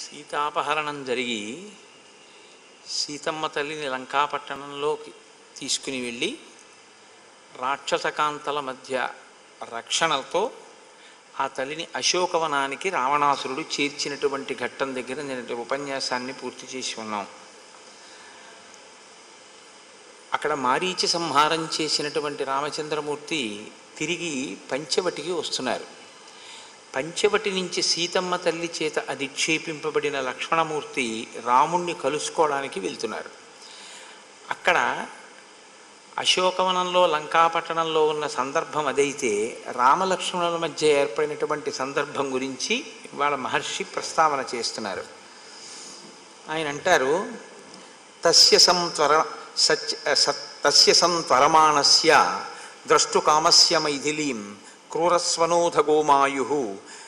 సీతాపహరణం జరిగి సీతమ్మ తల్లిని లంకాపట్టణంలోకి తీసుకుని వెళ్ళి రాక్షసకాంతల మధ్య రక్షణతో ఆ తల్లిని అశోకవనానికి రావణాసురుడు చేర్చినటువంటి ఘట్టం దగ్గర నేను ఉపన్యాసాన్ని పూర్తి చేసి ఉన్నాం అక్కడ మారీచి సంహారం చేసినటువంటి రామచంద్రమూర్తి తిరిగి పంచవటికి వస్తున్నారు పంచవటి నుంచి సీతమ్మ తల్లి చేత అధిక్షేపింపబడిన లక్ష్మణమూర్తి రాముణ్ణి కలుసుకోవడానికి వెళ్తున్నారు అక్కడ అశోకవనంలో లంకాపట్టణంలో ఉన్న సందర్భం అదైతే రామలక్ష్మణుల మధ్య ఏర్పడినటువంటి సందర్భం గురించి వాళ్ళ మహర్షి ప్రస్తావన చేస్తున్నారు ఆయన అంటారు తస్య సంత్వర సచ్ సత్ తస్య సంత్వరమాణస్య ద్రష్టుకామస్య మైథిలీం క్రూరస్వనోధ గోమాయు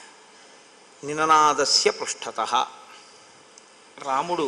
నిననాదస్య పృష్ఠత రాముడు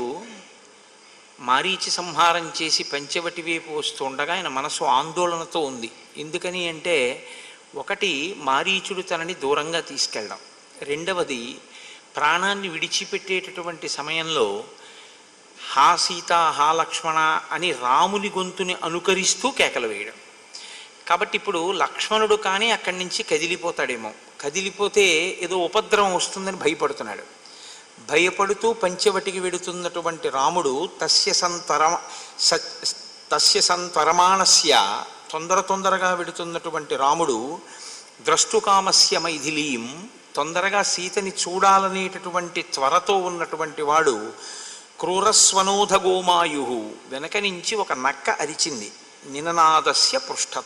మారీచి సంహారం చేసి పంచవటి వైపు వస్తుండగా ఆయన మనసు ఆందోళనతో ఉంది ఎందుకని అంటే ఒకటి మారీచుడు తనని దూరంగా తీసుకెళ్ళడం రెండవది ప్రాణాన్ని విడిచిపెట్టేటటువంటి సమయంలో హా సీత హా లక్ష్మణ అని రాముని గొంతుని అనుకరిస్తూ కేకలు వేయడం కాబట్టి ఇప్పుడు లక్ష్మణుడు కానీ అక్కడి నుంచి కదిలిపోతాడేమో కదిలిపోతే ఏదో ఉపద్రవం వస్తుందని భయపడుతున్నాడు భయపడుతూ పంచవటికి వెడుతున్నటువంటి రాముడు తస్య సంతర స- తస్య సంతరమాణస్య తొందర తొందరగా వెడుతున్నటువంటి రాముడు ద్రష్టుకామస్య మైథిలీం తొందరగా సీతని చూడాలనేటటువంటి త్వరతో ఉన్నటువంటి వాడు క్రూరస్వనోధ గోమాయు వెనక నుంచి ఒక నక్క అరిచింది నిననాదస్య పృష్ఠత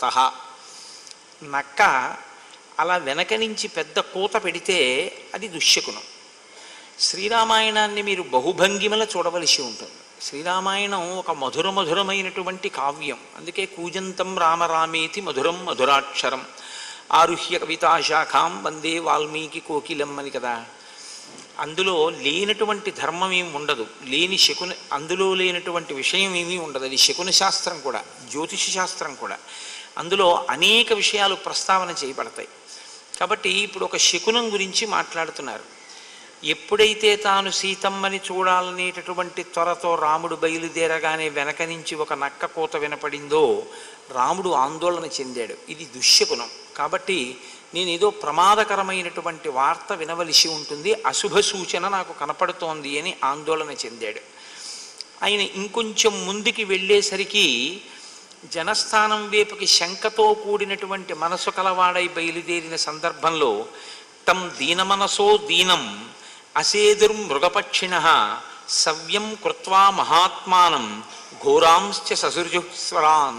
నక్క అలా వెనక నుంచి పెద్ద కూత పెడితే అది దుశ్శకునం శ్రీరామాయణాన్ని మీరు బహుభంగిమల చూడవలసి ఉంటుంది శ్రీరామాయణం ఒక మధుర మధురమైనటువంటి కావ్యం అందుకే కూజంతం రామరామేతి మధురం మధురాక్షరం ఆరుహ్య కవితాశాఖాం వందే వాల్మీకి కోకిలం అని కదా అందులో లేనటువంటి ధర్మం ఏమి ఉండదు లేని శకున అందులో లేనటువంటి విషయం ఏమీ ఉండదు అది శకున శాస్త్రం కూడా జ్యోతిష శాస్త్రం కూడా అందులో అనేక విషయాలు ప్రస్తావన చేయబడతాయి కాబట్టి ఇప్పుడు ఒక శకునం గురించి మాట్లాడుతున్నారు ఎప్పుడైతే తాను సీతమ్మని చూడాలనేటటువంటి త్వరతో రాముడు బయలుదేరగానే వెనక నుంచి ఒక నక్క కూత వినపడిందో రాముడు ఆందోళన చెందాడు ఇది దుశ్శకునం కాబట్టి నేను ఏదో ప్రమాదకరమైనటువంటి వార్త వినవలసి ఉంటుంది అశుభ సూచన నాకు కనపడుతోంది అని ఆందోళన చెందాడు ఆయన ఇంకొంచెం ముందుకి వెళ్ళేసరికి జనస్థానం వైపుకి శంకతో కూడినటువంటి మనసు కలవాడై బయలుదేరిన సందర్భంలో తం దీనమనసో దీనం అసేదుర్మృగపక్షిణ సవ్యం కృత్వా మహాత్మానం ఘోరాంశ్చ ససృజుస్వరాన్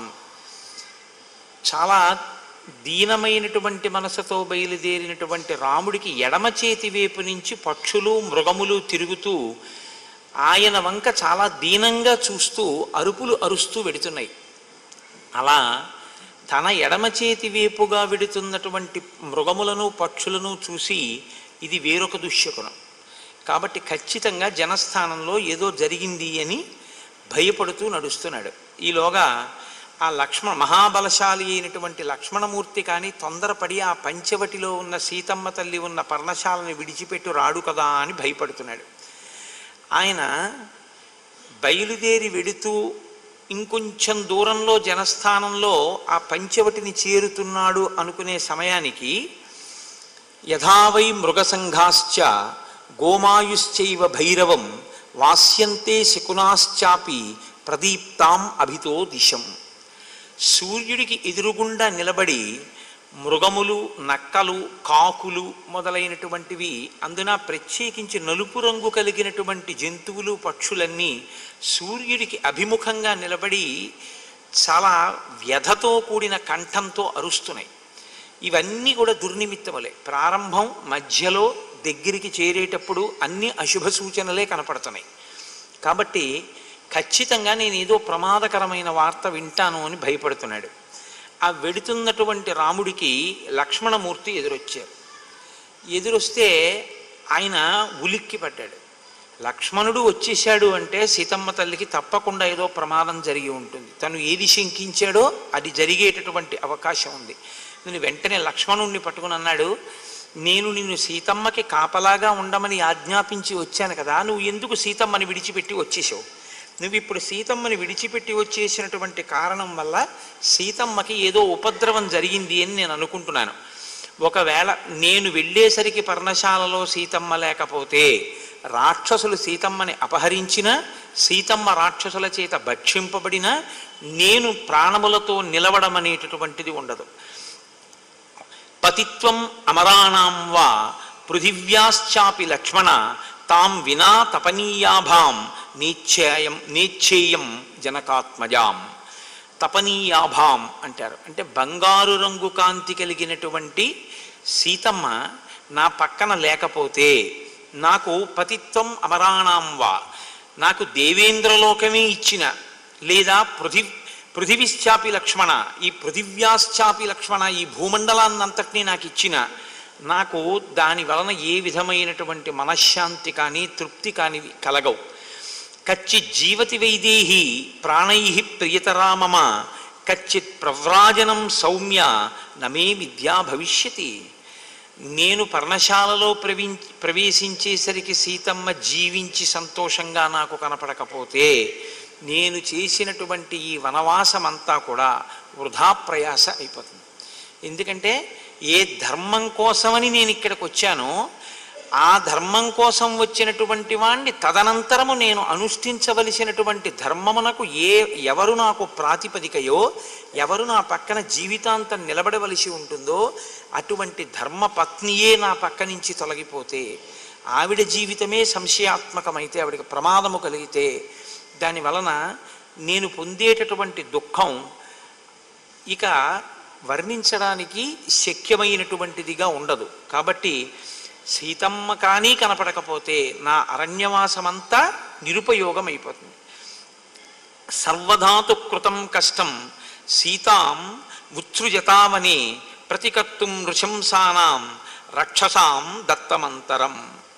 చాలా దీనమైనటువంటి మనసుతో బయలుదేరినటువంటి రాముడికి ఎడమ చేతి వైపు నుంచి పక్షులు మృగములు తిరుగుతూ ఆయన వంక చాలా దీనంగా చూస్తూ అరుపులు అరుస్తూ వెడుతున్నాయి అలా తన ఎడమ చేతి వైపుగా వెడుతున్నటువంటి మృగములను పక్షులను చూసి ఇది వేరొక దుశ్శకునం కాబట్టి ఖచ్చితంగా జనస్థానంలో ఏదో జరిగింది అని భయపడుతూ నడుస్తున్నాడు ఈలోగా ఆ లక్ష్మణ మహాబలశాలి అయినటువంటి లక్ష్మణమూర్తి కానీ తొందరపడి ఆ పంచవటిలో ఉన్న సీతమ్మ తల్లి ఉన్న పర్ణశాలను విడిచిపెట్టు రాడు కదా అని భయపడుతున్నాడు ఆయన బయలుదేరి వెడుతూ ఇంకొంచెం దూరంలో జనస్థానంలో ఆ పంచవటిని చేరుతున్నాడు అనుకునే సమయానికి యథావై మృగసంఘాశ్చ గోమాయుశ్చైవ భైరవం వాస్యంతే శకునాశ్చాపి ప్రదీప్తాం అభితో దిశం సూర్యుడికి ఎదురుగుండా నిలబడి మృగములు నక్కలు కాకులు మొదలైనటువంటివి అందున ప్రత్యేకించి నలుపు రంగు కలిగినటువంటి జంతువులు పక్షులన్నీ సూర్యుడికి అభిముఖంగా నిలబడి చాలా వ్యధతో కూడిన కంఠంతో అరుస్తున్నాయి ఇవన్నీ కూడా దుర్నిమిత్తములే ప్రారంభం మధ్యలో దగ్గరికి చేరేటప్పుడు అన్ని అశుభ సూచనలే కనపడుతున్నాయి కాబట్టి ఖచ్చితంగా నేను ఏదో ప్రమాదకరమైన వార్త వింటాను అని భయపడుతున్నాడు ఆ వెడుతున్నటువంటి రాముడికి లక్ష్మణమూర్తి ఎదురొచ్చారు ఎదురొస్తే ఆయన ఉలిక్కి పడ్డాడు లక్ష్మణుడు వచ్చేశాడు అంటే సీతమ్మ తల్లికి తప్పకుండా ఏదో ప్రమాదం జరిగి ఉంటుంది తను ఏది శంకించాడో అది జరిగేటటువంటి అవకాశం ఉంది నేను వెంటనే లక్ష్మణుణ్ణి పట్టుకుని అన్నాడు నేను నిన్ను సీతమ్మకి కాపలాగా ఉండమని ఆజ్ఞాపించి వచ్చాను కదా నువ్వు ఎందుకు సీతమ్మని విడిచిపెట్టి వచ్చేసావు నువ్వు ఇప్పుడు సీతమ్మని విడిచిపెట్టి వచ్చేసినటువంటి కారణం వల్ల సీతమ్మకి ఏదో ఉపద్రవం జరిగింది అని నేను అనుకుంటున్నాను ఒకవేళ నేను వెళ్ళేసరికి పర్ణశాలలో సీతమ్మ లేకపోతే రాక్షసులు సీతమ్మని అపహరించిన సీతమ్మ రాక్షసుల చేత భక్షింపబడిన నేను ప్రాణములతో నిలవడం అనేటటువంటిది ఉండదు పతిత్వం అమరాణాం వా పృథివ్యాశ్చాపి లక్ష్మణ తాం వినా తపనీయాభాం నేచ్చేయం నేచ్చేయం జనకాత్మజాం తపనీయాభాం అంటారు అంటే బంగారు రంగు కాంతి కలిగినటువంటి సీతమ్మ నా పక్కన లేకపోతే నాకు పతిత్వం అమరాణాం వా నాకు దేవేంద్రలోకమే ఇచ్చిన లేదా పృథి పృథివిశ్చాపి లక్ష్మణ ఈ పృథివ్యాశ్చాపి లక్ష్మణ ఈ భూమండలాన్నంతటినీ నాకు ఇచ్చిన నాకు దాని వలన ఏ విధమైనటువంటి మనశ్శాంతి కానీ తృప్తి కానీ కలగవు కచ్చిత్ జీవతి వైదేహి ప్రాణై ప్రియతరా మమ కచ్చిత్ ప్రవ్రాజనం సౌమ్య నమే విద్యా భవిష్యతి నేను పర్ణశాలలో ప్రవీ ప్రవేశించేసరికి సీతమ్మ జీవించి సంతోషంగా నాకు కనపడకపోతే నేను చేసినటువంటి ఈ వనవాసమంతా కూడా వృధా ప్రయాస అయిపోతుంది ఎందుకంటే ఏ ధర్మం కోసమని నేను ఇక్కడికి వచ్చానో ఆ ధర్మం కోసం వచ్చినటువంటి వాణ్ణి తదనంతరము నేను అనుష్ఠించవలసినటువంటి ధర్మమునకు ఏ ఎవరు నాకు ప్రాతిపదికయో ఎవరు నా పక్కన జీవితాంతం నిలబడవలసి ఉంటుందో అటువంటి ధర్మపత్నియే నా పక్క నుంచి తొలగిపోతే ఆవిడ జీవితమే సంశయాత్మకమైతే ఆవిడకి ప్రమాదము కలిగితే దాని వలన నేను పొందేటటువంటి దుఃఖం ఇక వర్ణించడానికి శక్యమైనటువంటిదిగా ఉండదు కాబట్టి సీతమ్మ కానీ కనపడకపోతే నా అరణ్యవాసమంతా నిరుపయోగం అయిపోతుంది సర్వధాతు కృతం కష్టం సీతాం ఉత్సృజతామని ప్రతికర్తుం నృశంసానాం రక్షసాం దత్తమంతరం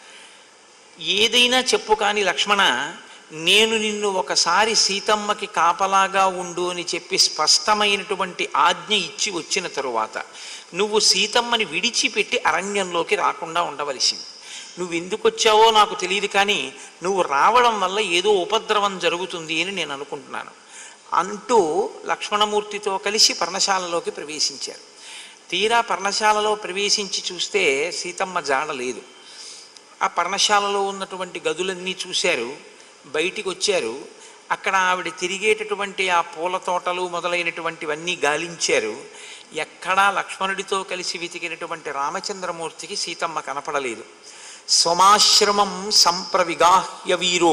ఏదైనా చెప్పు కాని లక్ష్మణ నేను నిన్ను ఒకసారి సీతమ్మకి కాపలాగా ఉండు అని చెప్పి స్పష్టమైనటువంటి ఆజ్ఞ ఇచ్చి వచ్చిన తరువాత నువ్వు సీతమ్మని విడిచిపెట్టి అరణ్యంలోకి రాకుండా ఉండవలసింది నువ్వు ఎందుకు వచ్చావో నాకు తెలియదు కానీ నువ్వు రావడం వల్ల ఏదో ఉపద్రవం జరుగుతుంది అని నేను అనుకుంటున్నాను అంటూ లక్ష్మణమూర్తితో కలిసి పర్ణశాలలోకి ప్రవేశించారు తీరా పర్ణశాలలో ప్రవేశించి చూస్తే సీతమ్మ జాడ లేదు ఆ పర్ణశాలలో ఉన్నటువంటి గదులన్నీ చూశారు బయటికి వచ్చారు అక్కడ ఆవిడ తిరిగేటటువంటి ఆ పూల తోటలు మొదలైనటువంటివన్నీ గాలించారు ఎక్కడా లక్ష్మణుడితో కలిసి వెతికినటువంటి రామచంద్రమూర్తికి సీతమ్మ కనపడలేదు స్వమాశ్రమం సంప్రవిగాహ్య వీరో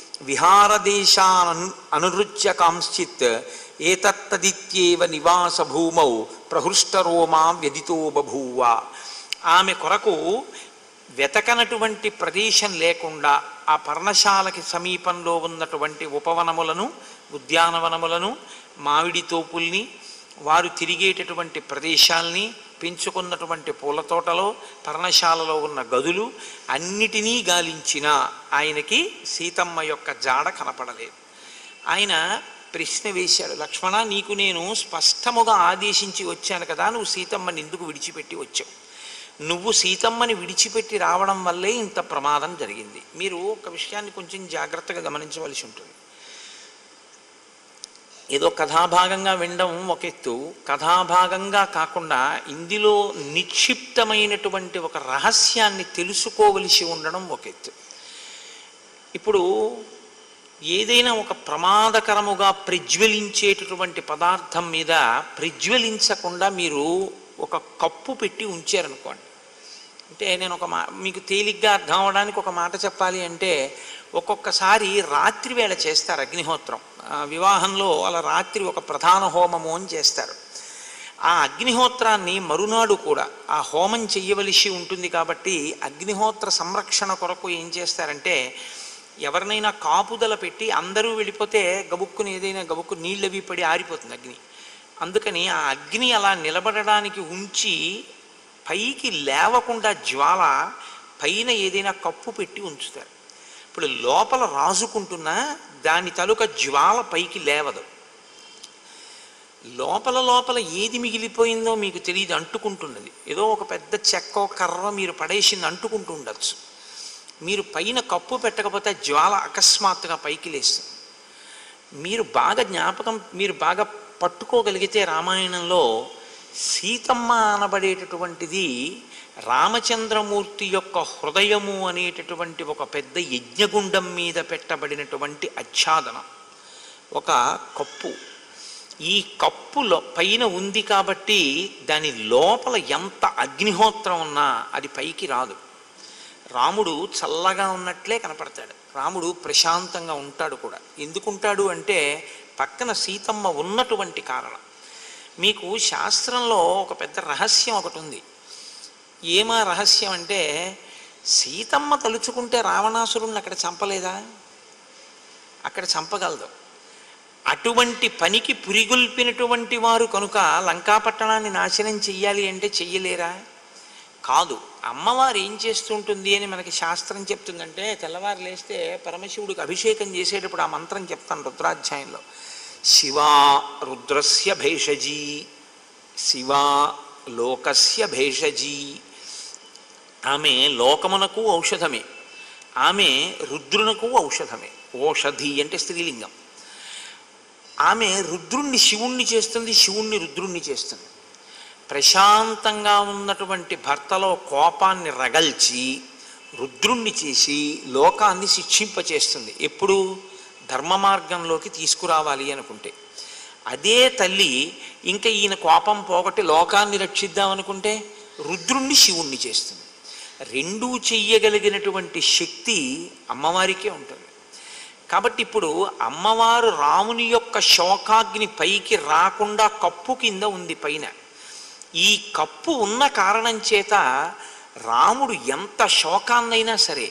విహారదేశాన్ అనురుచ్య కాంశ్చిత్ ఏతత్తదిత్యేవ నివాస భూమౌ ప్రహృష్టరోమా వ్యదితో బభూవ ఆమె కొరకు వెతకనటువంటి ప్రదేశం లేకుండా ఆ పర్ణశాలకి సమీపంలో ఉన్నటువంటి ఉపవనములను ఉద్యానవనములను మామిడి తోపుల్ని వారు తిరిగేటటువంటి ప్రదేశాల్ని పెంచుకున్నటువంటి పూల తోటలో పర్ణశాలలో ఉన్న గదులు అన్నిటినీ గాలించిన ఆయనకి సీతమ్మ యొక్క జాడ కనపడలేదు ఆయన ప్రశ్న వేశాడు లక్ష్మణ నీకు నేను స్పష్టముగా ఆదేశించి వచ్చాను కదా నువ్వు సీతమ్మని ఎందుకు విడిచిపెట్టి వచ్చావు నువ్వు సీతమ్మని విడిచిపెట్టి రావడం వల్లే ఇంత ప్రమాదం జరిగింది మీరు ఒక విషయాన్ని కొంచెం జాగ్రత్తగా గమనించవలసి ఉంటుంది ఏదో కథాభాగంగా వినడం ఒక ఎత్తు కథాభాగంగా కాకుండా ఇందులో నిక్షిప్తమైనటువంటి ఒక రహస్యాన్ని తెలుసుకోవలసి ఉండడం ఒక ఎత్తు ఇప్పుడు ఏదైనా ఒక ప్రమాదకరముగా ప్రజ్వలించేటటువంటి పదార్థం మీద ప్రజ్వలించకుండా మీరు ఒక కప్పు పెట్టి ఉంచారనుకోండి అంటే నేను ఒక మా మీకు తేలిగ్గా అర్థం అవడానికి ఒక మాట చెప్పాలి అంటే ఒక్కొక్కసారి రాత్రి వేళ చేస్తారు అగ్నిహోత్రం ఆ వివాహంలో అలా రాత్రి ఒక ప్రధాన హోమము అని చేస్తారు ఆ అగ్నిహోత్రాన్ని మరునాడు కూడా ఆ హోమం చెయ్యవలసి ఉంటుంది కాబట్టి అగ్నిహోత్ర సంరక్షణ కొరకు ఏం చేస్తారంటే ఎవరినైనా కాపుదల పెట్టి అందరూ వెళ్ళిపోతే గబుక్కుని ఏదైనా గబుక్కు నీళ్ళవి పడి ఆరిపోతుంది అగ్ని అందుకని ఆ అగ్ని అలా నిలబడడానికి ఉంచి పైకి లేవకుండా జ్వాల పైన ఏదైనా కప్పు పెట్టి ఉంచుతారు ఇప్పుడు లోపల రాజుకుంటున్నా దాని తలుక జ్వాల పైకి లేవదు లోపల లోపల ఏది మిగిలిపోయిందో మీకు తెలియదు అంటుకుంటున్నది ఏదో ఒక పెద్ద చెక్క కర్ర మీరు పడేసింది అంటుకుంటూ ఉండొచ్చు మీరు పైన కప్పు పెట్టకపోతే జ్వాల అకస్మాత్తుగా పైకి లేస్తుంది మీరు బాగా జ్ఞాపకం మీరు బాగా పట్టుకోగలిగితే రామాయణంలో సీతమ్మ అనబడేటటువంటిది రామచంద్రమూర్తి యొక్క హృదయము అనేటటువంటి ఒక పెద్ద యజ్ఞగుండం మీద పెట్టబడినటువంటి ఆచ్ఛాదనం ఒక కప్పు ఈ కప్పులో పైన ఉంది కాబట్టి దాని లోపల ఎంత అగ్నిహోత్రం ఉన్నా అది పైకి రాదు రాముడు చల్లగా ఉన్నట్లే కనపడతాడు రాముడు ప్రశాంతంగా ఉంటాడు కూడా ఎందుకుంటాడు అంటే పక్కన సీతమ్మ ఉన్నటువంటి కారణం మీకు శాస్త్రంలో ఒక పెద్ద రహస్యం ఒకటి ఉంది ఏమా రహస్యం అంటే సీతమ్మ తలుచుకుంటే రావణాసురుణ్ణి అక్కడ చంపలేదా అక్కడ చంపగలదు అటువంటి పనికి పురిగొల్పినటువంటి వారు కనుక లంకాపట్టణాన్ని నాశనం చెయ్యాలి అంటే చెయ్యలేరా కాదు అమ్మవారు ఏం చేస్తుంటుంది అని మనకి శాస్త్రం చెప్తుందంటే తెల్లవారు లేస్తే పరమశివుడికి అభిషేకం చేసేటప్పుడు ఆ మంత్రం చెప్తాను రుద్రాధ్యాయంలో శివా రుద్రస్య భేషజీ శివా లోకస్య భేషజీ ఆమె లోకమునకు ఔషధమే ఆమె రుద్రునకు ఔషధమే ఓషధి అంటే స్త్రీలింగం ఆమె రుద్రుణ్ణి శివుణ్ణి చేస్తుంది శివుణ్ణి రుద్రుణ్ణి చేస్తుంది ప్రశాంతంగా ఉన్నటువంటి భర్తలో కోపాన్ని రగల్చి రుద్రుణ్ణి చేసి లోకాన్ని శిక్షింపచేస్తుంది ఎప్పుడు ధర్మ మార్గంలోకి తీసుకురావాలి అనుకుంటే అదే తల్లి ఇంకా ఈయన కోపం పోగొట్టి లోకాన్ని రక్షిద్దాం అనుకుంటే రుద్రుణ్ణి శివుణ్ణి చేస్తుంది రెండూ చెయ్యగలిగినటువంటి శక్తి అమ్మవారికే ఉంటుంది కాబట్టి ఇప్పుడు అమ్మవారు రాముని యొక్క శోకాగ్ని పైకి రాకుండా కప్పు కింద ఉంది పైన ఈ కప్పు ఉన్న కారణం చేత రాముడు ఎంత శోకాన్నైనా సరే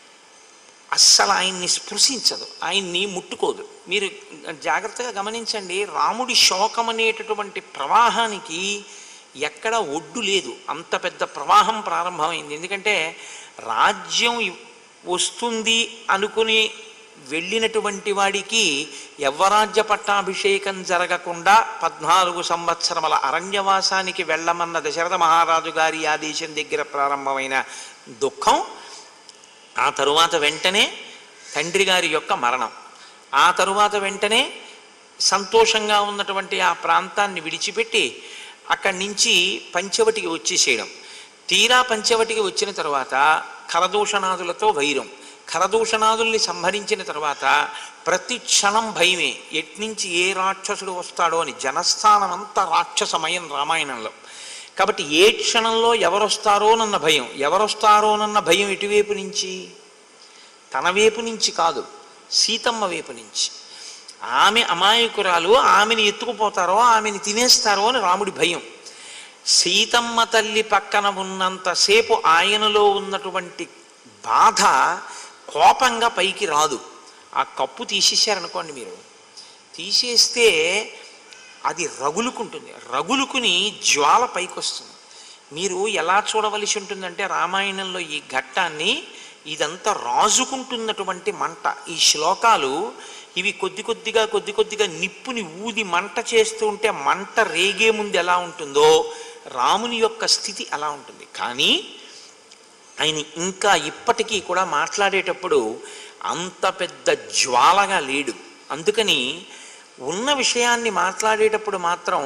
అస్సలు ఆయన్ని స్పృశించదు ఆయన్ని ముట్టుకోదు మీరు జాగ్రత్తగా గమనించండి రాముడి శోకం అనేటటువంటి ప్రవాహానికి ఎక్కడ ఒడ్డు లేదు అంత పెద్ద ప్రవాహం ప్రారంభమైంది ఎందుకంటే రాజ్యం ఇ- వస్తుంది అనుకుని వెళ్ళినటువంటి వాడికి యవ్వరాజ్య పట్టాభిషేకం జరగకుండా పద్నాలుగు సంవత్సరముల అరణ్యవాసానికి వెళ్ళమన్న దశరథ మహారాజు గారి ఆదేశం దగ్గర ప్రారంభమైన దుఃఖం ఆ తరువాత వెంటనే తండ్రి గారి యొక్క మరణం ఆ తరువాత వెంటనే సంతోషంగా ఉన్నటువంటి ఆ ప్రాంతాన్ని విడిచిపెట్టి అక్కడి నుంచి పంచవటికి వచ్చేసేయడం తీరా పంచవటికి వచ్చిన తర్వాత ఖరదూషణాదులతో వైరం ఖరదూషణాదుల్ని సంహరించిన తర్వాత ప్రతి క్షణం భయమే ఎట్నుంచి ఏ రాక్షసుడు వస్తాడో అని జనస్థానం అంతా రాక్షసమయం రామాయణంలో కాబట్టి ఏ క్షణంలో ఎవరొస్తారోనన్న భయం ఎవరొస్తారోనన్న భయం ఎటువైపు నుంచి తన వైపు నుంచి కాదు సీతమ్మ వైపు నుంచి ఆమె అమాయకురాలు ఆమెని ఎత్తుకుపోతారో ఆమెని తినేస్తారో అని రాముడి భయం సీతమ్మ తల్లి పక్కన ఉన్నంతసేపు ఆయనలో ఉన్నటువంటి బాధ కోపంగా పైకి రాదు ఆ కప్పు తీసేశారనుకోండి మీరు తీసేస్తే అది రగులుకుంటుంది రగులుకుని జ్వాల పైకి వస్తుంది మీరు ఎలా చూడవలసి ఉంటుందంటే రామాయణంలో ఈ ఘట్టాన్ని ఇదంతా రాజుకుంటున్నటువంటి మంట ఈ శ్లోకాలు ఇవి కొద్ది కొద్దిగా కొద్ది కొద్దిగా నిప్పుని ఊది మంట చేస్తూ ఉంటే మంట రేగే ముందు ఎలా ఉంటుందో రాముని యొక్క స్థితి అలా ఉంటుంది కానీ ఆయన ఇంకా ఇప్పటికీ కూడా మాట్లాడేటప్పుడు అంత పెద్ద జ్వాలగా లేడు అందుకని ఉన్న విషయాన్ని మాట్లాడేటప్పుడు మాత్రం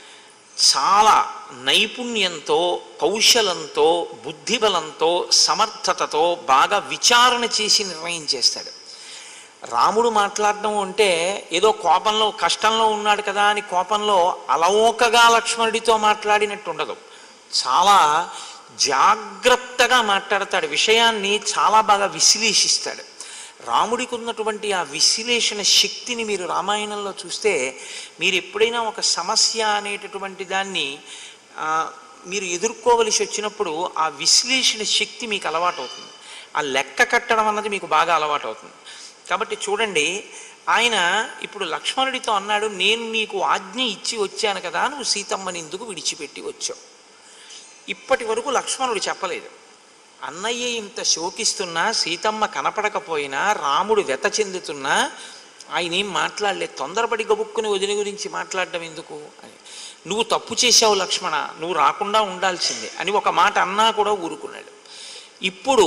చాలా నైపుణ్యంతో కౌశలంతో బుద్ధిబలంతో సమర్థతతో బాగా విచారణ చేసి నిర్ణయం చేస్తాడు రాముడు మాట్లాడడం అంటే ఏదో కోపంలో కష్టంలో ఉన్నాడు కదా అని కోపంలో అలవోకగా లక్ష్మణుడితో మాట్లాడినట్టు ఉండదు చాలా జాగ్రత్తగా మాట్లాడతాడు విషయాన్ని చాలా బాగా విశ్లేషిస్తాడు రాముడికి ఉన్నటువంటి ఆ విశ్లేషణ శక్తిని మీరు రామాయణంలో చూస్తే మీరు ఎప్పుడైనా ఒక సమస్య అనేటటువంటి దాన్ని ఆ, మీరు ఎదుర్కోవలసి వచ్చినప్పుడు ఆ విశ్లేషణ శక్తి మీకు అలవాటు అవుతుంది ఆ లెక్క కట్టడం అన్నది మీకు బాగా అలవాటు అవుతుంది కాబట్టి చూడండి ఆయన ఇప్పుడు లక్ష్మణుడితో అన్నాడు నేను నీకు ఆజ్ఞ ఇచ్చి వచ్చాను కదా నువ్వు సీతమ్మని ఎందుకు విడిచిపెట్టి వచ్చావు ఇప్పటి వరకు లక్ష్మణుడు చెప్పలేదు అన్నయ్య ఇంత శోకిస్తున్నా సీతమ్మ కనపడకపోయినా రాముడు వెత చెందుతున్నా ఆయన ఏం మాట్లాడలేదు తొందరపడి గబుక్కుని వదిన గురించి మాట్లాడడం ఎందుకు అని నువ్వు తప్పు చేశావు లక్ష్మణ నువ్వు రాకుండా ఉండాల్సిందే అని ఒక మాట అన్నా కూడా ఊరుకున్నాడు ఇప్పుడు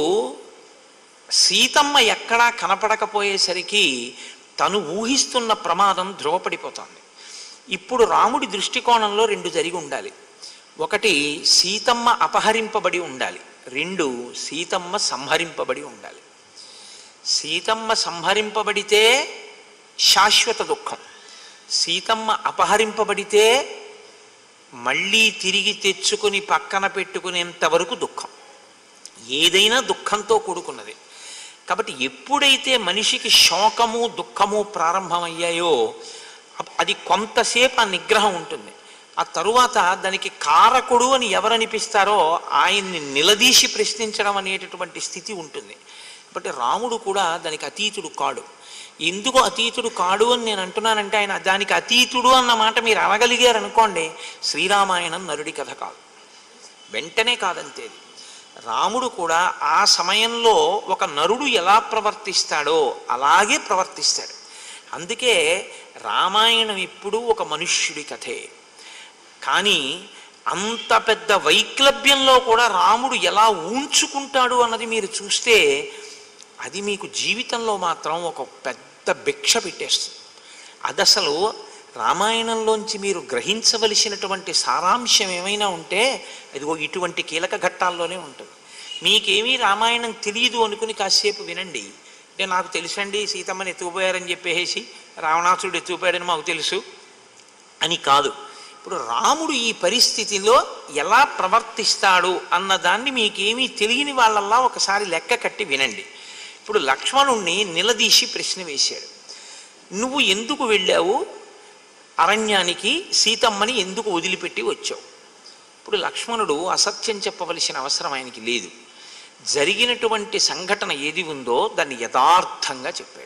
సీతమ్మ ఎక్కడా కనపడకపోయేసరికి తను ఊహిస్తున్న ప్రమాదం ధ్రువపడిపోతోంది ఇప్పుడు రాముడి దృష్టికోణంలో రెండు జరిగి ఉండాలి ఒకటి సీతమ్మ అపహరింపబడి ఉండాలి రెండు సీతమ్మ సంహరింపబడి ఉండాలి సీతమ్మ సంహరింపబడితే శాశ్వత దుఃఖం సీతమ్మ అపహరింపబడితే మళ్ళీ తిరిగి తెచ్చుకుని పక్కన పెట్టుకునేంత వరకు దుఃఖం ఏదైనా దుఃఖంతో కూడుకున్నది కాబట్టి ఎప్పుడైతే మనిషికి శోకము దుఃఖము ప్రారంభమయ్యాయో అప్- అది కొంతసేపు ఆ నిగ్రహం ఉంటుంది ఆ తరువాత దానికి కారకుడు అని ఎవరనిపిస్తారో ఆయన్ని నిలదీసి ప్రశ్నించడం అనేటటువంటి స్థితి ఉంటుంది కాబట్టి రాముడు కూడా దానికి అతీతుడు కాడు ఎందుకు అతీతుడు కాడు అని నేను అంటున్నానంటే ఆయన దానికి అతీతుడు అన్న మాట మీరు అనగలిగారు అనుకోండి శ్రీరామాయణం నరుడి కథ కాదు వెంటనే కాదంతేది రాముడు కూడా ఆ సమయంలో ఒక నరుడు ఎలా ప్రవర్తిస్తాడో అలాగే ప్రవర్తిస్తాడు అందుకే రామాయణం ఇప్పుడు ఒక మనుష్యుడి కథే కానీ అంత పెద్ద వైక్లభ్యంలో కూడా రాముడు ఎలా ఊంచుకుంటాడు అన్నది మీరు చూస్తే అది మీకు జీవితంలో మాత్రం ఒక పెద్ద భిక్ష పెట్టేస్తుంది అది అసలు రామాయణంలోంచి మీరు గ్రహించవలసినటువంటి సారాంశం ఏమైనా ఉంటే అదిగో ఇటువంటి కీలక ఘట్టాల్లోనే ఉంటుంది మీకేమీ రామాయణం తెలియదు అనుకుని కాసేపు వినండి అంటే నాకు తెలుసండి సీతమ్మని ఎత్తుకుపోయారని చెప్పేసి రావణాసుడు ఎత్తుకుపోయాడని మాకు తెలుసు అని కాదు ఇప్పుడు రాముడు ఈ పరిస్థితిలో ఎలా ప్రవర్తిస్తాడు అన్నదాన్ని మీకేమీ తెలియని వాళ్ళల్లా ఒకసారి లెక్క కట్టి వినండి ఇప్పుడు లక్ష్మణుణ్ణి నిలదీసి ప్రశ్న వేశాడు నువ్వు ఎందుకు వెళ్ళావు అరణ్యానికి సీతమ్మని ఎందుకు వదిలిపెట్టి వచ్చావు ఇప్పుడు లక్ష్మణుడు అసత్యం చెప్పవలసిన అవసరం ఆయనకి లేదు జరిగినటువంటి సంఘటన ఏది ఉందో దాన్ని యథార్థంగా చెప్పాడు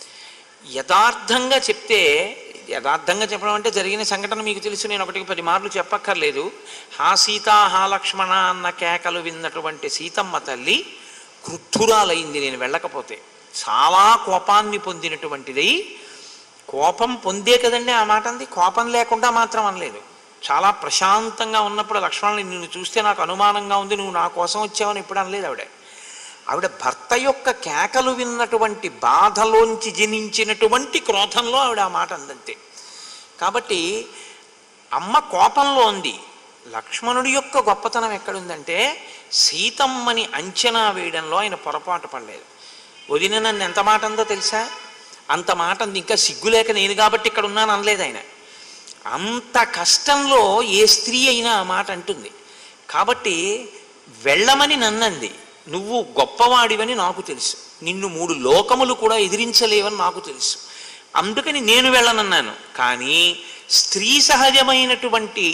యథార్థంగా చెప్తే యథార్థంగా చెప్పడం అంటే జరిగిన సంఘటన మీకు తెలుసు నేను ఒకటికి పది మార్లు చెప్పక్కర్లేదు హా సీత హా లక్ష్మణ అన్న కేకలు విన్నటువంటి సీతమ్మ తల్లి క్రుద్ధురాలైంది నేను వెళ్ళకపోతే చాలా కోపాన్ని పొందినటువంటిదై కోపం పొందే కదండి ఆ మాట అంది కోపం లేకుండా మాత్రం అనలేదు చాలా ప్రశాంతంగా ఉన్నప్పుడు లక్ష్మణుని నిన్ను చూస్తే నాకు అనుమానంగా ఉంది నువ్వు నా కోసం వచ్చావని ఎప్పుడు అనలేదు ఆవిడ ఆవిడ భర్త యొక్క కేకలు విన్నటువంటి బాధలోంచి జనించినటువంటి క్రోధంలో ఆవిడ ఆ మాట అందంతే కాబట్టి అమ్మ కోపంలో ఉంది లక్ష్మణుడి యొక్క గొప్పతనం ఎక్కడుందంటే సీతమ్మని అంచనా వేయడంలో ఆయన పొరపాటు పడలేదు వదిన నన్ను ఎంత మాట అందో తెలుసా అంత మాట అంది ఇంకా సిగ్గులేక నేను కాబట్టి ఇక్కడ ఉన్నాను అనలేదు ఆయన అంత కష్టంలో ఏ స్త్రీ అయినా ఆ మాట అంటుంది కాబట్టి వెళ్ళమని నన్నంది నువ్వు గొప్పవాడివని నాకు తెలుసు నిన్ను మూడు లోకములు కూడా ఎదిరించలేవని నాకు తెలుసు అందుకని నేను వెళ్ళనన్నాను కానీ స్త్రీ సహజమైనటువంటి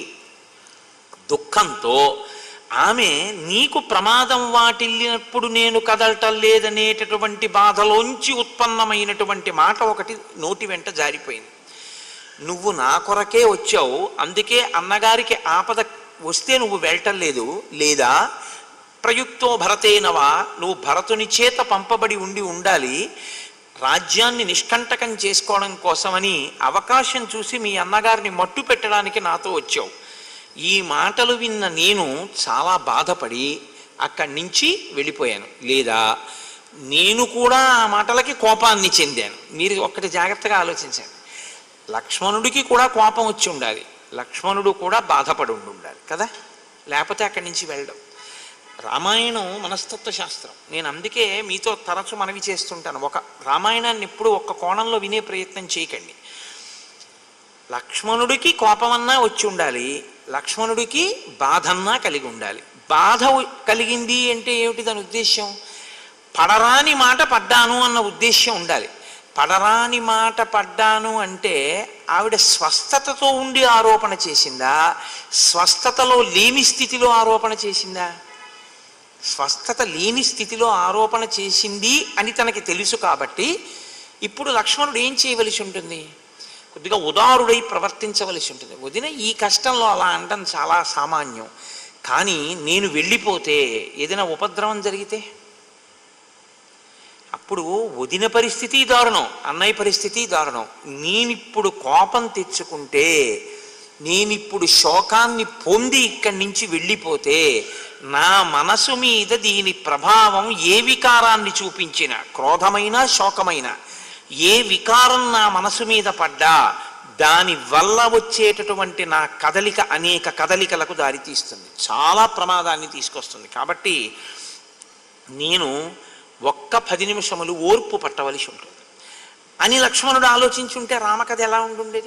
దుఃఖంతో ఆమె నీకు ప్రమాదం వాటిల్లినప్పుడు నేను కదలటం లేదనేటటువంటి బాధలోంచి ఉత్పన్నమైనటువంటి మాట ఒకటి నోటి వెంట జారిపోయింది నువ్వు నా కొరకే వచ్చావు అందుకే అన్నగారికి ఆపద వస్తే నువ్వు వెళ్ళటం లేదు లేదా ప్రయుక్తో భరతేనవా నువ్వు భరతుని చేత పంపబడి ఉండి ఉండాలి రాజ్యాన్ని నిష్కంటకం చేసుకోవడం కోసమని అవకాశం చూసి మీ అన్నగారిని మట్టు పెట్టడానికి నాతో వచ్చావు ఈ మాటలు విన్న నేను చాలా బాధపడి అక్కడి నుంచి వెళ్ళిపోయాను లేదా నేను కూడా ఆ మాటలకి కోపాన్ని చెందాను మీరు ఒక్కటి జాగ్రత్తగా ఆలోచించండి లక్ష్మణుడికి కూడా కోపం వచ్చి ఉండాలి లక్ష్మణుడు కూడా బాధపడి ఉండి ఉండాలి కదా లేకపోతే అక్కడి నుంచి వెళ్ళడం రామాయణం మనస్తత్వ శాస్త్రం నేను అందుకే మీతో తరచు మనవి చేస్తుంటాను ఒక రామాయణాన్ని ఎప్పుడు ఒక్క కోణంలో వినే ప్రయత్నం చేయకండి లక్ష్మణుడికి కోపమన్నా వచ్చి ఉండాలి లక్ష్మణుడికి బాధన్నా కలిగి ఉండాలి బాధ కలిగింది అంటే ఏమిటి దాని ఉద్దేశ్యం పడరాని మాట పడ్డాను అన్న ఉద్దేశ్యం ఉండాలి పడరాని మాట పడ్డాను అంటే ఆవిడ స్వస్థతతో ఉండి ఆరోపణ చేసిందా స్వస్థతలో లేని స్థితిలో ఆరోపణ చేసిందా స్వస్థత లేని స్థితిలో ఆరోపణ చేసింది అని తనకి తెలుసు కాబట్టి ఇప్పుడు లక్ష్మణుడు ఏం చేయవలసి ఉంటుంది కొద్దిగా ఉదారుడై ప్రవర్తించవలసి ఉంటుంది వదిన ఈ కష్టంలో అలా అనడం చాలా సామాన్యం కానీ నేను వెళ్ళిపోతే ఏదైనా ఉపద్రవం జరిగితే ఆ అప్పుడు వదిన పరిస్థితి దారుణం అన్నయ్య పరిస్థితి దారుణం నేనిప్పుడు కోపం తెచ్చుకుంటే నేనిప్పుడు శోకాన్ని పొంది ఇక్కడి నుంచి వెళ్ళిపోతే నా మనసు మీద దీని ప్రభావం ఏ వికారాన్ని చూపించిన క్రోధమైన శోకమైన ఏ వికారం నా మనసు మీద పడ్డా దాని వల్ల వచ్చేటటువంటి నా కదలిక అనేక కదలికలకు దారితీస్తుంది చాలా ప్రమాదాన్ని తీసుకొస్తుంది కాబట్టి నేను ఒక్క పది నిమిషములు ఓర్పు పట్టవలసి ఉంటుంది అని లక్ష్మణుడు ఆలోచించుంటే రామకథ ఎలా ఉండుండేది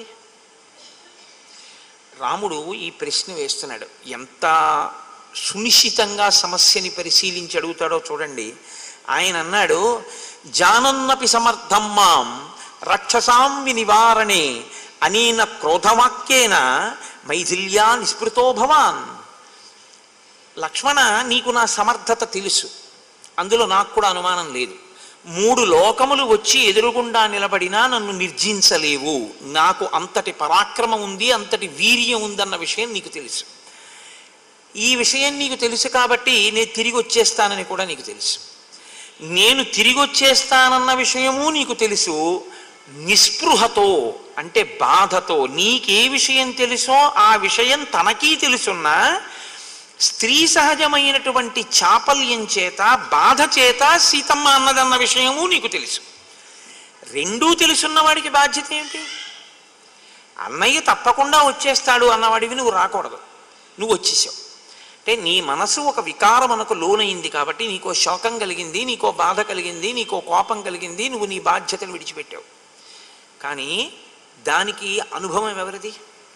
రాముడు ఈ ప్రశ్న వేస్తున్నాడు ఎంత సునిశ్చితంగా సమస్యని పరిశీలించి అడుగుతాడో చూడండి ఆయన అన్నాడు జానన్నపి సమర్థం మాం రక్షసాం వినివారణే అనేన క్రోధవాక్యేన మైథిల్యా నిస్పృతో భవాన్ లక్ష్మణ నీకు నా సమర్థత తెలుసు అందులో నాకు కూడా అనుమానం లేదు మూడు లోకములు వచ్చి ఎదురుగుండా నిలబడినా నన్ను నిర్జించలేవు నాకు అంతటి పరాక్రమం ఉంది అంతటి వీర్యం ఉందన్న విషయం నీకు తెలుసు ఈ విషయం నీకు తెలుసు కాబట్టి నేను తిరిగి వచ్చేస్తానని కూడా నీకు తెలుసు నేను తిరిగి వచ్చేస్తానన్న విషయము నీకు తెలుసు నిస్పృహతో అంటే బాధతో నీకే విషయం తెలుసో ఆ విషయం తనకీ తెలుసున్నా స్త్రీ సహజమైనటువంటి చాపల్యం చేత బాధ చేత సీతమ్మ అన్నదన్న విషయము నీకు తెలుసు రెండూ తెలుసున్న వాడికి బాధ్యత ఏంటి అన్నయ్య తప్పకుండా వచ్చేస్తాడు అన్నవాడివి నువ్వు రాకూడదు నువ్వు వచ్చేసావు అంటే నీ మనసు ఒక వికారమునకు లోనైంది కాబట్టి నీకో శోకం కలిగింది నీకో బాధ కలిగింది నీకో కోపం కలిగింది నువ్వు నీ బాధ్యతను విడిచిపెట్టావు కానీ దానికి అనుభవం ఎవరిది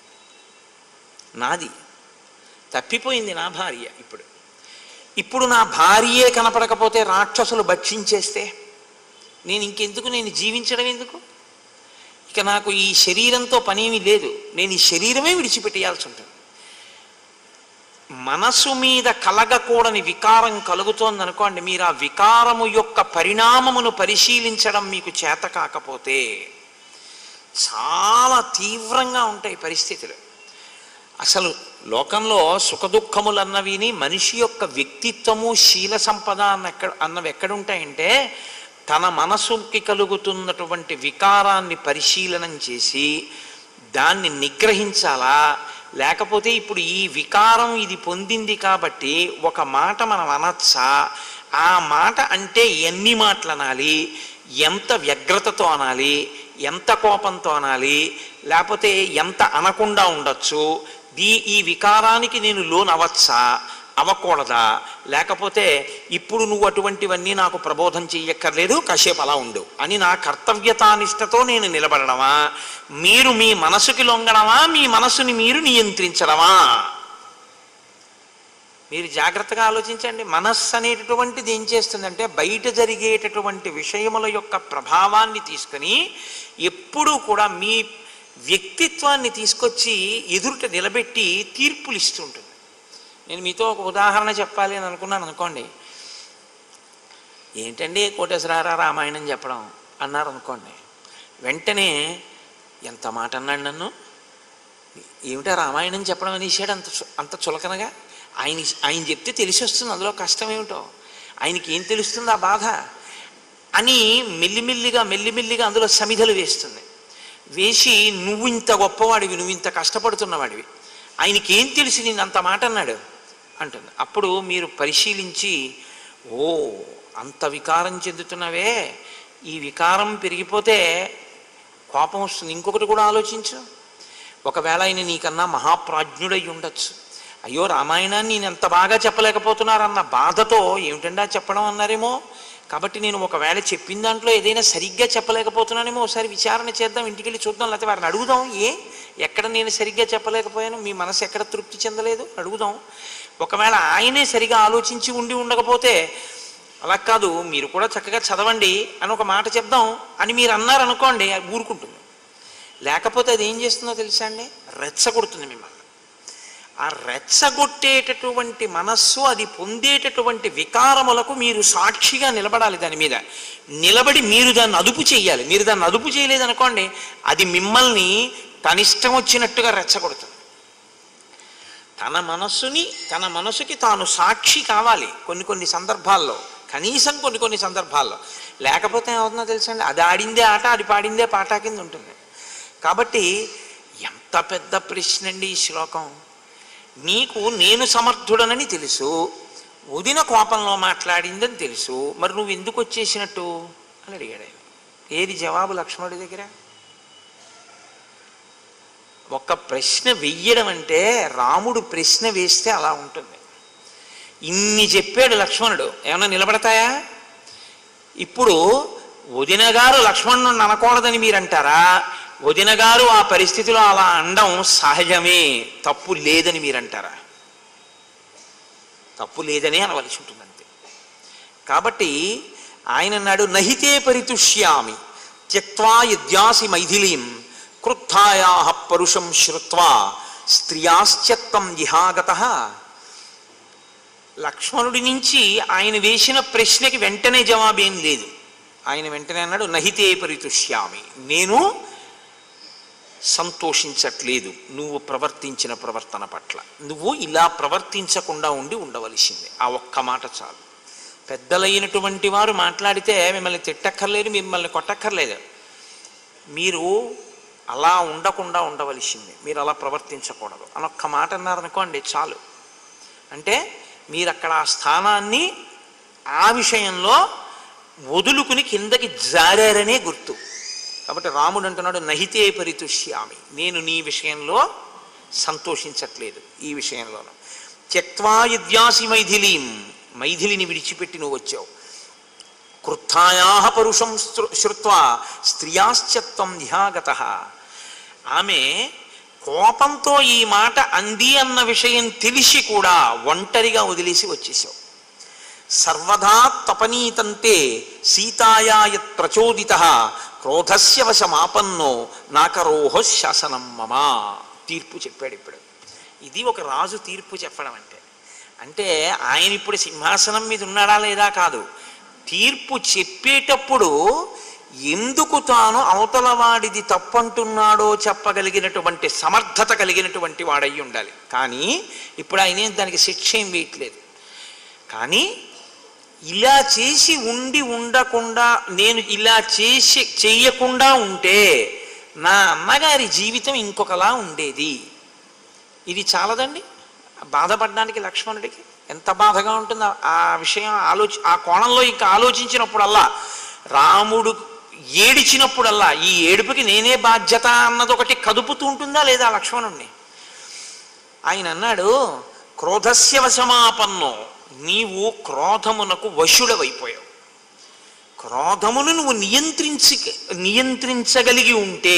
నాది తప్పిపోయింది నా భార్య ఇప్పుడు ఇప్పుడు నా భార్యే కనపడకపోతే రాక్షసులు భక్షించేస్తే నేను ఇంకెందుకు నేను జీవించడం ఎందుకు ఇక నాకు ఈ శరీరంతో పనేమీ లేదు నేను ఈ శరీరమే విడిచిపెట్టేయాల్సి ఉంటుంది మనసు మీద కలగకూడని వికారం కలుగుతోంది అనుకోండి మీరు ఆ వికారము యొక్క పరిణామమును పరిశీలించడం మీకు చేత కాకపోతే చాలా తీవ్రంగా ఉంటాయి పరిస్థితులు అసలు లోకంలో సుఖదుఖములు అన్నవిని మనిషి యొక్క వ్యక్తిత్వము శీల సంపద అన్న ఎక్కడ అన్నవి ఎక్కడుంటాయంటే తన మనసుకి కలుగుతున్నటువంటి వికారాన్ని పరిశీలనం చేసి దాన్ని నిగ్రహించాలా లేకపోతే ఇప్పుడు ఈ వికారం ఇది పొందింది కాబట్టి ఒక మాట మనం అనొచ్చా ఆ మాట అంటే ఎన్ని మాటలు అనాలి ఎంత వ్యగ్రతతో అనాలి ఎంత కోపంతో అనాలి లేకపోతే ఎంత అనకుండా ఉండొచ్చు దీ ఈ వికారానికి నేను లోన్ అవ్వచ్చా అవ్వకూడదా లేకపోతే ఇప్పుడు నువ్వు అటువంటివన్నీ నాకు ప్రబోధం చెయ్యక్కర్లేదు కాసేపు అలా ఉండు అని నా కర్తవ్యతానిష్టతో నేను నిలబడడమా మీరు మీ మనసుకి లొంగడమా మీ మనసుని మీరు నియంత్రించడమా మీరు జాగ్రత్తగా ఆలోచించండి మనస్సు అనేటటువంటిది ఏం చేస్తుందంటే బయట జరిగేటటువంటి విషయముల యొక్క ప్రభావాన్ని తీసుకొని ఎప్పుడూ కూడా మీ వ్యక్తిత్వాన్ని తీసుకొచ్చి ఎదురుట నిలబెట్టి తీర్పులు ఇస్తుంటుంది నేను మీతో ఒక ఉదాహరణ చెప్పాలి అని అనుకున్నాను అనుకోండి ఏంటండి కోటేశ్వరారా రామాయణం చెప్పడం అన్నారు అనుకోండి వెంటనే ఎంత మాట అన్నాడు నన్ను ఏమిటా రామాయణం చెప్పడం అనేసాడు అంత చు- అంత చులకనగా ఆయన ఆయన చెప్తే తెలిసి వస్తుంది అందులో కష్టం ఏమిటో ఆయనకి ఏం తెలుస్తుంది ఆ బాధ అని మెల్లిమెల్లిగా మెల్లిమెల్లిగా అందులో సమిధలు వేస్తుంది వేసి నువ్వు ఇంత గొప్పవాడివి నువ్వు ఇంత కష్టపడుతున్నవాడివి ఆయనకి ఏం తెలిసి నేను అంత మాట అన్నాడు అంటుంది అప్పుడు మీరు పరిశీలించి ఓ అంత వికారం చెందుతున్నావే ఈ వికారం పెరిగిపోతే కోపం వస్తుంది ఇంకొకటి కూడా ఆలోచించు ఒకవేళ ఆయన నీకన్నా మహాప్రాజ్ఞుడై ఉండొచ్చు అయ్యో రామాయణాన్ని నేను ఎంత బాగా చెప్పలేకపోతున్నారన్న బాధతో ఏమిటండా చెప్పడం అన్నారేమో కాబట్టి నేను ఒకవేళ చెప్పిన దాంట్లో ఏదైనా సరిగ్గా చెప్పలేకపోతున్నానేమో ఒకసారి విచారణ చేద్దాం ఇంటికి వెళ్ళి చూద్దాం లేకపోతే వారిని అడుగుదాం ఏ ఎక్కడ నేను సరిగ్గా చెప్పలేకపోయాను మీ మనసు ఎక్కడ తృప్తి చెందలేదు అడుగుదాం ఒకవేళ ఆయనే సరిగా ఆలోచించి ఉండి ఉండకపోతే అలా కాదు మీరు కూడా చక్కగా చదవండి అని ఒక మాట చెప్దాం అని మీరు అన్నారనుకోండి అది ఊరుకుంటుంది లేకపోతే అది ఏం చేస్తుందో తెలుసా అండి రెచ్చగొడుతుంది మిమ్మల్ని ఆ రెచ్చగొట్టేటటువంటి మనస్సు అది పొందేటటువంటి వికారములకు మీరు సాక్షిగా నిలబడాలి దాని మీద నిలబడి మీరు దాన్ని అదుపు చేయాలి మీరు దాన్ని అదుపు చేయలేదనుకోండి అది మిమ్మల్ని తనిష్టం వచ్చినట్టుగా రెచ్చగొడుతుంది తన మనస్సుని తన మనసుకి తాను సాక్షి కావాలి కొన్ని కొన్ని సందర్భాల్లో కనీసం కొన్ని కొన్ని సందర్భాల్లో లేకపోతే ఏమవుతుందో తెలుసండి అది ఆడిందే ఆట అది పాడిందే పాట కింద ఉంటుంది కాబట్టి ఎంత పెద్ద ప్రశ్న అండి ఈ శ్లోకం నీకు నేను సమర్థుడనని తెలుసు వదిన కోపంలో మాట్లాడిందని తెలుసు మరి నువ్వు ఎందుకు వచ్చేసినట్టు అని అడిగాడు ఆయన ఏది జవాబు లక్ష్మణుడి దగ్గర ఒక ప్రశ్న వెయ్యడం అంటే రాముడు ప్రశ్న వేస్తే అలా ఉంటుంది ఇన్ని చెప్పాడు లక్ష్మణుడు ఏమన్నా నిలబడతాయా ఇప్పుడు వదిన గారు లక్ష్మణుడు అనకూడదని మీరు అంటారా వదిన గారు ఆ పరిస్థితిలో అలా అండం సహజమే తప్పు లేదని మీరు అంటారా తప్పు లేదనే అనవలసి ఉంటుంది అంతే కాబట్టి ఆయన అన్నాడు నహితే పరితుష్యామి త్యక్వా యద్యాసి మైథిలీం క్రుద్ధాయా పరుషం శ్రుత్వా స్త్రియాశ్చత్వం ఇహాగత లక్ష్మణుడి నుంచి ఆయన వేసిన ప్రశ్నకి వెంటనే జవాబేం లేదు ఆయన వెంటనే అన్నాడు నహితే పరితుష్యామి నేను సంతోషించట్లేదు నువ్వు ప్రవర్తించిన ప్రవర్తన పట్ల నువ్వు ఇలా ప్రవర్తించకుండా ఉండి ఉండవలసిందే ఆ ఒక్క మాట చాలు పెద్దలైనటువంటి వారు మాట్లాడితే మిమ్మల్ని తిట్టక్కర్లేదు మిమ్మల్ని కొట్టక్కర్లేదు మీరు అలా ఉండకుండా ఉండవలసిందే మీరు అలా ప్రవర్తించకూడదు అని ఒక్క మాట అన్నారనుకోండి చాలు అంటే మీరు అక్కడ ఆ స్థానాన్ని ఆ విషయంలో వదులుకుని కిందకి జారారనే గుర్తు కాబట్టి రాముడు అంటున్నాడు నహితే పరితుష్యామి నేను నీ విషయంలో సంతోషించట్లేదు ఈ విషయంలోనూ త్యక్వా యద్యాసి మైథిలీం మైథిలిని విడిచిపెట్టి నువ్వు వచ్చావు క్రుద్ధాయా పరుషం శ్రు- శ్రుత్వా స్త్రియాశ్చత్వం ధ్యాగత ఆమె కోపంతో ఈ మాట అంది అన్న విషయం తెలిసి కూడా ఒంటరిగా వదిలేసి వచ్చేసావు సర్వదా తపనీతంతే సీతాయా యత్ ప్రచోదిత క్రోధస్య వశమాపన్నో నాకరోహ శాసనం మమ తీర్పు చెప్పాడు ఇప్పుడు ఇది ఒక రాజు తీర్పు చెప్పడం అంటే అంటే ఆయన ఇప్పుడు సింహాసనం మీద ఉన్నాడా లేదా కాదు తీర్పు చెప్పేటప్పుడు ఎందుకు తాను అవతల వాడిది తప్పంటున్నాడో చెప్పగలిగినటువంటి సమర్థత కలిగినటువంటి వాడయి ఉండాలి కానీ ఇప్పుడు ఆయన ఏం దానికి శిక్ష ఏం వేయట్లేదు కానీ ఇలా చేసి ఉండి ఉండకుండా నేను ఇలా చేసి చెయ్యకుండా ఉంటే నా అమ్మగారి జీవితం ఇంకొకలా ఉండేది ఇది చాలదండి బాధపడడానికి లక్ష్మణుడికి ఎంత బాధగా ఉంటుందో ఆ విషయం ఆలోచి ఆ కోణంలో ఇంకా ఆలోచించినప్పుడల్లా రాముడు ఏడిచినప్పుడల్లా ఈ ఏడుపుకి నేనే బాధ్యత అన్నది ఒకటి కదుపుతూ ఉంటుందా లేదా లక్ష్మణుణ్ణి ఆయన అన్నాడు క్రోధస్య వశమాపన్నో నీవు క్రోధమునకు వశుడవైపోయావు క్రోధమును నువ్వు నియంత్రించి నియంత్రించగలిగి ఉంటే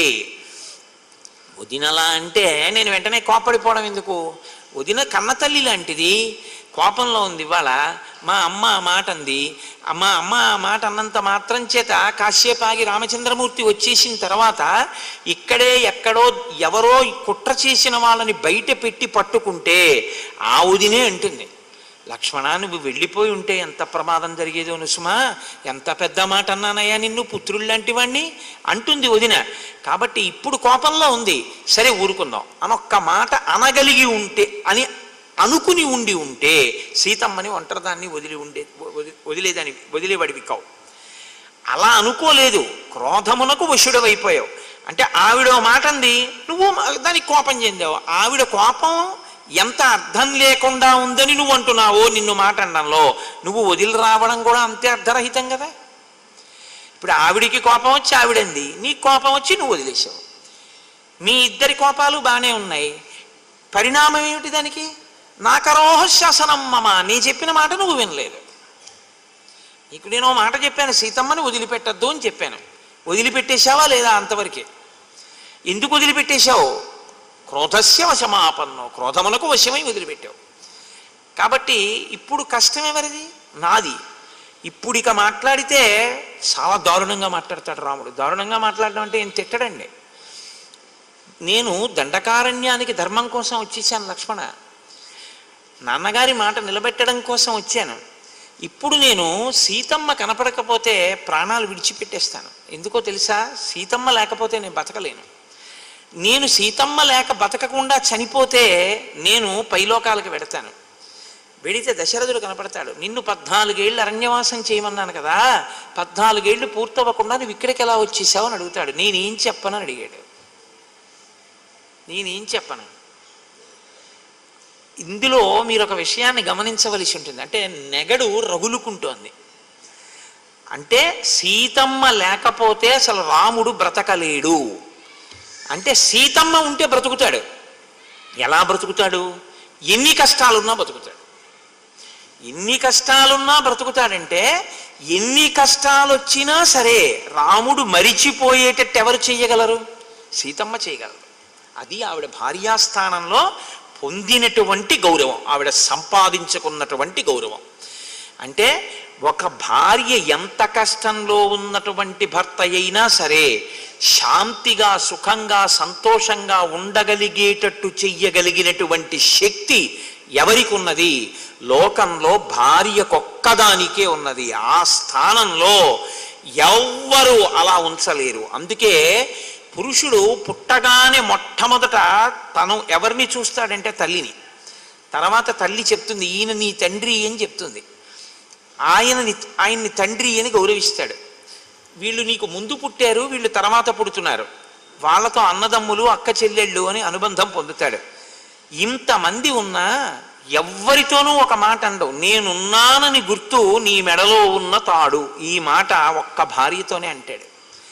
వదినలా అంటే నేను వెంటనే కోపడిపోవడం ఎందుకు వదిన కన్నతల్లి లాంటిది కోపంలో ఉంది ఇవాళ మా అమ్మ ఆ మాట అంది మా అమ్మ ఆ మాట అన్నంత మాత్రం చేత కాసేపు ఆగి రామచంద్రమూర్తి వచ్చేసిన తర్వాత ఇక్కడే ఎక్కడో ఎవరో కుట్ర చేసిన వాళ్ళని బయట పెట్టి పట్టుకుంటే ఆ వదినే అంటుంది లక్ష్మణ నువ్వు వెళ్ళిపోయి ఉంటే ఎంత ప్రమాదం జరిగేదో నుసుమా ఎంత పెద్ద మాట అన్నానయ్యా నిన్ను పుత్రుల్లాంటి వాణ్ణి అంటుంది వదిన కాబట్టి ఇప్పుడు కోపంలో ఉంది సరే ఊరుకుందాం అనొక్క మాట అనగలిగి ఉంటే అని అనుకుని ఉండి ఉంటే సీతమ్మని ఒంటరిదాన్ని వదిలి ఉండే వది- వదిలేదని వదిలేవాడివి కావు అలా అనుకోలేదు క్రోధమునకు వశుడవైపోయావు అంటే ఆవిడ ఓ మాట అంది నువ్వు దానికి కోపం చెందావు ఆవిడ కోపం ఎంత అర్థం లేకుండా ఉందని నువ్వు అంటున్నావో నిన్ను మాట అనడంలో నువ్వు వదిలి రావడం కూడా అంతే అర్థరహితం కదా ఇప్పుడు ఆవిడికి కోపం వచ్చి ఆవిడంది నీ కోపం వచ్చి నువ్వు వదిలేసావు మీ ఇద్దరి కోపాలు బాగానే ఉన్నాయి పరిణామం ఏమిటి దానికి నాకరోహ శాసనం మమ నీ చెప్పిన మాట నువ్వు వినలేదు నీకు నేను ఓ మాట చెప్పాను సీతమ్మని వదిలిపెట్టద్దు అని చెప్పాను వదిలిపెట్టేశావా లేదా అంతవరకే ఎందుకు వదిలిపెట్టేశావు క్రోధస్య వశమాపన్నో క్రోధమునకు వశమై వదిలిపెట్టావు కాబట్టి ఇప్పుడు కష్టం ఎవరిది నాది ఇప్పుడు ఇక మాట్లాడితే చాలా దారుణంగా మాట్లాడతాడు రాముడు దారుణంగా మాట్లాడడం అంటే ఏం తిట్టడండి నేను దండకారణ్యానికి ధర్మం కోసం వచ్చేసాను లక్ష్మణ నాన్నగారి మాట నిలబెట్టడం కోసం వచ్చాను ఇప్పుడు నేను సీతమ్మ కనపడకపోతే ప్రాణాలు విడిచిపెట్టేస్తాను ఎందుకో తెలుసా సీతమ్మ లేకపోతే నేను బతకలేను నేను సీతమ్మ లేక బతకకుండా చనిపోతే నేను పైలోకాలకు వెడతాను వెడితే దశరథుడు కనపడతాడు నిన్ను పద్నాలుగేళ్ళు అరణ్యవాసం చేయమన్నాను కదా పద్నాలుగేళ్ళు పూర్తవ్వకుండా నువ్వు ఇక్కడికి ఎలా వచ్చేసావు అని అడుగుతాడు నేనేం చెప్పనని అడిగాడు నేనేం చెప్పను ఇందులో మీరు ఒక విషయాన్ని గమనించవలసి ఉంటుంది అంటే నెగడు రగులుకుంటోంది అంటే సీతమ్మ లేకపోతే అసలు రాముడు బ్రతకలేడు అంటే సీతమ్మ ఉంటే బ్రతుకుతాడు ఎలా బ్రతుకుతాడు ఎన్ని కష్టాలున్నా బ్రతుకుతాడు ఎన్ని కష్టాలున్నా బ్రతుకుతాడంటే ఎన్ని కష్టాలు వచ్చినా సరే రాముడు మరిచిపోయేటట్టు ఎవరు చేయగలరు సీతమ్మ చేయగలరు అది ఆవిడ భార్యాస్థానంలో పొందినటువంటి గౌరవం ఆవిడ సంపాదించుకున్నటువంటి గౌరవం అంటే ఒక భార్య ఎంత కష్టంలో ఉన్నటువంటి భర్త అయినా సరే శాంతిగా సుఖంగా సంతోషంగా ఉండగలిగేటట్టు చెయ్యగలిగినటువంటి శక్తి ఎవరికి ఉన్నది లోకంలో భార్యకొక్కదానికే ఉన్నది ఆ స్థానంలో ఎవ్వరూ అలా ఉంచలేరు అందుకే పురుషుడు పుట్టగానే మొట్టమొదట తను ఎవరిని చూస్తాడంటే తల్లిని తర్వాత తల్లి చెప్తుంది ఈయన నీ తండ్రి అని చెప్తుంది ఆయనని ఆయన్ని తండ్రి అని గౌరవిస్తాడు వీళ్ళు నీకు ముందు పుట్టారు వీళ్ళు తర్వాత పుడుతున్నారు వాళ్ళతో అన్నదమ్ములు అక్క చెల్లెళ్ళు అని అనుబంధం పొందుతాడు ఇంతమంది ఉన్నా ఎవ్వరితోనూ ఒక మాట అండవు నేనున్నానని గుర్తు నీ మెడలో ఉన్న తాడు ఈ మాట ఒక్క భార్యతోనే అంటాడు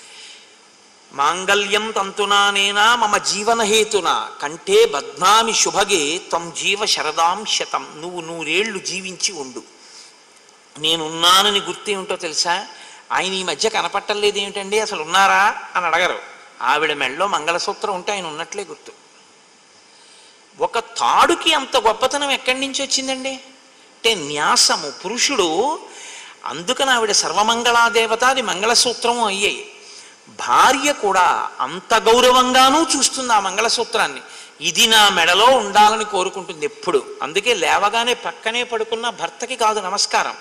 మాంగళ్యం తంతునానేనా మమ జీవనహేతున కంటే బద్నామి శుభగే త్వం జీవ శరదాం శతం నువ్వు నూరేళ్లు జీవించి ఉండు నేనున్నానని గుర్తు ఏమిటో తెలుసా ఆయన ఈ మధ్య కనపట్టలేదు ఏమిటండి అసలు ఉన్నారా అని అడగరు ఆవిడ మెళ్ళలో మంగళసూత్రం ఉంటే ఆయన ఉన్నట్లే గుర్తు ఒక తాడుకి అంత గొప్పతనం ఎక్కడి నుంచి వచ్చిందండి అంటే న్యాసము పురుషుడు అందుకని ఆవిడ సర్వమంగళాదేవత అది మంగళసూత్రము అయ్యాయి భార్య కూడా అంత గౌరవంగానూ చూస్తుంది ఆ మంగళసూత్రాన్ని ఇది నా మెడలో ఉండాలని కోరుకుంటుంది ఎప్పుడు అందుకే లేవగానే పక్కనే పడుకున్న భర్తకి కాదు నమస్కారం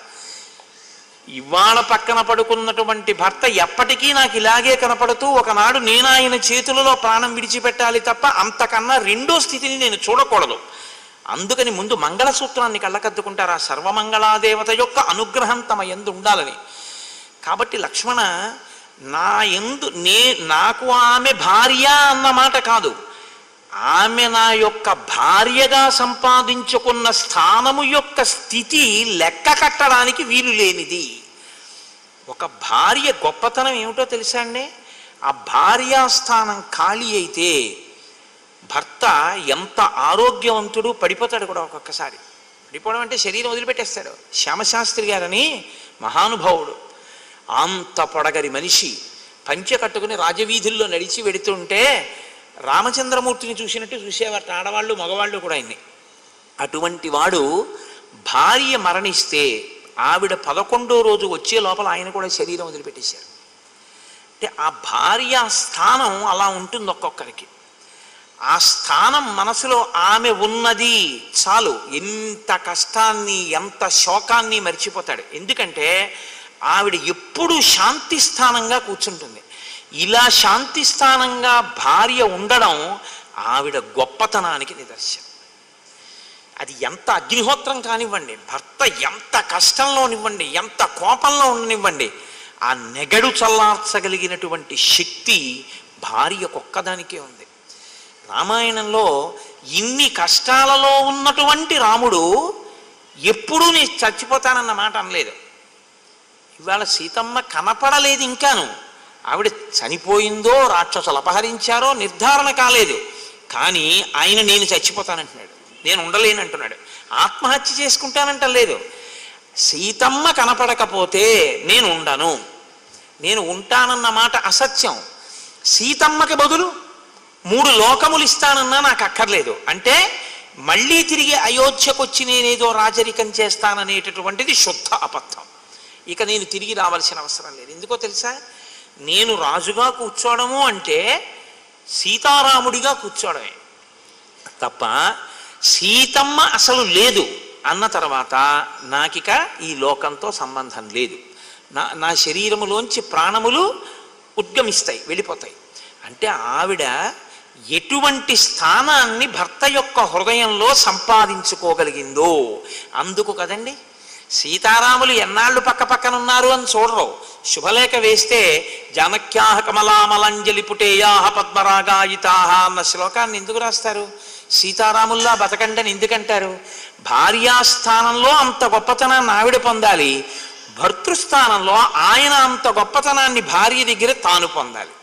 ఇవాళ పక్కన పడుకున్నటువంటి భర్త ఎప్పటికీ నాకు ఇలాగే కనపడుతూ ఒకనాడు నేను ఆయన చేతులలో ప్రాణం విడిచిపెట్టాలి తప్ప అంతకన్నా రెండో స్థితిని నేను చూడకూడదు అందుకని ముందు మంగళసూత్రాన్ని కళ్ళకద్దుకుంటారు ఆ సర్వమంగళాదేవత యొక్క అనుగ్రహం తమ ఎందు ఉండాలని కాబట్టి లక్ష్మణ నా ఎందు నే నాకు ఆమె భార్య అన్న మాట కాదు ఆమె నా యొక్క భార్యగా సంపాదించుకున్న స్థానము యొక్క స్థితి లెక్క కట్టడానికి వీలు లేనిది ఒక భార్య గొప్పతనం ఏమిటో తెలుసా అండి ఆ భార్యాస్థానం ఖాళీ అయితే భర్త ఎంత ఆరోగ్యవంతుడు పడిపోతాడు కూడా ఒక్కొక్కసారి పడిపోవడం అంటే శరీరం వదిలిపెట్టేస్తాడు శ్యామశాస్త్రి గారని మహానుభావుడు అంత పొడగరి మనిషి పంచె కట్టుకుని రాజవీధుల్లో నడిచి వెడుతుంటే రామచంద్రమూర్తిని చూసినట్టు చూసేవారట ఆడవాళ్ళు మగవాళ్ళు కూడా ఆయన్ని అటువంటి వాడు భార్య మరణిస్తే ఆవిడ పదకొండో రోజు వచ్చే లోపల ఆయన కూడా శరీరం వదిలిపెట్టేశారు అంటే ఆ భార్య స్థానం అలా ఉంటుంది ఒక్కొక్కరికి ఆ స్థానం మనసులో ఆమె ఉన్నది చాలు ఎంత కష్టాన్ని ఎంత శోకాన్ని మర్చిపోతాడు ఎందుకంటే ఆవిడ ఎప్పుడూ శాంతి స్థానంగా కూర్చుంటుంది ఇలా శాంతి స్థానంగా భార్య ఉండడం ఆవిడ గొప్పతనానికి నిదర్శనం అది ఎంత అగ్నిహోత్రం కానివ్వండి భర్త ఎంత కష్టంలోనివ్వండి ఎంత కోపంలో ఉండనివ్వండి ఆ నెగడు చల్లార్చగలిగినటువంటి శక్తి భార్యకొక్కదానికే ఉంది రామాయణంలో ఇన్ని కష్టాలలో ఉన్నటువంటి రాముడు ఎప్పుడూ నీ చచ్చిపోతానన్న మాట అనలేదు ఇవాళ సీతమ్మ కనపడలేదు ఇంకాను ఆవిడ చనిపోయిందో రాక్షసులు అపహరించారో నిర్ధారణ కాలేదు కానీ ఆయన నేను చచ్చిపోతానంటున్నాడు నేను ఉండలేనంటున్నాడు ఆత్మహత్య చేసుకుంటానంట లేదు సీతమ్మ కనపడకపోతే నేను ఉండను నేను ఉంటానన్న మాట అసత్యం సీతమ్మకి బదులు మూడు లోకములు ఇస్తానన్నా నాకు అక్కర్లేదు అంటే మళ్ళీ తిరిగి అయోధ్యకు వచ్చి నేనేదో రాజరికం చేస్తాననేటటువంటిది శుద్ధ అబద్ధం ఇక నేను తిరిగి రావాల్సిన అవసరం లేదు ఎందుకో తెలుసా నేను రాజుగా కూర్చోవడము అంటే సీతారాముడిగా కూర్చోవడమే తప్ప సీతమ్మ అసలు లేదు అన్న తర్వాత నాకిక ఈ లోకంతో సంబంధం లేదు నా నా శరీరములోంచి ప్రాణములు ఉద్గమిస్తాయి వెళ్ళిపోతాయి అంటే ఆవిడ ఎటువంటి స్థానాన్ని భర్త యొక్క హృదయంలో సంపాదించుకోగలిగిందో అందుకు కదండి సీతారాములు ఎన్నాళ్ళు పక్క పక్కన ఉన్నారు అని చూడరు శుభలేఖ వేస్తే జానక్యాహ కమలామలంజలి పుటేయాహ పద్మరాగాయితాహ అన్న శ్లోకాన్ని ఎందుకు రాస్తారు సీతారాముల్లా బతకండని ఎందుకంటారు భార్యాస్థానంలో అంత గొప్పతనాన్ని ఆవిడ పొందాలి భర్తృస్థానంలో ఆయన అంత గొప్పతనాన్ని భార్య దగ్గర తాను పొందాలి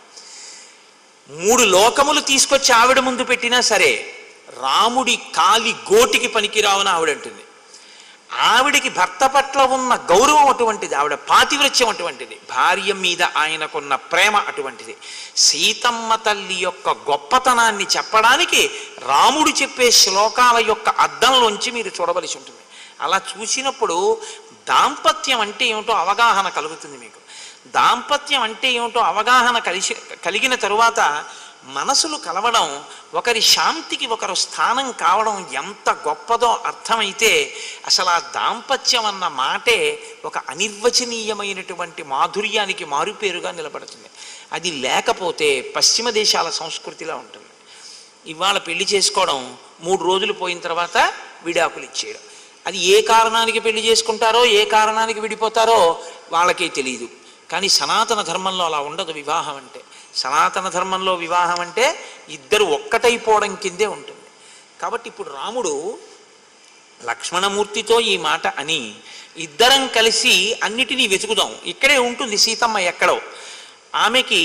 మూడు లోకములు తీసుకొచ్చి ఆవిడ ముందు పెట్టినా సరే రాముడి కాలి గోటికి పనికిరావని ఆవిడ అంటుంది ఆవిడికి భర్త పట్ల ఉన్న గౌరవం అటువంటిది ఆవిడ పాతివృత్యం అటువంటిది భార్య మీద ఆయనకున్న ప్రేమ అటువంటిది సీతమ్మ తల్లి యొక్క గొప్పతనాన్ని చెప్పడానికి రాముడు చెప్పే శ్లోకాల యొక్క అద్దంలోంచి మీరు చూడవలసి ఉంటుంది అలా చూసినప్పుడు దాంపత్యం అంటే ఏమిటో అవగాహన కలుగుతుంది మీకు దాంపత్యం అంటే ఏమిటో అవగాహన కలిసి కలిగిన తరువాత మనసులు కలవడం ఒకరి శాంతికి ఒకరు స్థానం కావడం ఎంత గొప్పదో అర్థమైతే అసలు ఆ దాంపత్యం అన్న మాటే ఒక అనిర్వచనీయమైనటువంటి మాధుర్యానికి మారుపేరుగా నిలబడుతుంది అది లేకపోతే పశ్చిమ దేశాల సంస్కృతిలా ఉంటుంది ఇవాళ పెళ్లి చేసుకోవడం మూడు రోజులు పోయిన తర్వాత విడాకులు ఇచ్చేయడం అది ఏ కారణానికి పెళ్లి చేసుకుంటారో ఏ కారణానికి విడిపోతారో వాళ్ళకే తెలియదు కానీ సనాతన ధర్మంలో అలా ఉండదు వివాహం అంటే సనాతన ధర్మంలో వివాహం అంటే ఇద్దరు ఒక్కటైపోవడం కిందే ఉంటుంది కాబట్టి ఇప్పుడు రాముడు లక్ష్మణమూర్తితో ఈ మాట అని ఇద్దరం కలిసి అన్నిటినీ వెతుకుదాం ఇక్కడే ఉంటుంది సీతమ్మ ఎక్కడో ఆమెకి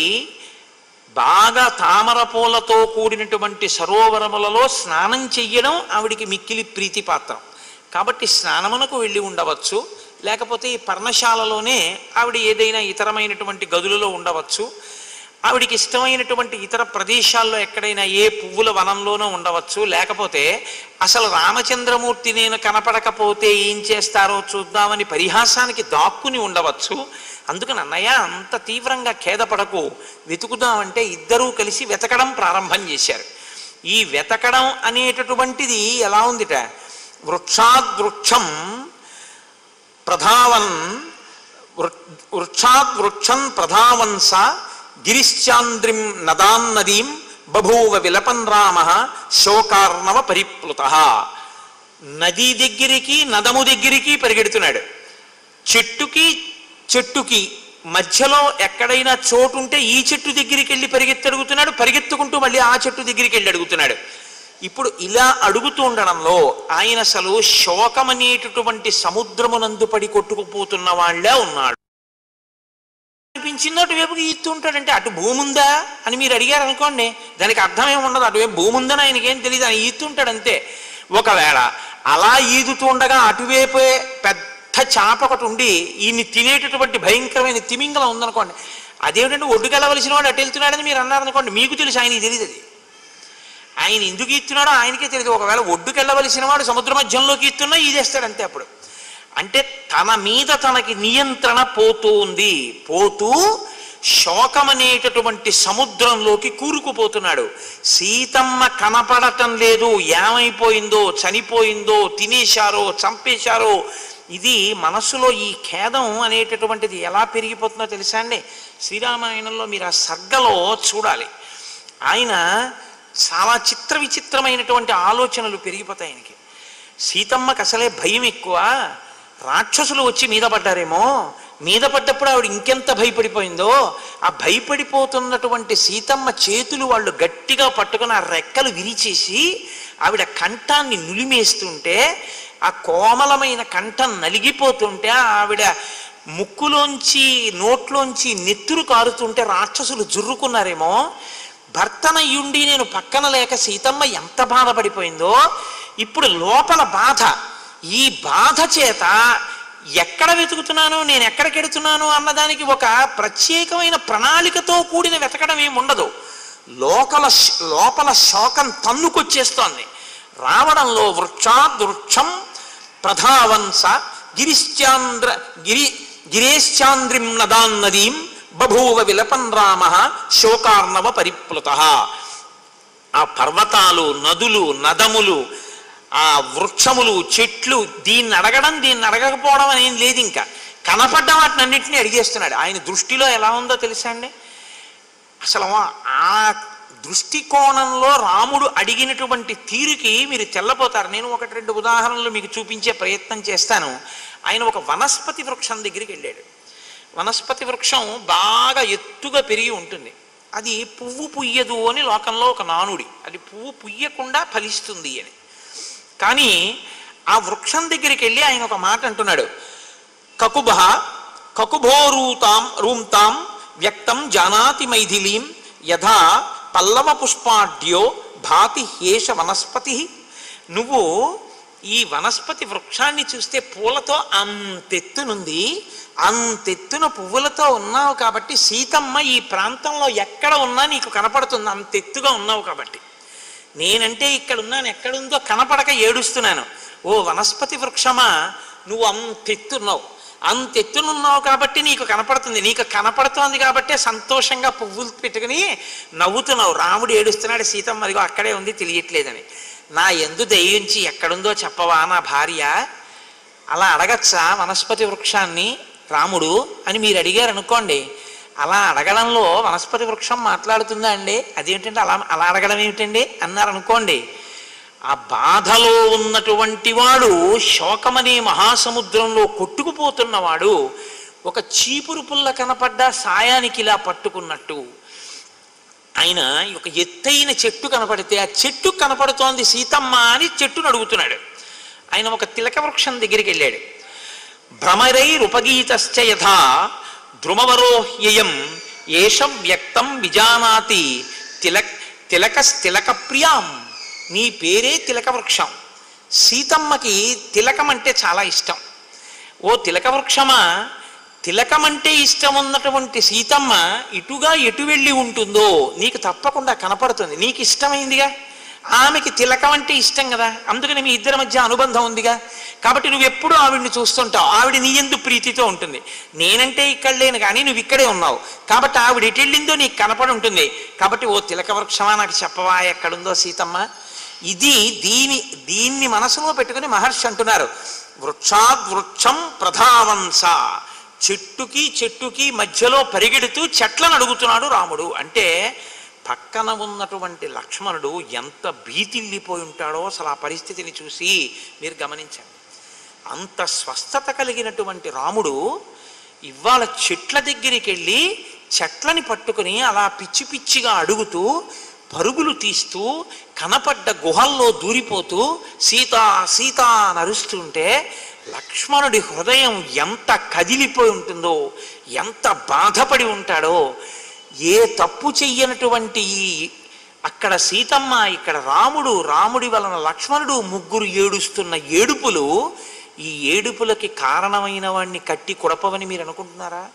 బాగా తామర పూలతో కూడినటువంటి సరోవరములలో స్నానం చెయ్యడం ఆవిడికి మిక్కిలి ప్రీతిపాత్రం కాబట్టి స్నానమునకు వెళ్ళి ఉండవచ్చు లేకపోతే ఈ పర్ణశాలలోనే ఆవిడ ఏదైనా ఇతరమైనటువంటి గదులలో ఉండవచ్చు ఆవిడికి ఇష్టమైనటువంటి ఇతర ప్రదేశాల్లో ఎక్కడైనా ఏ పువ్వుల వనంలోనో ఉండవచ్చు లేకపోతే అసలు రామచంద్రమూర్తి నేను కనపడకపోతే ఏం చేస్తారో చూద్దామని పరిహాసానికి దాక్కుని ఉండవచ్చు అందుకని అన్నయ్య అంత తీవ్రంగా ఖేదపడకు వెతుకుదామంటే ఇద్దరూ కలిసి వెతకడం ప్రారంభం చేశారు ఈ వెతకడం అనేటటువంటిది ఎలా ఉందిట వృక్షాద్వృక్షం ప్రధావన్ వృక్షాత్ వృక్షం ప్రధావన్స గిరిశ్చాంద్రిం నదాన్నదీం బభూవ విలపన్ రామ శోకార్ణవ పరిప్లుత నది దగ్గరికి నదము దగ్గరికి పరిగెడుతున్నాడు చెట్టుకి చెట్టుకి మధ్యలో ఎక్కడైనా చోటు ఉంటే ఈ చెట్టు దగ్గరికి వెళ్ళి పరిగెత్తి అడుగుతున్నాడు పరిగెత్తుకుంటూ మళ్ళీ ఆ చెట్టు దగ్గరికి వెళ్ళి అడుగుతున్నాడు ఇప్పుడు ఇలా అడుగుతూ ఉండడంలో ఆయన అసలు శోకమనేటటువంటి సముద్రమునందు పడి కొట్టుకుపోతున్న వాళ్ళే ఉన్నాడు అనిపించిందో అటువైపుకి ఈత్తు ఉంటాడంటే అటు భూమి ఉందా అని మీరు అడిగారు అనుకోండి దానికి అర్థం ఏమి ఉండదు అటువైపు భూమి ఉందని ఆయనకి ఏం తెలియదు ఆయన ఈత్తుంటాడు అంతే ఒకవేళ అలా ఈదుతూ ఉండగా అటువైపే పెద్ద చాప ఒకటి ఉండి ఈయన్ని తినేటటువంటి భయంకరమైన తిమింగలం ఉందనుకోండి అదేమిటంటే ఒడ్డుకెళ్ళవలసిన వాడు అటు వెళ్తున్నాడని మీరు అన్నారనుకోండి మీకు తెలుసు ఆయనకి తెలియదు అది ఆయన ఎందుకు ఇస్తున్నాడో ఆయనకే తెలియదు ఒకవేళ ఒడ్డుకెళ్ళవలసిన వాడు సముద్ర మధ్యంలోకి ఇస్తున్నా ఈదేస్తాడు అంతే అప్పుడు అంటే తన మీద తనకి నియంత్రణ పోతూ ఉంది పోతూ శోకమనేటటువంటి సముద్రంలోకి కూరుకుపోతున్నాడు సీతమ్మ కనపడటం లేదు ఏమైపోయిందో చనిపోయిందో తినేశారో చంపేశారో ఇది మనసులో ఈ ఖేదం అనేటటువంటిది ఎలా పెరిగిపోతుందో తెలుసా అండి శ్రీరామాయణంలో మీరు ఆ సర్గలో చూడాలి ఆయన చాలా చిత్ర విచిత్రమైనటువంటి ఆలోచనలు పెరిగిపోతాయి ఆయనకి సీతమ్మకి అసలే భయం ఎక్కువ రాక్షసులు వచ్చి మీద పడ్డారేమో మీద పడ్డప్పుడు ఆవిడ ఇంకెంత భయపడిపోయిందో ఆ భయపడిపోతున్నటువంటి సీతమ్మ చేతులు వాళ్ళు గట్టిగా పట్టుకుని ఆ రెక్కలు విరిచేసి ఆవిడ కంఠాన్ని నులిమేస్తుంటే ఆ కోమలమైన కంఠం నలిగిపోతుంటే ఆవిడ ముక్కులోంచి నోట్లోంచి నెత్తురు కారుతుంటే రాక్షసులు జుర్రుకున్నారేమో భర్తనయ్యుండి నేను పక్కన లేక సీతమ్మ ఎంత బాధపడిపోయిందో ఇప్పుడు లోపల బాధ ఈ బాధ చేత ఎక్కడ వెతుకుతున్నాను నేను ఎక్కడికి వెడుతున్నాను అన్నదానికి ఒక ప్రత్యేకమైన ప్రణాళికతో కూడిన వెతకడం ఏమి ఉండదు లోకల లోపల శోకం తన్నుకొచ్చేస్తోంది రావడంలో వృక్షాద్ వృక్షం ప్రధావంస గిరిశ్చాంద్ర గిరి గిరేశ్చాంద్రిం నదాన్నదీం బభూవ విలపన్ రామ శోకార్ణవ పరిప్లుత ఆ పర్వతాలు నదులు నదములు ఆ వృక్షములు చెట్లు దీన్ని అడగడం దీన్ని అడగకపోవడం అనేది లేదు ఇంకా కనపడ్డ వాటిని అన్నింటినీ అడిగేస్తున్నాడు ఆయన దృష్టిలో ఎలా ఉందో తెలుసా అండి అసలు ఆ దృష్టికోణంలో రాముడు అడిగినటువంటి తీరుకి మీరు తెల్లపోతారు నేను ఒకటి రెండు ఉదాహరణలు మీకు చూపించే ప్రయత్నం చేస్తాను ఆయన ఒక వనస్పతి వృక్షం దగ్గరికి వెళ్ళాడు వనస్పతి వృక్షం బాగా ఎత్తుగా పెరిగి ఉంటుంది అది పువ్వు పుయ్యదు అని లోకంలో ఒక నానుడి అది పువ్వు పుయ్యకుండా ఫలిస్తుంది అని కానీ ఆ వృక్షం దగ్గరికి వెళ్ళి ఆయన ఒక మాట అంటున్నాడు కకుభ కకుభోరూతాం రూంతాం వ్యక్తం జానాతి మైథిలీం యథా పల్లవ పుష్పాఢ్యో భాతి హేష వనస్పతి నువ్వు ఈ వనస్పతి వృక్షాన్ని చూస్తే పూలతో అంతెత్తునుంది అంతెత్తున పువ్వులతో ఉన్నావు కాబట్టి సీతమ్మ ఈ ప్రాంతంలో ఎక్కడ ఉన్నా నీకు కనపడుతుంది అంతెత్తుగా ఉన్నావు కాబట్టి నేనంటే ఇక్కడ ఉన్నాను ఎక్కడుందో కనపడక ఏడుస్తున్నాను ఓ వనస్పతి వృక్షమా నువ్వు అంతెత్తున్నావు అంతెత్తునున్నావు కాబట్టి నీకు కనపడుతుంది నీకు కనపడుతోంది కాబట్టే సంతోషంగా పువ్వులు పెట్టుకుని నవ్వుతున్నావు రాముడు ఏడుస్తున్నాడు సీతమ్మ అదిగో అక్కడే ఉంది తెలియట్లేదని నా ఎందు దయించి ఎక్కడుందో చెప్పవా నా భార్య అలా అడగచ్చా వనస్పతి వృక్షాన్ని రాముడు అని మీరు అడిగారు అనుకోండి అలా అడగడంలో వనస్పతి వృక్షం మాట్లాడుతుందా అండి అదేంటంటే అలా అలా అడగడం ఏమిటండి అన్నారు అనుకోండి ఆ బాధలో ఉన్నటువంటి వాడు శోకమనే మహాసముద్రంలో కొట్టుకుపోతున్నవాడు ఒక చీపురు పుల్ల కనపడ్డ సాయానికి ఇలా పట్టుకున్నట్టు ఆయన ఒక ఎత్తైన చెట్టు కనపడితే ఆ చెట్టు కనపడుతోంది సీతమ్మ అని చెట్టును అడుగుతున్నాడు ఆయన ఒక తిలక వృక్షం దగ్గరికి వెళ్ళాడు భ్రమరైరుపగీతశ్చ యథా ధ్రుమవరోహ్యయం ఏష వ్యక్తం విజానాతి తిలక్ తిలకస్తిలక ప్రియాం నీ పేరే తిలక వృక్షం సీతమ్మకి తిలకం అంటే చాలా ఇష్టం ఓ తిలక వృక్షమా తిలకమంటే ఇష్టం ఉన్నటువంటి సీతమ్మ ఇటుగా ఎటు వెళ్ళి ఉంటుందో నీకు తప్పకుండా కనపడుతుంది నీకు ఇష్టమైందిగా ఆమెకి తిలకం అంటే ఇష్టం కదా అందుకని మీ ఇద్దరి మధ్య అనుబంధం ఉందిగా కాబట్టి నువ్వు ఎప్పుడూ ఆవిడ్ని చూస్తుంటావు ఆవిడ నీ ఎందు ప్రీతితో ఉంటుంది నేనంటే ఇక్కడ లేను కానీ నువ్వు ఇక్కడే ఉన్నావు కాబట్టి ఆవిడ ఎటు వెళ్ళిందో నీకు కనపడి ఉంటుంది కాబట్టి ఓ తిలక వృక్షమా నాకు చెప్పవా ఎక్కడుందో సీతమ్మ ఇది దీని దీన్ని మనసులో పెట్టుకుని మహర్షి అంటున్నారు వృక్షాద్ వృక్షం ప్రధావంస చెట్టుకి చెట్టుకి మధ్యలో పరిగెడుతూ చెట్లను అడుగుతున్నాడు రాముడు అంటే పక్కన ఉన్నటువంటి లక్ష్మణుడు ఎంత భీతిల్లిపోయి ఉంటాడో అసలు ఆ పరిస్థితిని చూసి మీరు గమనించండి అంత స్వస్థత కలిగినటువంటి రాముడు ఇవాళ చెట్ల దగ్గరికి వెళ్ళి చెట్లని పట్టుకుని అలా పిచ్చి పిచ్చిగా అడుగుతూ పరుగులు తీస్తూ కనపడ్డ గుహల్లో దూరిపోతూ సీత సీత అని అరుస్తుంటే లక్ష్మణుడి హృదయం ఎంత కదిలిపోయి ఉంటుందో ఎంత బాధపడి ఉంటాడో ఏ తప్పు చెయ్యనటువంటి ఈ అక్కడ సీతమ్మ ఇక్కడ రాముడు రాముడి వలన లక్ష్మణుడు ముగ్గురు ఏడుస్తున్న ఏడుపులు ఈ ఏడుపులకి కారణమైన వాడిని కట్టి కుడపవని మీరు అనుకుంటున్నారా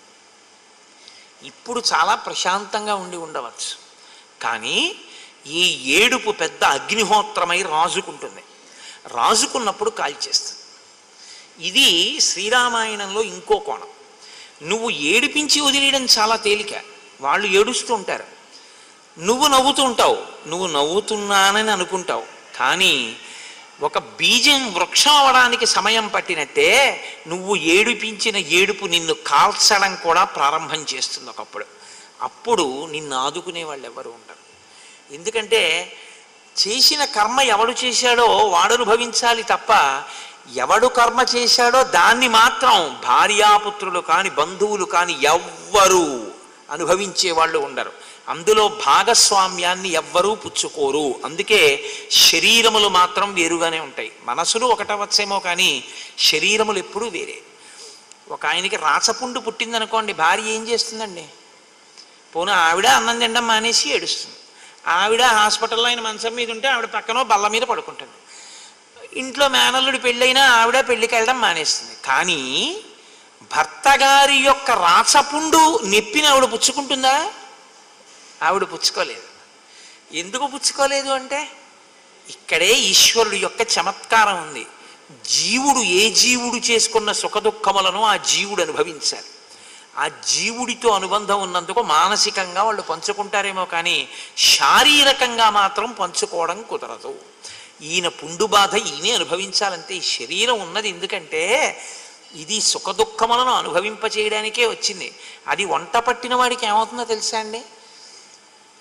ఇప్పుడు చాలా ప్రశాంతంగా ఉండి ఉండవచ్చు కానీ ఈ ఏడుపు పెద్ద అగ్నిహోత్రమై రాజుకుంటుంది రాజుకున్నప్పుడు కాల్చేస్తుంది ఇది శ్రీరామాయణంలో ఇంకో కోణం నువ్వు ఏడిపించి వదిలేయడం చాలా తేలిక వాళ్ళు ఏడుస్తూ ఉంటారు నువ్వు నవ్వుతూ ఉంటావు నువ్వు నవ్వుతున్నానని అనుకుంటావు కానీ ఒక బీజం వృక్షం అవడానికి సమయం పట్టినట్టే నువ్వు ఏడిపించిన ఏడుపు నిన్ను కాల్చడం కూడా ప్రారంభం చేస్తుంది ఒకప్పుడు అప్పుడు నిన్ను ఆదుకునే వాళ్ళు ఎవరు ఉండరు ఎందుకంటే చేసిన కర్మ ఎవడు చేశాడో వాడు అనుభవించాలి తప్ప ఎవడు కర్మ చేశాడో దాన్ని మాత్రం భార్యాపుత్రులు కాని బంధువులు కాని ఎవ్వరూ అనుభవించే వాళ్ళు ఉండరు అందులో భాగస్వామ్యాన్ని ఎవ్వరూ పుచ్చుకోరు అందుకే శరీరములు మాత్రం వేరుగానే ఉంటాయి మనసులు ఒకటవచ్చేమో కానీ శరీరములు ఎప్పుడూ వేరే ఒక ఆయనకి రాచపుండు పుట్టిందనుకోండి భార్య ఏం చేస్తుందండి పోనీ ఆవిడ అన్నం తినడం మానేసి ఏడుస్తుంది ఆవిడ హాస్పిటల్లో ఆయన మంచం మీద ఉంటే ఆవిడ పక్కనో బల్ల మీద పడుకుంటుంది ఇంట్లో మేనల్లుడి పెళ్ళైనా ఆవిడ పెళ్ళికి వెళ్ళడం మానేస్తుంది కానీ భర్త గారి యొక్క రాచపుండు నెప్పిని ఆవిడ పుచ్చుకుంటుందా ఆవిడ పుచ్చుకోలేదు ఎందుకు పుచ్చుకోలేదు అంటే ఇక్కడే ఈశ్వరుడు యొక్క చమత్కారం ఉంది జీవుడు ఏ జీవుడు చేసుకున్న సుఖదుఖములను ఆ జీవుడు అనుభవించాలి ఆ జీవుడితో అనుబంధం ఉన్నందుకు మానసికంగా వాళ్ళు పంచుకుంటారేమో కానీ శారీరకంగా మాత్రం పంచుకోవడం కుదరదు ఈయన పుండు బాధ ఈయనే అనుభవించాలంటే ఈ శరీరం ఉన్నది ఎందుకంటే ఇది సుఖదుఖములను అనుభవింపచేయడానికే వచ్చింది అది వంట పట్టిన వాడికి ఏమవుతుందో తెలుసా అండి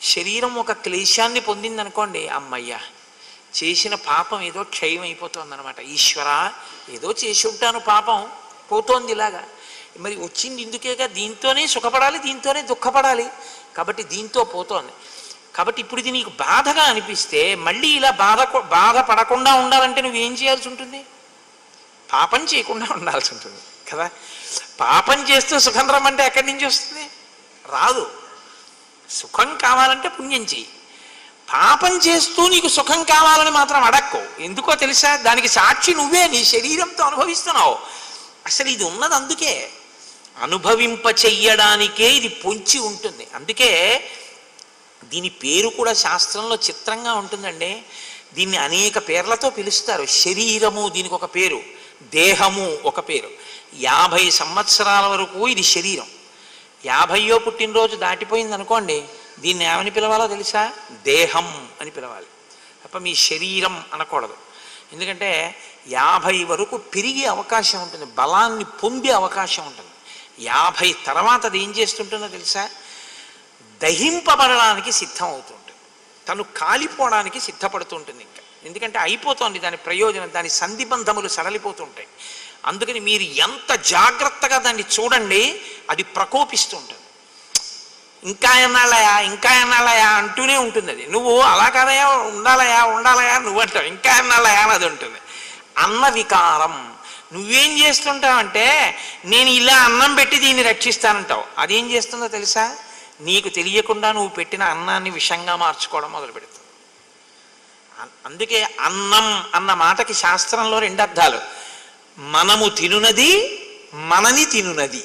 శరీరం ఒక క్లేశాన్ని పొందిందనుకోండి అమ్మయ్య చేసిన పాపం ఏదో క్షయం అయిపోతుంది అనమాట ఈశ్వర ఏదో చేసి ఉంటాను పాపం పోతోంది ఇలాగా మరి వచ్చింది ఇందుకేగా దీంతోనే సుఖపడాలి దీంతోనే దుఃఖపడాలి కాబట్టి దీంతో పోతోంది కాబట్టి ఇప్పుడు ఇది నీకు బాధగా అనిపిస్తే మళ్ళీ ఇలా బాధ బాధపడకుండా ఉండాలంటే నువ్వేం చేయాల్సి ఉంటుంది పాపం చేయకుండా ఉండాల్సి ఉంటుంది కదా పాపం చేస్తూ సుఖం రమ్మంటే ఎక్కడి నుంచి వస్తుంది రాదు సుఖం కావాలంటే పుణ్యం చెయ్యి పాపం చేస్తూ నీకు సుఖం కావాలని మాత్రం అడక్కో ఎందుకో తెలుసా దానికి సాక్షి నువ్వే నీ శరీరంతో అనుభవిస్తున్నావు అసలు ఇది ఉన్నది అందుకే అనుభవింప చెయ్యడానికే ఇది పొంచి ఉంటుంది అందుకే దీని పేరు కూడా శాస్త్రంలో చిత్రంగా ఉంటుందండి దీన్ని అనేక పేర్లతో పిలుస్తారు శరీరము దీనికి ఒక పేరు దేహము ఒక పేరు యాభై సంవత్సరాల వరకు ఇది శరీరం యాభైయో పుట్టినరోజు దాటిపోయింది అనుకోండి దీన్ని ఏమని పిలవాలో తెలుసా దేహం అని పిలవాలి తప్ప మీ శరీరం అనకూడదు ఎందుకంటే యాభై వరకు పెరిగే అవకాశం ఉంటుంది బలాన్ని పొందే అవకాశం ఉంటుంది యాభై తర్వాత అది ఏం చేస్తుంటుందో తెలుసా దహింపబడడానికి సిద్ధం అవుతుంటుంది తను కాలిపోవడానికి సిద్ధపడుతుంటుంది ఇంకా ఎందుకంటే అయిపోతుంది దాని ప్రయోజనం దాని సంధిబంధములు సడలిపోతుంటాయి అందుకని మీరు ఎంత జాగ్రత్తగా దాన్ని చూడండి అది ప్రకోపిస్తూ ఉంటుంది ఇంకా ఎన్నాళ్ళయా ఇంకా ఎన్నాళ్ళయా అంటూనే ఉంటుంది అది నువ్వు అలా కాదయా ఉండాలయా ఉండాలయా నువ్వు అంటావు ఇంకా ఎన్నాళ్ళయా అని అది ఉంటుంది అన్న వికారం నువ్వేం చేస్తుంటావంటే నేను ఇలా అన్నం పెట్టి దీన్ని రక్షిస్తానంటావు అదేం చేస్తుందో తెలుసా నీకు తెలియకుండా నువ్వు పెట్టిన అన్నాన్ని విషంగా మార్చుకోవడం మొదలు పెడుతుంది అన్- అందుకే అన్నం అన్న మాటకి శాస్త్రంలో రెండు అర్థాలు మనము తినునది మనని తినునది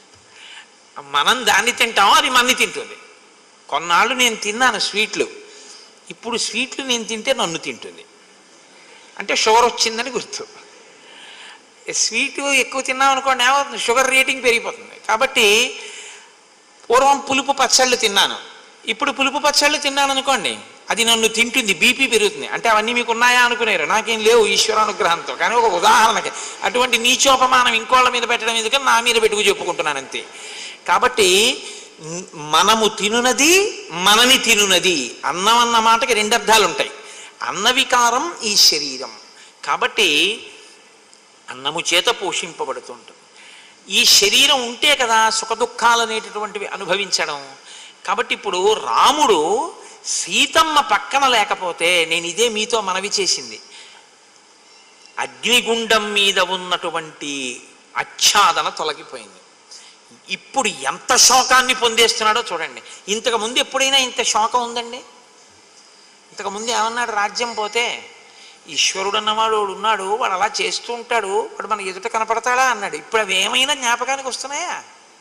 మనం దాన్ని తింటాం అది మనని తింటుంది కొన్నాళ్ళు నేను తిన్నాను స్వీట్లు ఇప్పుడు స్వీట్లు నేను తింటే నన్ను తింటుంది అంటే షుగర్ వచ్చిందని గుర్తు స్వీట్ ఎక్కువ తిన్నాం అనుకోండి ఏమవుతుంది షుగర్ రేటింగ్ పెరిగిపోతుంది కాబట్టి పూర్వం పులుపు పచ్చళ్ళు తిన్నాను ఇప్పుడు పులుపు పచ్చళ్ళు తిన్నాను అనుకోండి అది నన్ను తింటుంది బీపీ పెరుగుతుంది అంటే అవన్నీ మీకు ఉన్నాయా అనుకునేరు నాకేం లేవు ఈశ్వరానుగ్రహంతో కానీ ఒక ఉదాహరణకి అటువంటి నీచోపమానం ఇంకోళ్ళ మీద పెట్టడం ఎందుకని నా మీద పెట్టుకు చెప్పుకుంటున్నాను అంతే కాబట్టి మ్, మనము తినునది మనని తినునది అన్నం అన్న మాటకి రెండు అర్థాలు ఉంటాయి అన్న వికారం ఈ శరీరం కాబట్టి అన్నము చేత పోషింపబడుతుంటుంది ఈ శరీరం ఉంటే కదా సుఖదుఖాలు అనేటటువంటివి అనుభవించడం కాబట్టి ఇప్పుడు రాముడు సీతమ్మ పక్కన లేకపోతే నేను ఇదే మీతో మనవి చేసింది అగ్నిగుండం మీద ఉన్నటువంటి ఆచ్ఛాదన తొలగిపోయింది ఇప్పుడు ఎంత శోకాన్ని పొందేస్తున్నాడో చూడండి ఇంతకు ముందు ఎప్పుడైనా ఇంత శోకం ఉందండి ఇంతకు ముందు ఏమన్నాడు రాజ్యం పోతే ఈశ్వరుడు అన్నవాడు వాడు ఉన్నాడు వాడు అలా చేస్తూ ఉంటాడు వాడు మన ఎదుట కనపడతాడా అన్నాడు ఇప్పుడు అవి ఏమైనా జ్ఞాపకానికి వస్తున్నాయా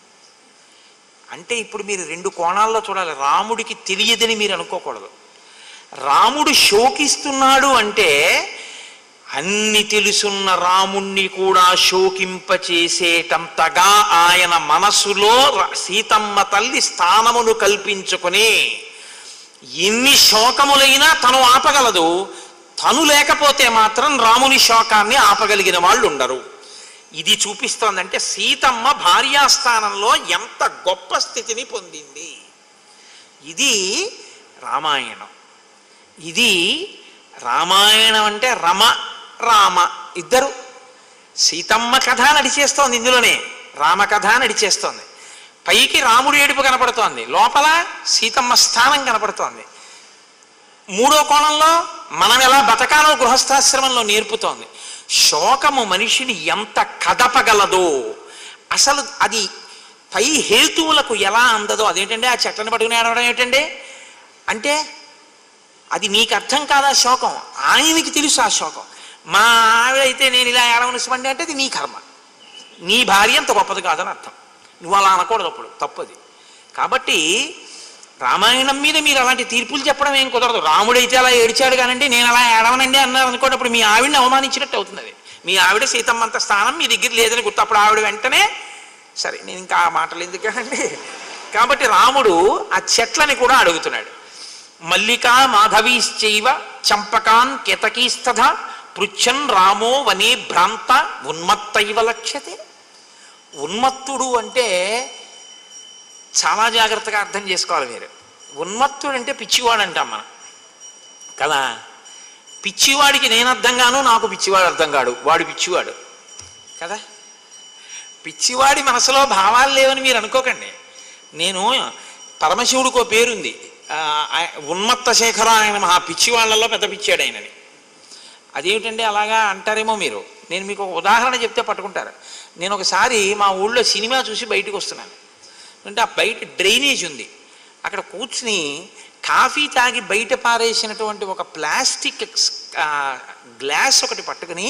అంటే ఇప్పుడు మీరు రెండు కోణాల్లో చూడాలి రాముడికి తెలియదని మీరు అనుకోకూడదు రాముడు శోకిస్తున్నాడు అంటే అన్ని తెలుసున్న రాముణ్ణి కూడా శోకింపచేసేటంతగా ఆయన మనసులో ర- సీతమ్మ తల్లి స్థానమును కల్పించుకొని ఎన్ని శోకములైనా తను ఆపగలదు తను లేకపోతే మాత్రం రాముని శోకాన్ని ఆపగలిగిన వాళ్ళు ఉండరు ఇది చూపిస్తోందంటే సీతమ్మ భార్యాస్థానంలో ఎంత గొప్ప స్థితిని పొందింది ఇది రామాయణం ఇది రామాయణం అంటే రమ రామ ఇద్దరు సీతమ్మ కథ నడిచేస్తోంది ఇందులోనే రామ కథ నడిచేస్తోంది పైకి రాముడు ఏడుపు కనపడుతోంది లోపల సీతమ్మ స్థానం కనపడుతోంది మూడో కోణంలో మనం ఎలా బతకాలో గృహస్థాశ్రమంలో నేర్పుతోంది శోకము మనిషిని ఎంత కదపగలదో అసలు అది పై హేతువులకు ఎలా అందదో అదేంటంటే ఆ చెట్లను పట్టుకుని ఏడవడం ఏంటండి అంటే అది నీకు అర్థం కాదా శోకం ఆయనకి తెలుసు ఆ శోకం మా ఆవిడైతే నేను ఇలా ఏడవనిసమండి అంటే అది నీ కర్మ నీ భార్య అంత గొప్పది కాదని అర్థం నువ్వు అలా అనకూడదు అప్పుడు తప్పది కాబట్టి రామాయణం మీద మీరు అలాంటి తీర్పులు చెప్పడం ఏం కుదరదు రాముడైతే అలా ఏడిచాడు కానండి నేను అలా ఏడవనండి అన్నారు అనుకోండి అప్పుడు మీ ఆవిడని అవమానించినట్టు అవుతుంది అది మీ ఆవిడ సీతమ్మంత స్థానం మీ దగ్గర లేదని గుర్తు అప్పుడు ఆవిడ వెంటనే సరే నేను ఇంకా ఆ మాటలు ఎందుకండి కాబట్టి రాముడు ఆ చెట్లని కూడా అడుగుతున్నాడు మల్లికా మాధవీశ్చైవ చంపకాన్ కేతకీస్తథ పృచ్ఛన్ రామో వనే భ్రాంత ఉన్మత్తైవ లక్ష్యతే ఉన్మత్తుడు అంటే చాలా జాగ్రత్తగా అర్థం చేసుకోవాలి మీరు ఉన్మత్తుడు అంటే పిచ్చివాడు అంటాం మనం కదా పిచ్చివాడికి నేను అర్థం గాను నాకు పిచ్చివాడు అర్థం కాడు వాడు పిచ్చివాడు కదా పిచ్చివాడి మనసులో భావాలు లేవని మీరు అనుకోకండి నేను పరమశివుడికి ఓ పేరుంది ఆ, ఆయ- ఉన్మత్త శేఖర ఆయన మహా పిచ్చివాళ్లలో పెద్ద పిచ్చాడు ఆయనని అదేమిటండి అలాగా అంటారేమో మీరు నేను మీకు ఒక ఉదాహరణ చెప్తే పట్టుకుంటారు నేను ఒకసారి మా ఊళ్ళో సినిమా చూసి బయటకు వస్తున్నాను అంటే ఆ బయట డ్రైనేజ్ ఉంది అక్కడ కూర్చుని కాఫీ తాగి బయట పారేసినటువంటి ఒక ప్లాస్టిక్ ఆ, గ్లాస్ ఒకటి పట్టుకుని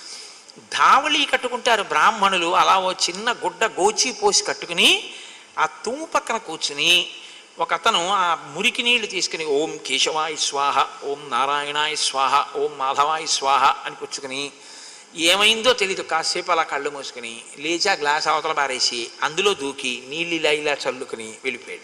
ధావళి కట్టుకుంటారు బ్రాహ్మణులు అలా ఓ చిన్న గుడ్డ గోచి పోసి కట్టుకుని ఆ తుమ్ము పక్కన కూర్చుని ఒక అతను ఆ మురికి నీళ్లు తీసుకుని ఓం కేశవాయ స్వాహ ఓం నారాయణాయ స్వాహ ఓం మాధవాయ స్వాహ అని పుచ్చుకుని ఏమైందో తెలీదు కాసేపు అలా కళ్ళు మూసుకుని లేచి ఆ గ్లాస్ అవతల పారేసి అందులో దూకి నీళ్ళు ఇలా ఇలా చల్లుకుని వెళ్ళిపోయాడు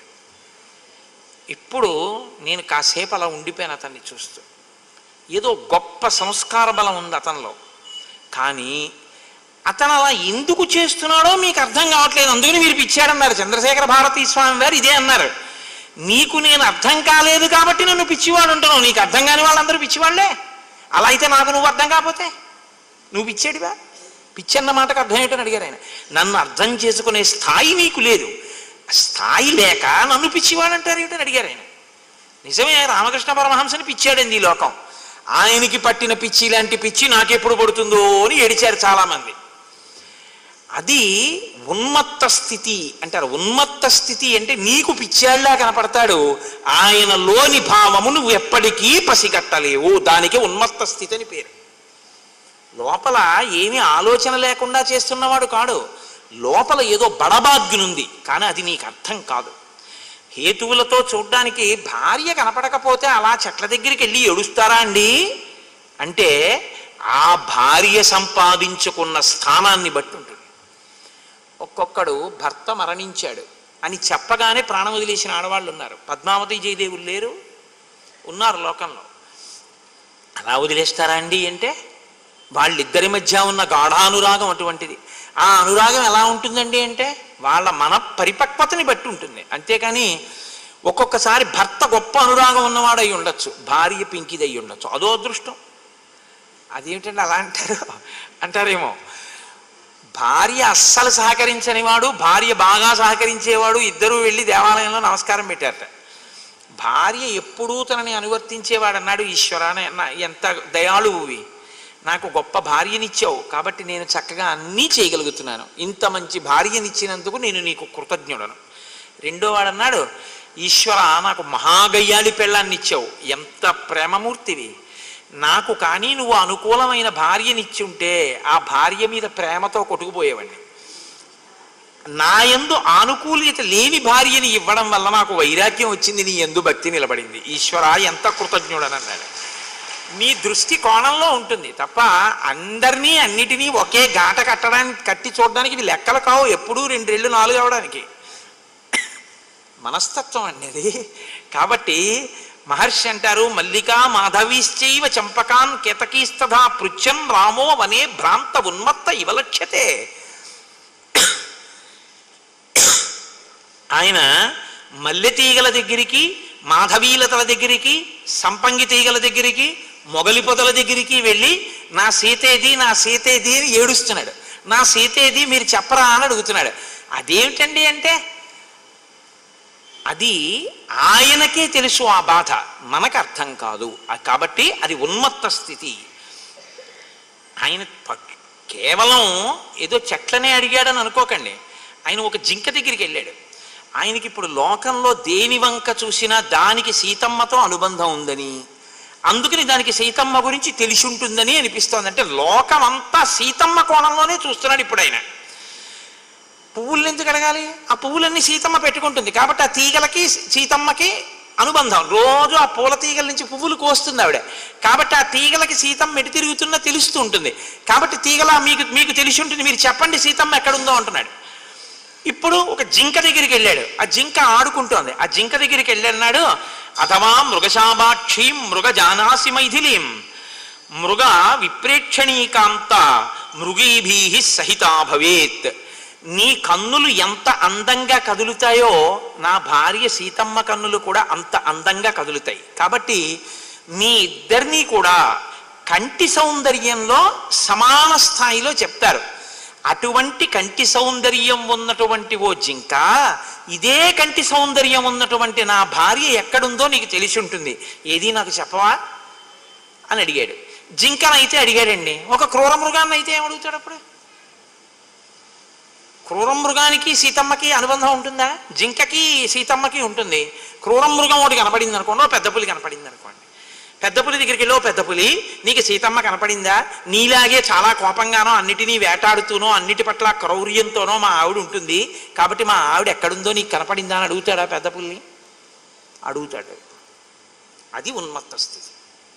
ఇప్పుడు నేను కాసేపు అలా ఉండిపోయాను అతన్ని చూస్తూ ఏదో గొప్ప సంస్కార బలం ఉంది అతనిలో కానీ అతను అలా ఎందుకు చేస్తున్నాడో మీకు అర్థం కావట్లేదు అందుకని మీరు పిచ్చాడన్నారు చంద్రశేఖర భారతీ స్వామి వారు ఇదే అన్నారు నీకు నేను అర్థం కాలేదు కాబట్టి నన్ను పిచ్చివాడు అంటున్నావు నీకు అర్థం కాని వాళ్ళందరూ పిచ్చివాళ్లే అలా అయితే నాకు నువ్వు అర్థం కాకపోతే నువ్వు పిచ్చేడివా పిచ్చన్న మాటకు అర్థం ఏంటని అడిగారు ఆయన నన్ను అర్థం చేసుకునే స్థాయి నీకు లేదు స్థాయి లేక నన్ను పిచ్చివాడు అంటారు ఏమిటని అడిగారు ఆయన నిజమే రామకృష్ణ పరమహంసని పిచ్చాడండి ఈ లోకం ఆయనకి పట్టిన పిచ్చి లాంటి పిచ్చి నాకెప్పుడు పడుతుందో అని ఏడిచారు చాలామంది అది ఉన్మత్త స్థితి అంటారు ఉన్మత్త స్థితి అంటే నీకు పిచ్చాళ్ళ కనపడతాడు ఆయనలోని భావము నువ్వు ఎప్పటికీ పసిగట్టలేవు దానికి ఉన్మత్త స్థితి అని పేరు లోపల ఏమీ ఆలోచన లేకుండా చేస్తున్నవాడు కాడు లోపల ఏదో బడబాగ్యునుంది కానీ అది నీకు అర్థం కాదు హేతువులతో చూడ్డానికి భార్య కనపడకపోతే అలా చెట్ల దగ్గరికి వెళ్ళి ఏడుస్తారా అండి అంటే ఆ భార్య సంపాదించుకున్న స్థానాన్ని బట్టి ఉంటుంది ఒక్కొక్కడు భర్త మరణించాడు అని చెప్పగానే ప్రాణం వదిలేసిన ఆడవాళ్ళు ఉన్నారు పద్మావతి జయదేవులు లేరు ఉన్నారు లోకంలో అలా వదిలేస్తారా అండి అంటే వాళ్ళిద్దరి మధ్య ఉన్న గాఢానురాగం అటువంటిది ఆ అనురాగం ఎలా ఉంటుందండి అంటే వాళ్ళ మన పరిపక్వతని బట్టి ఉంటుంది అంతేకాని ఒక్కొక్కసారి భర్త గొప్ప అనురాగం ఉన్నవాడు అయి ఉండొచ్చు భార్య పింకిది అయి ఉండొచ్చు అదో అదృష్టం అదేమిటండి అలా అంటారు అంటారేమో భార్య అస్సలు సహకరించని వాడు భార్య బాగా సహకరించేవాడు ఇద్దరూ వెళ్ళి దేవాలయంలో నమస్కారం పెట్టారట భార్య ఎప్పుడూ తనని అనువర్తించేవాడు అన్నాడు ఈశ్వర నా- ఎంత దయాళువువి నాకు గొప్ప భార్యనిచ్చావు కాబట్టి నేను చక్కగా అన్నీ చేయగలుగుతున్నాను ఇంత మంచి భార్యనిచ్చినందుకు నేను నీకు కృతజ్ఞుడను రెండో వాడు అన్నాడు ఈశ్వర నాకు మహాగయ్యాళి పెళ్ళాన్ని ఇచ్చావు ఎంత ప్రేమమూర్తివి నాకు కానీ నువ్వు అనుకూలమైన భార్యనిచ్చి ఉంటే ఆ భార్య మీద ప్రేమతో కొట్టుకుపోయేవాడిని నా ఎందు ఆనుకూల్యత లేని భార్యని ఇవ్వడం వల్ల నాకు వైరాగ్యం వచ్చింది నీ ఎందు భక్తి నిలబడింది ఈశ్వర ఎంత కృతజ్ఞుడని అన్నాడు నీ దృష్టి కోణంలో ఉంటుంది తప్ప అందరినీ అన్నిటినీ ఒకే గాట కట్టడానికి కట్టి చూడడానికి ఇవి లెక్కలు కావు ఎప్పుడూ రెండేళ్ళు నాలుగు అవడానికి మనస్తత్వం అనేది కాబట్టి మహర్షి అంటారు మల్లికా మాధవీశ్చైవ చంపకాన్ కేతకీస్తథా పృచ్ఛన్ రామో వనే భ్రాంత ఉన్మత్త ఇవలక్ష్యతే ఆయన మల్లె తీగల దగ్గరికి మాధవీలతల దగ్గరికి సంపంగి తీగల దగ్గరికి మొగలి పొదల దగ్గరికి వెళ్ళి నా సీతేది నా సీతేది అని ఏడుస్తున్నాడు నా సీతేది మీరు చెప్పరా అని అడుగుతున్నాడు అదేమిటండి అంటే అది ఆయనకే తెలుసు ఆ బాధ మనకు అర్థం కాదు ఆ- కాబట్టి అది ఉన్మత్త స్థితి ఆయన ప- కేవలం ఏదో చెట్లనే అడిగాడని అనుకోకండి ఆయన ఒక జింక దగ్గరికి వెళ్ళాడు ఆయనకి ఇప్పుడు లోకంలో దేని వంక చూసినా దానికి సీతమ్మతో అనుబంధం ఉందని అందుకని దానికి సీతమ్మ గురించి తెలిసి ఉంటుందని అనిపిస్తోంది అంటే లోకం అంతా సీతమ్మ కోణంలోనే చూస్తున్నాడు ఇప్పుడు ఆయన పువ్వుల్ని ఎందుకు అడగాలి ఆ పువ్వులన్నీ సీతమ్మ పెట్టుకుంటుంది కాబట్టి ఆ తీగలకి సీతమ్మకి అనుబంధం రోజు ఆ పూల తీగల నుంచి పువ్వులు కోస్తుంది ఆవిడ కాబట్టి ఆ తీగలకి సీతమ్మ ఎటు తిరుగుతున్నా తెలుస్తూ ఉంటుంది కాబట్టి తీగల మీకు మీకు తెలిసి ఉంటుంది మీరు చెప్పండి సీతమ్మ ఎక్కడుందో అంటున్నాడు ఇప్పుడు ఒక జింక దగ్గరికి వెళ్ళాడు ఆ జింక ఆడుకుంటోంది ఆ జింక దగ్గరికి వెళ్ళన్నాడు అథవా మృగశాభాక్షీం మృగ జానాసి మైథిలీం మృగ విప్రేక్షణీకాంత మృగీభీ సహితా భవేత్ నీ కన్నులు ఎంత అందంగా కదులుతాయో నా భార్య సీతమ్మ కన్నులు కూడా అంత అందంగా కదులుతాయి కాబట్టి మీ ఇద్దరినీ కూడా కంటి సౌందర్యంలో సమాన స్థాయిలో చెప్తారు అటువంటి కంటి సౌందర్యం ఉన్నటువంటి ఓ జింక ఇదే కంటి సౌందర్యం ఉన్నటువంటి నా భార్య ఎక్కడుందో నీకు తెలిసి ఉంటుంది ఏది నాకు చెప్పవా అని అడిగాడు జింకనైతే అడిగాడండి ఒక క్రూర మృగాన్ని అయితే ఏమడుగుతాడు అప్పుడు క్రూర మృగానికి సీతమ్మకి అనుబంధం ఉంటుందా జింకకి సీతమ్మకి ఉంటుంది క్రూర మృగం ఒకటి కనపడింది అనుకోండి ఓ పెద్ద పులి కనపడింది అనుకోండి పెద్ద పులి దగ్గరికి వెళ్ళి "ఓ పెద్ద పులి నీకు సీతమ్మ కనపడిందా నీలాగే చాలా కోపంగానో అన్నిటినీ వేటాడుతూనో అన్నిటి పట్ల క్రౌర్యంతోనో మా ఆవిడ ఉంటుంది కాబట్టి మా ఆవిడ ఎక్కడుందో నీకు కనపడిందా అని అడుగుతాడా పెద్ద పుల్ని అడుగుతాడు అది ఉన్మత్త స్థితి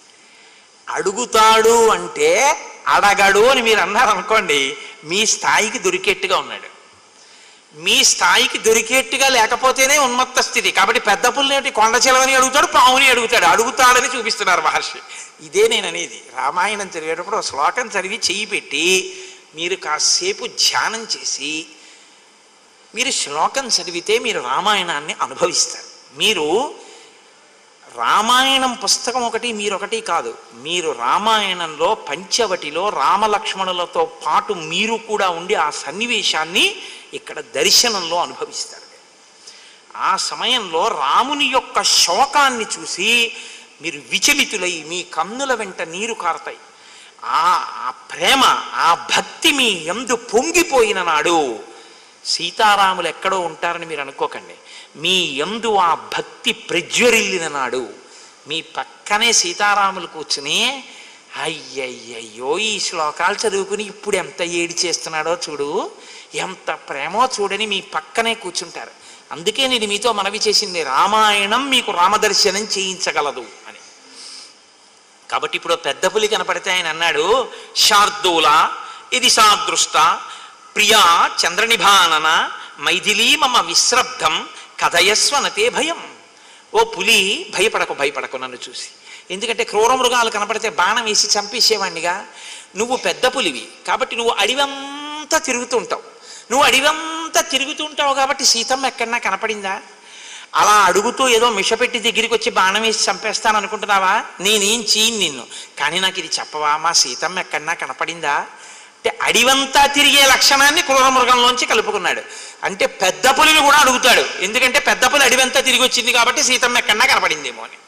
అడుగుతాడు అంటే అడగడు అని మీరు అన్నారు అనుకోండి మీ స్థాయికి దొరికేట్టుగా ఉన్నాడు మీ స్థాయికి దొరికేట్టుగా లేకపోతేనే ఉన్మత్త స్థితి కాబట్టి పెద్ద పుల్లేటి కొండ చిలవని అడుగుతాడు పావుని అడుగుతాడు అడుగుతాడని చూపిస్తున్నారు మహర్షి ఇదే నేను అనేది రామాయణం చదివేటప్పుడు ఒక శ్లోకం చదివి చెయ్యి పెట్టి మీరు కాసేపు ధ్యానం చేసి మీరు శ్లోకం చదివితే మీరు రామాయణాన్ని అనుభవిస్తారు మీరు రామాయణం పుస్తకం ఒకటి మీరొకటి కాదు మీరు రామాయణంలో పంచవటిలో రామలక్ష్మణులతో పాటు మీరు కూడా ఉండి ఆ సన్నివేశాన్ని ఇక్కడ దర్శనంలో అనుభవిస్తారు ఆ సమయంలో రాముని యొక్క శోకాన్ని చూసి మీరు విచలితులై మీ కన్నుల వెంట నీరు కారతాయి ఆ ఆ ప్రేమ ఆ భక్తి మీ ఎందు పొంగిపోయిన నాడు సీతారాములు ఎక్కడో ఉంటారని మీరు అనుకోకండి మీ ఎందు ఆ భక్తి ప్రజ్వరిల్లిన నాడు మీ పక్కనే సీతారాములు కూర్చుని అయ్యయ్యయ్యో ఈ శ్లోకాలు చదువుకుని ఇప్పుడు ఎంత ఏడి చేస్తున్నాడో చూడు ఎంత ప్రేమో చూడని మీ పక్కనే కూర్చుంటారు అందుకే నేను మీతో మనవి చేసింది రామాయణం మీకు రామదర్శనం చేయించగలదు అని కాబట్టి ఇప్పుడు పెద్ద పులి కనపడితే ఆయన అన్నాడు శార్దూల ఇది సాదృష్ట ప్రియా చంద్రనిభానన మైథిలీ మమ విశ్రబ్ధం కథయస్వనతే భయం ఓ పులి భయపడకు భయపడకు నన్ను చూసి ఎందుకంటే క్రూర మృగాలు కనపడితే బాణం వేసి చంపేసేవాడినిగా నువ్వు పెద్ద పులివి కాబట్టి నువ్వు అడివంతా తిరుగుతుంటావు నువ్వు అడివంతా తిరుగుతుంటావు కాబట్టి సీతమ్మ ఎక్కడన్నా కనపడిందా అలా అడుగుతూ ఏదో మిషపెట్టి దగ్గరికి వచ్చి బాణం వేసి చంపేస్తాను అనుకుంటున్నావా నేనేం చేయను నిన్ను కానీ నాకు ఇది చెప్పవా మా సీతమ్మ ఎక్కడన్నా కనపడిందా అంటే అడివంతా తిరిగే లక్షణాన్ని క్రూర మృగంలోంచి కలుపుకున్నాడు అంటే పెద్ద పులిని కూడా అడుగుతాడు ఎందుకంటే పెద్ద పులి అడివంతా తిరిగి వచ్చింది కాబట్టి సీతమ్మ ఎక్కడన్నా కనపడిందేమో అని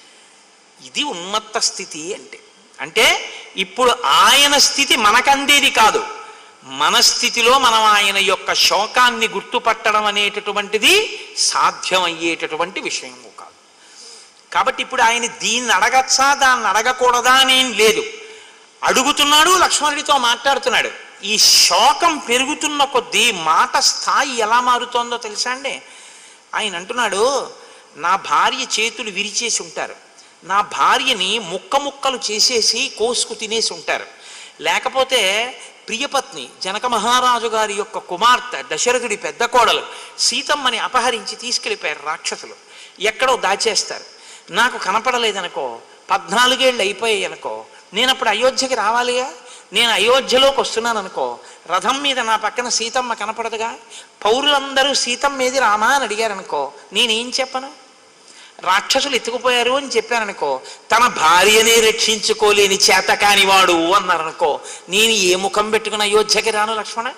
ఇది ఉన్మత్త స్థితి అంటే అంటే ఇప్పుడు ఆయన స్థితి మనకందేది కాదు మన స్థితిలో మనం ఆయన యొక్క శోకాన్ని గుర్తుపట్టడం అనేటటువంటిది సాధ్యమయ్యేటటువంటి విషయము కాదు కాబట్టి ఇప్పుడు ఆయన దీన్ని అడగచ్చా దాన్ని అడగకూడదా అనేం లేదు అడుగుతున్నాడు లక్ష్మణుడితో మాట్లాడుతున్నాడు ఈ శోకం పెరుగుతున్న కొద్దీ మాట స్థాయి ఎలా మారుతోందో తెలుసా అండి ఆయన అంటున్నాడు నా భార్య చేతులు విరిచేసి ఉంటారు నా భార్యని ముక్క ముక్కలు చేసేసి కోసుకు తినేసి ఉంటారు లేకపోతే ప్రియపత్ని జనక మహారాజు గారి యొక్క కుమార్తె దశరథుడి పెద్ద కోడలు సీతమ్మని అపహరించి తీసుకెళ్ళిపోయారు రాక్షసులు ఎక్కడో దాచేస్తారు నాకు కనపడలేదనుకో పద్నాలుగేళ్ళు అయిపోయాయి అనుకో నేను అప్పుడు అయోధ్యకి రావాలిగా నేను అయోధ్యలోకి వస్తున్నాను అనుకో రథం మీద నా పక్కన సీతమ్మ కనపడదుగా పౌరులందరూ సీతమ్మ ఏది రామా అని అడిగారనుకో నేనేం చెప్పను రాక్షసులు ఎత్తుకుపోయారు అని చెప్పాననుకో తన భార్యనే రక్షించుకోలేని చేతకాని వాడు అన్నారనుకో నేను ఏ ముఖం పెట్టుకుని అయోధ్యకి రాను లక్ష్మణ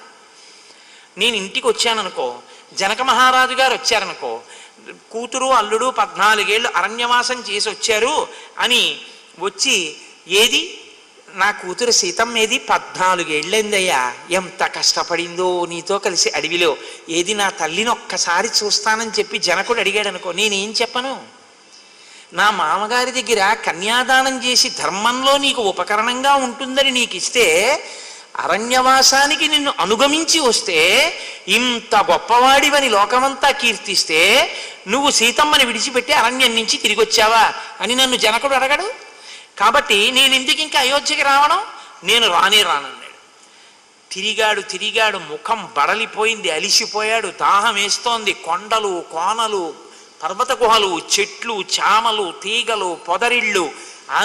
నేను ఇంటికి వచ్చాననుకో జనక మహారాజు గారు వచ్చారనుకో కూతురు అల్లుడు పద్నాలుగేళ్ళు అరణ్యవాసం చేసి వచ్చారు అని వచ్చి ఏది నా కూతురు సీతమ్మ ఏది పద్నాలుగేళ్ళైందయ్యా ఎంత కష్టపడిందో నీతో కలిసి అడవిలో ఏది నా తల్లిని ఒక్కసారి చూస్తానని చెప్పి జనకుడు అడిగాడు అనుకో నేనేం చెప్పను నా మామగారి దగ్గర కన్యాదానం చేసి ధర్మంలో నీకు ఉపకరణంగా ఉంటుందని నీకు ఇస్తే అరణ్యవాసానికి నిన్ను అనుగమించి వస్తే ఇంత గొప్పవాడివని లోకమంతా కీర్తిస్తే నువ్వు సీతమ్మని విడిచిపెట్టి అరణ్యం నుంచి తిరిగి వచ్చావా అని నన్ను జనకుడు అడగడు కాబట్టి నేను ఎందుకు ఇంకా అయోధ్యకి రావడం నేను రానే రానన్నాడు తిరిగాడు తిరిగాడు ముఖం బడలిపోయింది అలిసిపోయాడు దాహం వేస్తోంది కొండలు కోనలు పర్వత గుహలు చెట్లు చామలు తీగలు పొదరిళ్ళు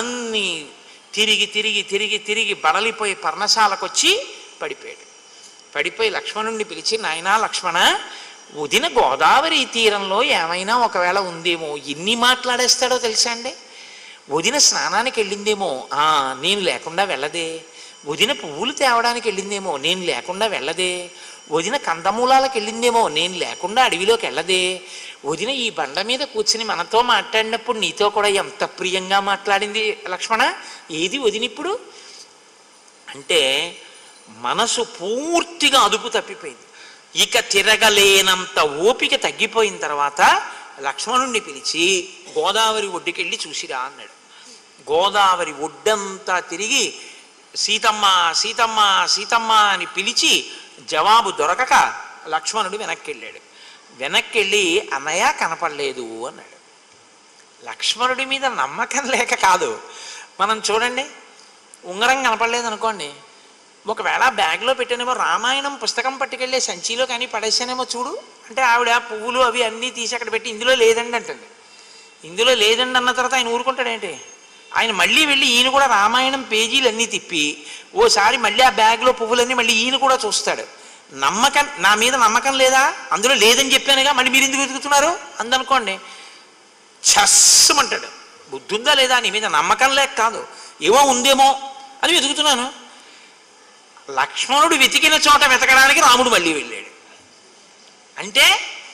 అన్నీ తిరిగి తిరిగి తిరిగి తిరిగి బడలిపోయి పర్ణశాలకు వచ్చి పడిపోయాడు పడిపోయి లక్ష్మణుణ్ణి పిలిచి నాయనా లక్ష్మణ వదిన గోదావరి తీరంలో ఏమైనా ఒకవేళ ఉందేమో ఎన్ని మాట్లాడేస్తాడో తెలుసా అండి వదిన స్నానానికి వెళ్ళిందేమో ఆ నేను లేకుండా వెళ్ళదే వదిన పువ్వులు తేవడానికి వెళ్ళిందేమో నేను లేకుండా వెళ్ళదే వదిన కందమూలాలకు వెళ్ళిందేమో నేను లేకుండా అడవిలోకి వెళ్ళదే వదిన ఈ బండ మీద కూర్చుని మనతో మాట్లాడినప్పుడు నీతో కూడా ఎంత ప్రియంగా మాట్లాడింది లక్ష్మణ ఏది వదిన ఇప్పుడు అంటే మనసు పూర్తిగా అదుపు తప్పిపోయింది ఇక తిరగలేనంత ఓపిక తగ్గిపోయిన తర్వాత లక్ష్మణుణ్ణి పిలిచి గోదావరి ఒడ్డుకెళ్ళి చూసిరా అన్నాడు గోదావరి ఒడ్డంతా తిరిగి సీతమ్మ సీతమ్మ సీతమ్మ అని పిలిచి జవాబు దొరకక లక్ష్మణుడు వెనక్కి వెళ్ళాడు వెనక్కి వెళ్ళి అన్నయ్య కనపడలేదు అన్నాడు లక్ష్మణుడి మీద నమ్మకం లేక కాదు మనం చూడండి ఉంగరం కనపడలేదు అనుకోండి ఒకవేళ బ్యాగ్లో పెట్టానేమో రామాయణం పుస్తకం పట్టుకెళ్ళే సంచిలో కానీ పడేసానేమో చూడు అంటే ఆవిడ పువ్వులు అవి అన్నీ తీసి అక్కడ పెట్టి ఇందులో లేదండి అంటుంది ఇందులో లేదండి అన్న తర్వాత ఆయన ఊరుకుంటాడేంటి ఆయన మళ్ళీ వెళ్ళి ఈయన కూడా రామాయణం పేజీలు అన్నీ తిప్పి ఓసారి మళ్ళీ ఆ బ్యాగ్లో పువ్వులన్నీ మళ్ళీ ఈయన కూడా చూస్తాడు నమ్మకం నా మీద నమ్మకం లేదా అందులో లేదని చెప్పానుగా మళ్ళీ మీరు ఎందుకు వెతుకుతున్నారు అందనుకోండి చస్సమంటాడు బుద్ధి ఉందా లేదా నీ మీద నమ్మకం లేక కాదు ఏమో ఉందేమో అని వెతుకుతున్నాను లక్ష్మణుడు వెతికిన చోట వెతకడానికి రాముడు మళ్ళీ వెళ్ళాడు అంటే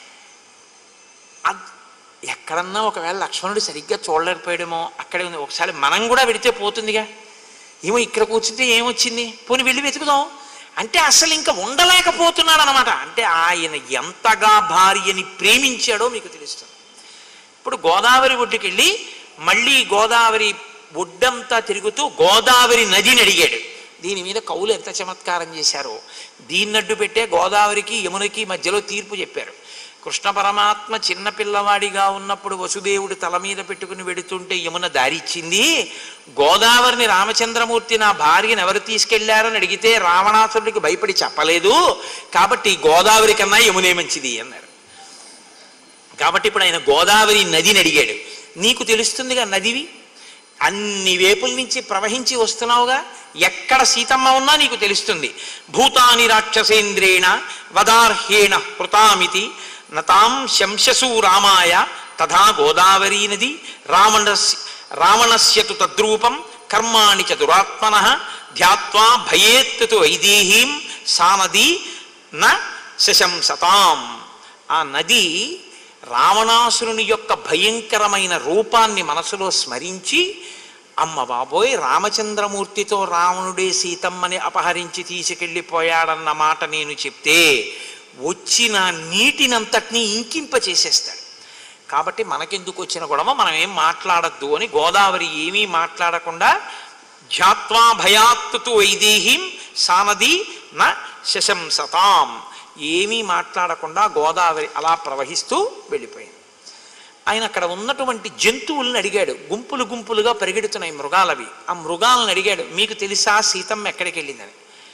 అద్- ఎక్కడన్నా ఒకవేళ లక్ష్మణుడు సరిగ్గా చూడలేకపోయాడేమో అక్కడే ఉంది ఒకసారి మనం కూడా వెడితే పోతుందిగా ఏమో ఇక్కడ కూర్చుంటే ఏమొచ్చింది పోనీ వెళ్ళి వెతుకుదాం అంటే అసలు ఇంకా ఉండలేకపోతున్నాడు అనమాట అంటే ఆయన ఎంతగా భార్యని ప్రేమించాడో మీకు తెలుస్తుంది ఇప్పుడు గోదావరి ఒడ్డుకి వెళ్ళి మళ్ళీ గోదావరి ఒడ్డంతా తిరుగుతూ గోదావరి నదిని అడిగాడు దీని మీద కవులు ఎంత చమత్కారం చేశారో దీన్నడ్డు పెట్టే గోదావరికి యమునకి మధ్యలో తీర్పు చెప్పారు కృష్ణ పరమాత్మ చిన్న పిల్లవాడిగా ఉన్నప్పుడు వసుదేవుడు తల మీద పెట్టుకుని వెడుతుంటే యమున దారిచ్చింది గోదావరిని రామచంద్రమూర్తి నా భార్యను ఎవరు తీసుకెళ్లారని అడిగితే రావణాసురుడికి భయపడి చెప్పలేదు కాబట్టి గోదావరి కన్నా యమునే మంచిది అన్నారు కాబట్టి ఇప్పుడు ఆయన గోదావరి నదిని అడిగాడు నీకు తెలుస్తుందిగా నదివి అన్ని వేపుల నుంచి ప్రవహించి వస్తున్నావుగా ఎక్కడ సీతమ్మ ఉన్నా నీకు తెలుస్తుంది భూతాని రాక్షసేంద్రేణ వదార్హేణ కృతామితి నతాం శంశసు రామాయ తథా గోదావరీ నది రావణస్య రావణస్యతు తద్రూపం కర్మాణి చ దురాత్మన ధ్యాత్వా భయేత్తు వైదేహీం సా నది న శశంసతాం ఆ నది రావణాసురుని యొక్క భయంకరమైన రూపాన్ని మనసులో స్మరించి అమ్మ బాబోయ్ రామచంద్రమూర్తితో రావణుడే సీతమ్మని అపహరించి తీసుకెళ్ళిపోయాడన్న మాట నేను చెప్తే వచ్చిన నీటినంతటినీ ఇంకింప చేసేస్తాడు కాబట్టి మనకెందుకు వచ్చిన గొడవ మనం ఏం మాట్లాడద్దు అని గోదావరి ఏమీ మాట్లాడకుండా ధ్యాత్వా భయాత్తు వైదేహీం సానది న శశంసతాం ఏమీ మాట్లాడకుండా గోదావరి అలా ప్రవహిస్తూ వెళ్ళిపోయింది ఆయన అక్కడ ఉన్నటువంటి జంతువులను అడిగాడు గుంపులు గుంపులుగా పరిగెడుతున్నాయి మృగాలవి ఆ మృగాలను అడిగాడు మీకు తెలుసా సీతమ్మ ఎక్కడికి వెళ్ళిందని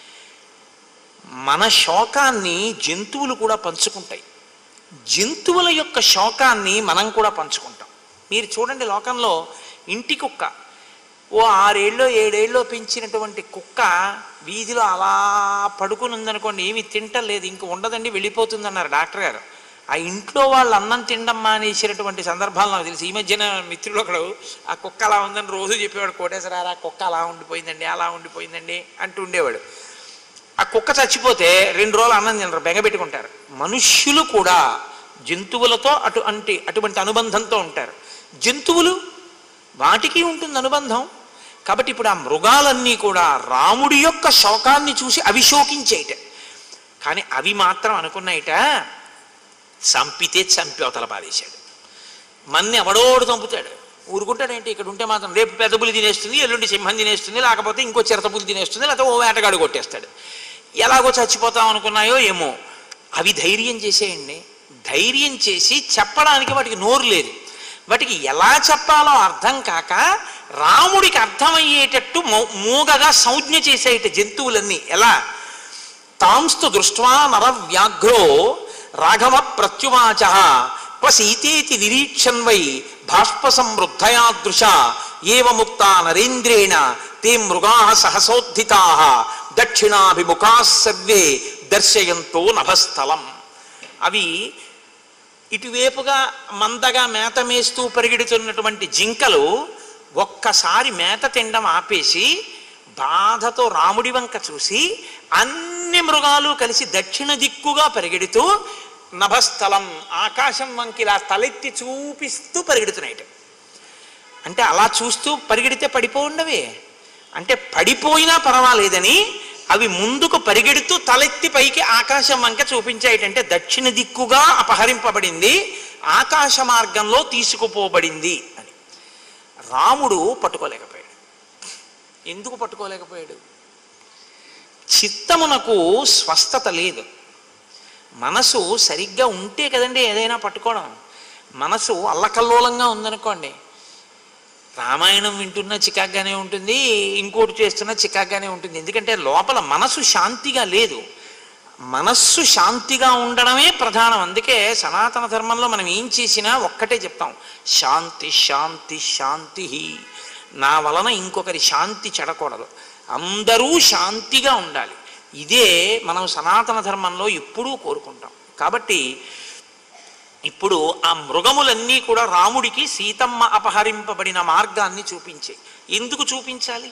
మన శోకాన్ని జంతువులు కూడా పంచుకుంటాయి జంతువుల యొక్క శోకాన్ని మనం కూడా పంచుకుంటాం మీరు చూడండి లోకంలో ఇంటి కుక్క ఓ ఆరేళ్ళో ఏడేళ్ళలో పెంచినటువంటి కుక్క వీధిలో అలా పడుకుని ఉందనుకోండి ఏమి తింటలేదు ఇంక ఉండదండి వెళ్ళిపోతుంది అన్నారు డాక్టర్ గారు ఆ ఇంట్లో వాళ్ళు అన్నం తినడం మానేసినటువంటి సందర్భాలు నాకు తెలుసు ఈ మధ్యన మిత్రులు ఒకడు ఆ కుక్క అలా ఉందని రోజు చెప్పేవాడు కోటేశ్వరారు ఆ కుక్క అలా ఉండిపోయిందండి అలా ఉండిపోయిందండి అంటూ ఉండేవాడు ఆ కుక్క చచ్చిపోతే రెండు రోజులు అన్నం తినరు బెంగపెట్టుకుంటారు మనుష్యులు కూడా జంతువులతో అటు అంటే అటువంటి అనుబంధంతో ఉంటారు జంతువులు వాటికి ఉంటుంది అనుబంధం కాబట్టి ఇప్పుడు ఆ మృగాలన్నీ కూడా రాముడి యొక్క శోకాన్ని చూసి అవి శోకించేయట కానీ అవి మాత్రం అనుకున్నాయిట చంపితే చంపి అవతల పారేశాడు మన్ని ఎవడోడు చంపుతాడు ఊరుకుంటాడేంటి ఇక్కడ ఉంటే మాత్రం రేపు పెద్ద పులి తినేస్తుంది ఎల్లుండి సింహం తినేస్తుంది లేకపోతే ఇంకో చిరత పులి తినేస్తుంది లేకపోతే ఓ వేటగాడు కొట్టేస్తాడు ఎలాగో చచ్చిపోతాం అనుకున్నాయో ఏమో అవి ధైర్యం చేసేయండి ధైర్యం చేసి చెప్పడానికి వాటికి నోరు లేదు వాటికి ఎలా చెప్పాలో అర్థం కాక రాముడికి అర్థమయ్యేటట్టు మౌ- మూగగా సంజ్ఞ చేసేట జంతువులన్నీ ఎలా తాంస్తు దృష్ట్వా నర వ్యాఘ్రో రాఘవ ప్రత్యువాచ క్వసీతేతి నిరీక్షన్ వై బాష్ప సమృద్ధయాదృశ ఏవ ముక్తా నరేంద్రేణ తే మృగా సహసోద్ధితా దక్షిణాభిముఖా సర్వే దర్శయంతో నభస్థలం అవి ఇటువైపుగా మందగా మేత మేస్తూ పరిగెడుతున్నటువంటి జింకలు ఒక్కసారి మేత తినడం ఆపేసి బాధతో రాముడి వంక చూసి అన్ని మృగాలు కలిసి దక్షిణ దిక్కుగా పరిగెడుతూ నభస్థలం ఆకాశం వంకిలా తలెత్తి చూపిస్తూ పరిగెడుతున్నాయి అంటే అలా చూస్తూ పరిగెడితే పడిపోండవే అంటే పడిపోయినా పర్వాలేదని అవి ముందుకు పరిగెడుతూ తలెత్తి పైకి ఆకాశం వంక చూపించాయిటంటే దక్షిణ దిక్కుగా అపహరింపబడింది ఆకాశ మార్గంలో తీసుకుపోబడింది అని రాముడు పట్టుకోలేకపోయాడు ఎందుకు పట్టుకోలేకపోయాడు చిత్తమునకు స్వస్థత లేదు మనసు సరిగ్గా ఉంటే కదండి ఏదైనా పట్టుకోవడం మనసు అల్లకల్లోలంగా ఉందనుకోండి రామాయణం వింటున్నా చికాగ్గానే ఉంటుంది ఇంకోటి చేస్తున్నా చికాగ్గానే ఉంటుంది ఎందుకంటే లోపల మనసు శాంతిగా లేదు మనస్సు శాంతిగా ఉండడమే ప్రధానం అందుకే సనాతన ధర్మంలో మనం ఏం చేసినా ఒక్కటే చెప్తాం శాంతి శాంతి శాంతి నా వలన ఇంకొకరి శాంతి చెడకూడదు అందరూ శాంతిగా ఉండాలి ఇదే మనం సనాతన ధర్మంలో ఎప్పుడూ కోరుకుంటాం కాబట్టి ఇప్పుడు ఆ మృగములన్నీ కూడా రాముడికి సీతమ్మ అపహరింపబడిన మార్గాన్ని చూపించాయి ఎందుకు చూపించాలి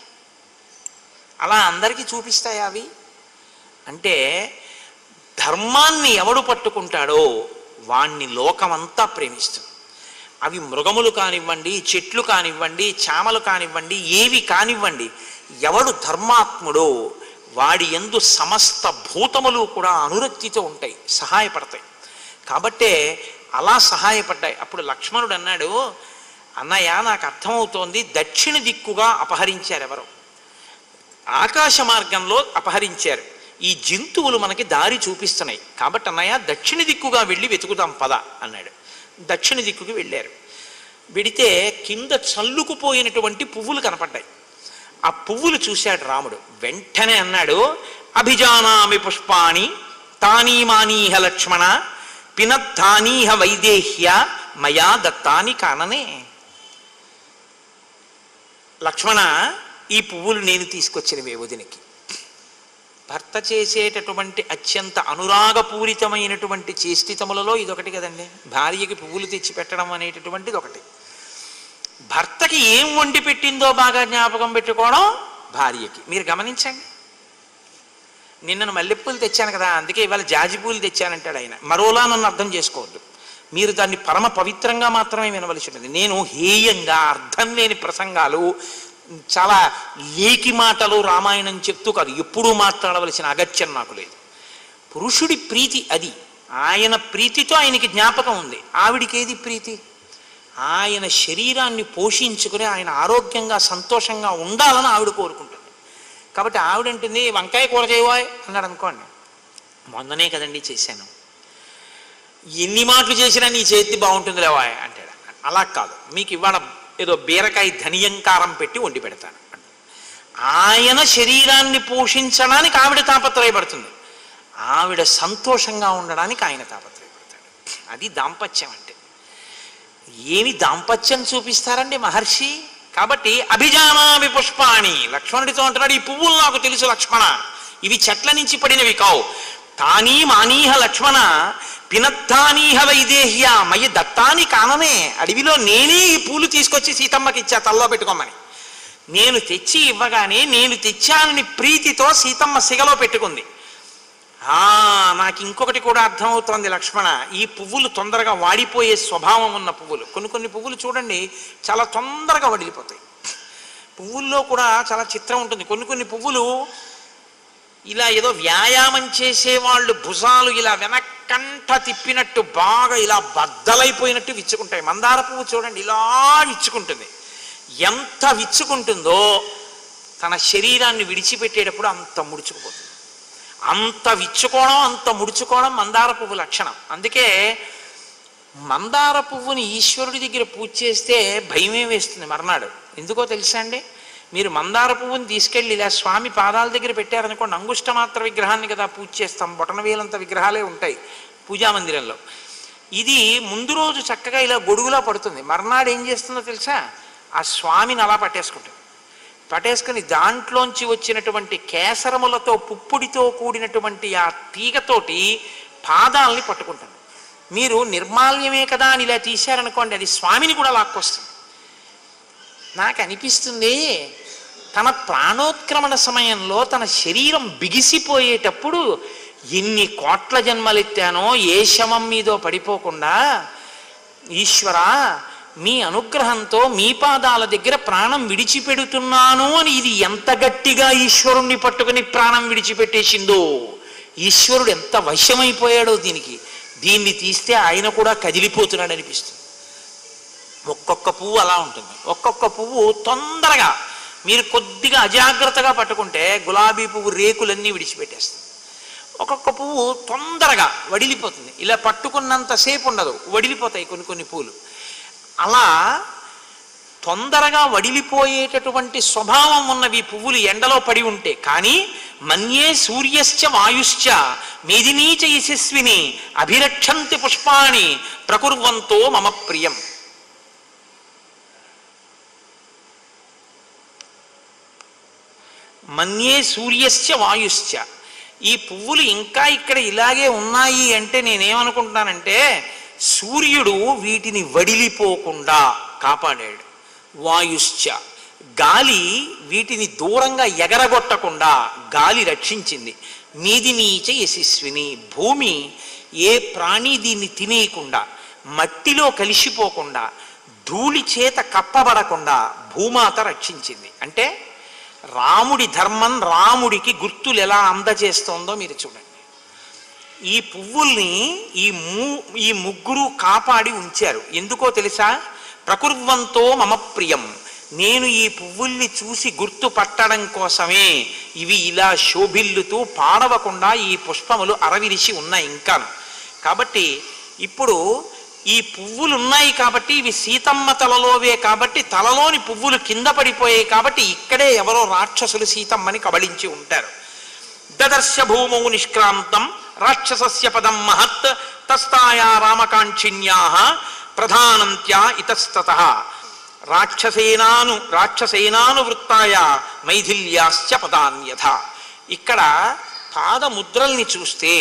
అలా అందరికీ చూపిస్తాయా అవి అంటే ధర్మాన్ని ఎవడు పట్టుకుంటాడో వాణ్ణి లోకమంతా ప్రేమిస్తుంది అవి మృగములు కానివ్వండి చెట్లు కానివ్వండి చామలు కానివ్వండి ఏవి కానివ్వండి ఎవడు ధర్మాత్ముడో వాడి ఎందు సమస్త భూతములు కూడా అనురక్తితో ఉంటాయి సహాయపడతాయి కాబట్టే అలా సహాయపడ్డాయి అప్పుడు లక్ష్మణుడు అన్నాడు అన్నయ్య నాకు అర్థమవుతోంది దక్షిణ దిక్కుగా అపహరించారు ఎవరు ఆకాశ మార్గంలో అపహరించారు ఈ జంతువులు మనకి దారి చూపిస్తున్నాయి కాబట్టి అన్నయ్య దక్షిణ దిక్కుగా వెళ్ళి వెతుకుదాం పద అన్నాడు దక్షిణ దిక్కుకి వెళ్ళారు వెడితే కింద చల్లుకుపోయినటువంటి పువ్వులు కనపడ్డాయి ఆ పువ్వులు చూశాడు రాముడు వెంటనే అన్నాడు అభిజానామి పుష్పాణి తానీమానీహ లక్ష్మణ పినత్తానీహ వైదేహ్య మయా దత్తాని కాననే లక్ష్మణ ఈ పువ్వులు నేను తీసుకొచ్చినవే వదినికి భర్త చేసేటటువంటి అత్యంత అనురాగపూరితమైనటువంటి చేష్టితములలో ఇదొకటి కదండి భార్యకి పువ్వులు తెచ్చి పెట్టడం అనేటటువంటిది ఒకటి భర్తకి ఏం వండి పెట్టిందో బాగా జ్ఞాపకం పెట్టుకోవడం భార్యకి మీరు గమనించండి నిన్నను మల్లెపూలు తెచ్చాను కదా అందుకే ఇవాళ జాజి పూలు తెచ్చానంటాడు ఆయన మరోలా నన్ను అర్థం చేసుకోవద్దు మీరు దాన్ని పరమ పవిత్రంగా మాత్రమే వినవలసి ఉంటుంది నేను హేయంగా అర్థం లేని ప్రసంగాలు చాలా లేకి మాటలు రామాయణం చెప్తూ కాదు ఎప్పుడూ మాట్లాడవలసిన అగత్యం నాకు లేదు పురుషుడి ప్రీతి అది ఆయన ప్రీతితో ఆయనకి జ్ఞాపకం ఉంది ఆవిడికి ఏది ప్రీతి ఆయన శరీరాన్ని పోషించుకుని ఆయన ఆరోగ్యంగా సంతోషంగా ఉండాలని ఆవిడ కోరుకుంటుంది కాబట్టి ఆవిడంటుంది వంకాయ కూర చేయవాయ్ అన్నాడు అనుకోండి మొన్ననే కదండి చేశాను ఎన్ని మాటలు చేసినా నీ చేతి బాగుంటుంది లేవాయ్ అంటాడు అలా కాదు మీకు ఇవాళ ఏదో బీరకాయ ధనియంకారం పెట్టి వండి పెడతాను ఆయన శరీరాన్ని పోషించడానికి ఆవిడ తాపత్రయపడుతుంది ఆవిడ సంతోషంగా ఉండడానికి ఆయన తాపత్రయపడతాడు అది దాంపత్యం అంటే ఏమి దాంపత్యం చూపిస్తారండి మహర్షి కాబట్టి అభిజానామి పుష్పాణి లక్ష్మణుడితో అంటున్నాడు ఈ పువ్వులు నాకు తెలుసు లక్ష్మణ ఇవి చెట్ల నుంచి పడినవి కావు తానీ మానీహ లక్ష్మణ పినత్తానీహ వైదేహ్య మయి దత్తాని కాననే అడవిలో నేనే ఈ పూలు తీసుకొచ్చి సీతమ్మకి ఇచ్చా తల్లో పెట్టుకోమని నేను తెచ్చి ఇవ్వగానే నేను తెచ్చానని ప్రీతితో సీతమ్మ సిగలో పెట్టుకుంది ఆ నాకు ఇంకొకటి కూడా అర్థమవుతోంది లక్ష్మణ ఈ పువ్వులు తొందరగా వాడిపోయే స్వభావం ఉన్న పువ్వులు కొన్ని కొన్ని పువ్వులు చూడండి చాలా తొందరగా వడిలిపోతాయి పువ్వుల్లో కూడా చాలా చిత్రం ఉంటుంది కొన్ని కొన్ని పువ్వులు ఇలా ఏదో వ్యాయామం చేసేవాళ్ళు భుజాలు ఇలా వెనక్కంట తిప్పినట్టు బాగా ఇలా బద్దలైపోయినట్టు విచ్చుకుంటాయి మందార పువ్వు చూడండి ఇలా విచ్చుకుంటుంది ఎంత విచ్చుకుంటుందో తన శరీరాన్ని విడిచిపెట్టేటప్పుడు అంత ముడుచుకుపోతుంది అంత విచ్చుకోవడం అంత ముడుచుకోవడం మందార పువ్వు లక్షణం అందుకే మందార పువ్వుని ఈశ్వరుడి దగ్గర పూజ చేస్తే భయమే వేస్తుంది మర్నాడు ఎందుకో తెలుసా అండి మీరు మందార పువ్వుని తీసుకెళ్ళి ఇలా స్వామి పాదాల దగ్గర పెట్టారనుకోండి అంగుష్టమాత్ర విగ్రహాన్ని కదా పూజ చేస్తాం బొటనవేలంత విగ్రహాలే ఉంటాయి పూజా మందిరంలో ఇది ముందు రోజు చక్కగా ఇలా గొడుగులా పడుతుంది మర్నాడు ఏం చేస్తుందో తెలుసా ఆ స్వామిని అలా పట్టేసుకుంటుంది పటేసుకుని దాంట్లోంచి వచ్చినటువంటి కేసరములతో పుప్పుడితో కూడినటువంటి ఆ తీగతోటి పాదాలని పట్టుకుంటాను మీరు నిర్మాల్యమే కదా అని ఇలా తీశారనుకోండి అది స్వామిని కూడా లాక్కొస్తుంది నాకు అనిపిస్తుంది తన ప్రాణోత్క్రమణ సమయంలో తన శరీరం బిగిసిపోయేటప్పుడు ఎన్ని కోట్ల జన్మలెత్తానో ఏ శవం మీదో పడిపోకుండా ఈశ్వర మీ అనుగ్రహంతో మీ పాదాల దగ్గర ప్రాణం విడిచిపెడుతున్నాను అని ఇది ఎంత గట్టిగా ఈశ్వరుణ్ణి పట్టుకుని ప్రాణం విడిచిపెట్టేసిందో ఈశ్వరుడు ఎంత వశమైపోయాడో దీనికి దీన్ని తీస్తే ఆయన కూడా కదిలిపోతున్నాడు అనిపిస్తుంది ఒక్కొక్క పువ్వు అలా ఉంటుంది ఒక్కొక్క పువ్వు తొందరగా మీరు కొద్దిగా అజాగ్రత్తగా పట్టుకుంటే గులాబీ పువ్వు రేకులన్నీ విడిచిపెట్టేస్తుంది ఒక్కొక్క పువ్వు తొందరగా వడిలిపోతుంది ఇలా పట్టుకున్నంతసేపు ఉండదు వడిలిపోతాయి కొన్ని కొన్ని పూలు అలా తొందరగా వడిలిపోయేటటువంటి స్వభావం ఉన్నవి పువ్వులు ఎండలో పడి ఉంటే కానీ మన్యే సూర్యశ్చ వాయుశ్చ మేదినీచ యశస్విని అభిరక్షంతి పుష్పాణి ప్రకుర్వంతో మమ ప్రియం మన్యే సూర్యశ్చ వాయుశ్చ ఈ పువ్వులు ఇంకా ఇక్కడ ఇలాగే ఉన్నాయి అంటే నేనేమనుకుంటున్నానంటే సూర్యుడు వీటిని వడిలిపోకుండా కాపాడాడు వాయుశ్చ గాలి వీటిని దూరంగా ఎగరగొట్టకుండా గాలి రక్షించింది మీది నీచ యశస్విని భూమి ఏ ప్రాణి దీన్ని తినేయకుండా మట్టిలో కలిసిపోకుండా ధూళి చేత కప్పబడకుండా భూమాత రక్షించింది అంటే రాముడి ధర్మం రాముడికి గుర్తులు ఎలా అందజేస్తోందో మీరు చూడండి ఈ పువ్వుల్ని ఈ ము ఈ ముగ్గురు కాపాడి ఉంచారు ఎందుకో తెలుసా ప్రకుర్వంతో మమ ప్రియం నేను ఈ పువ్వుల్ని చూసి గుర్తుపట్టడం కోసమే ఇవి ఇలా శోభిల్లుతూ పాడవకుండా ఈ పుష్పములు అరవిరిసి ఉన్నాయి ఇంకాను కాబట్టి ఇప్పుడు ఈ పువ్వులు ఉన్నాయి కాబట్టి ఇవి సీతమ్మ తలలోవే కాబట్టి తలలోని పువ్వులు కింద పడిపోయాయి కాబట్టి ఇక్కడే ఎవరో రాక్షసులు సీతమ్మని కబళించి ఉంటారు దదర్శ భూమౌ నిష్క్రాంతం రాక్షసస్య పదం మహత్ తస్తాయా రామకాంక్షిణ్యా ప్రధానంత్యా ఇతస్తత రాక్షసేనాను రాక్షసేనానువృత్తాయ మైథిల్యాశ్చ పదాన్యథ ఇక్కడ పాదముద్రల్ని చూస్తే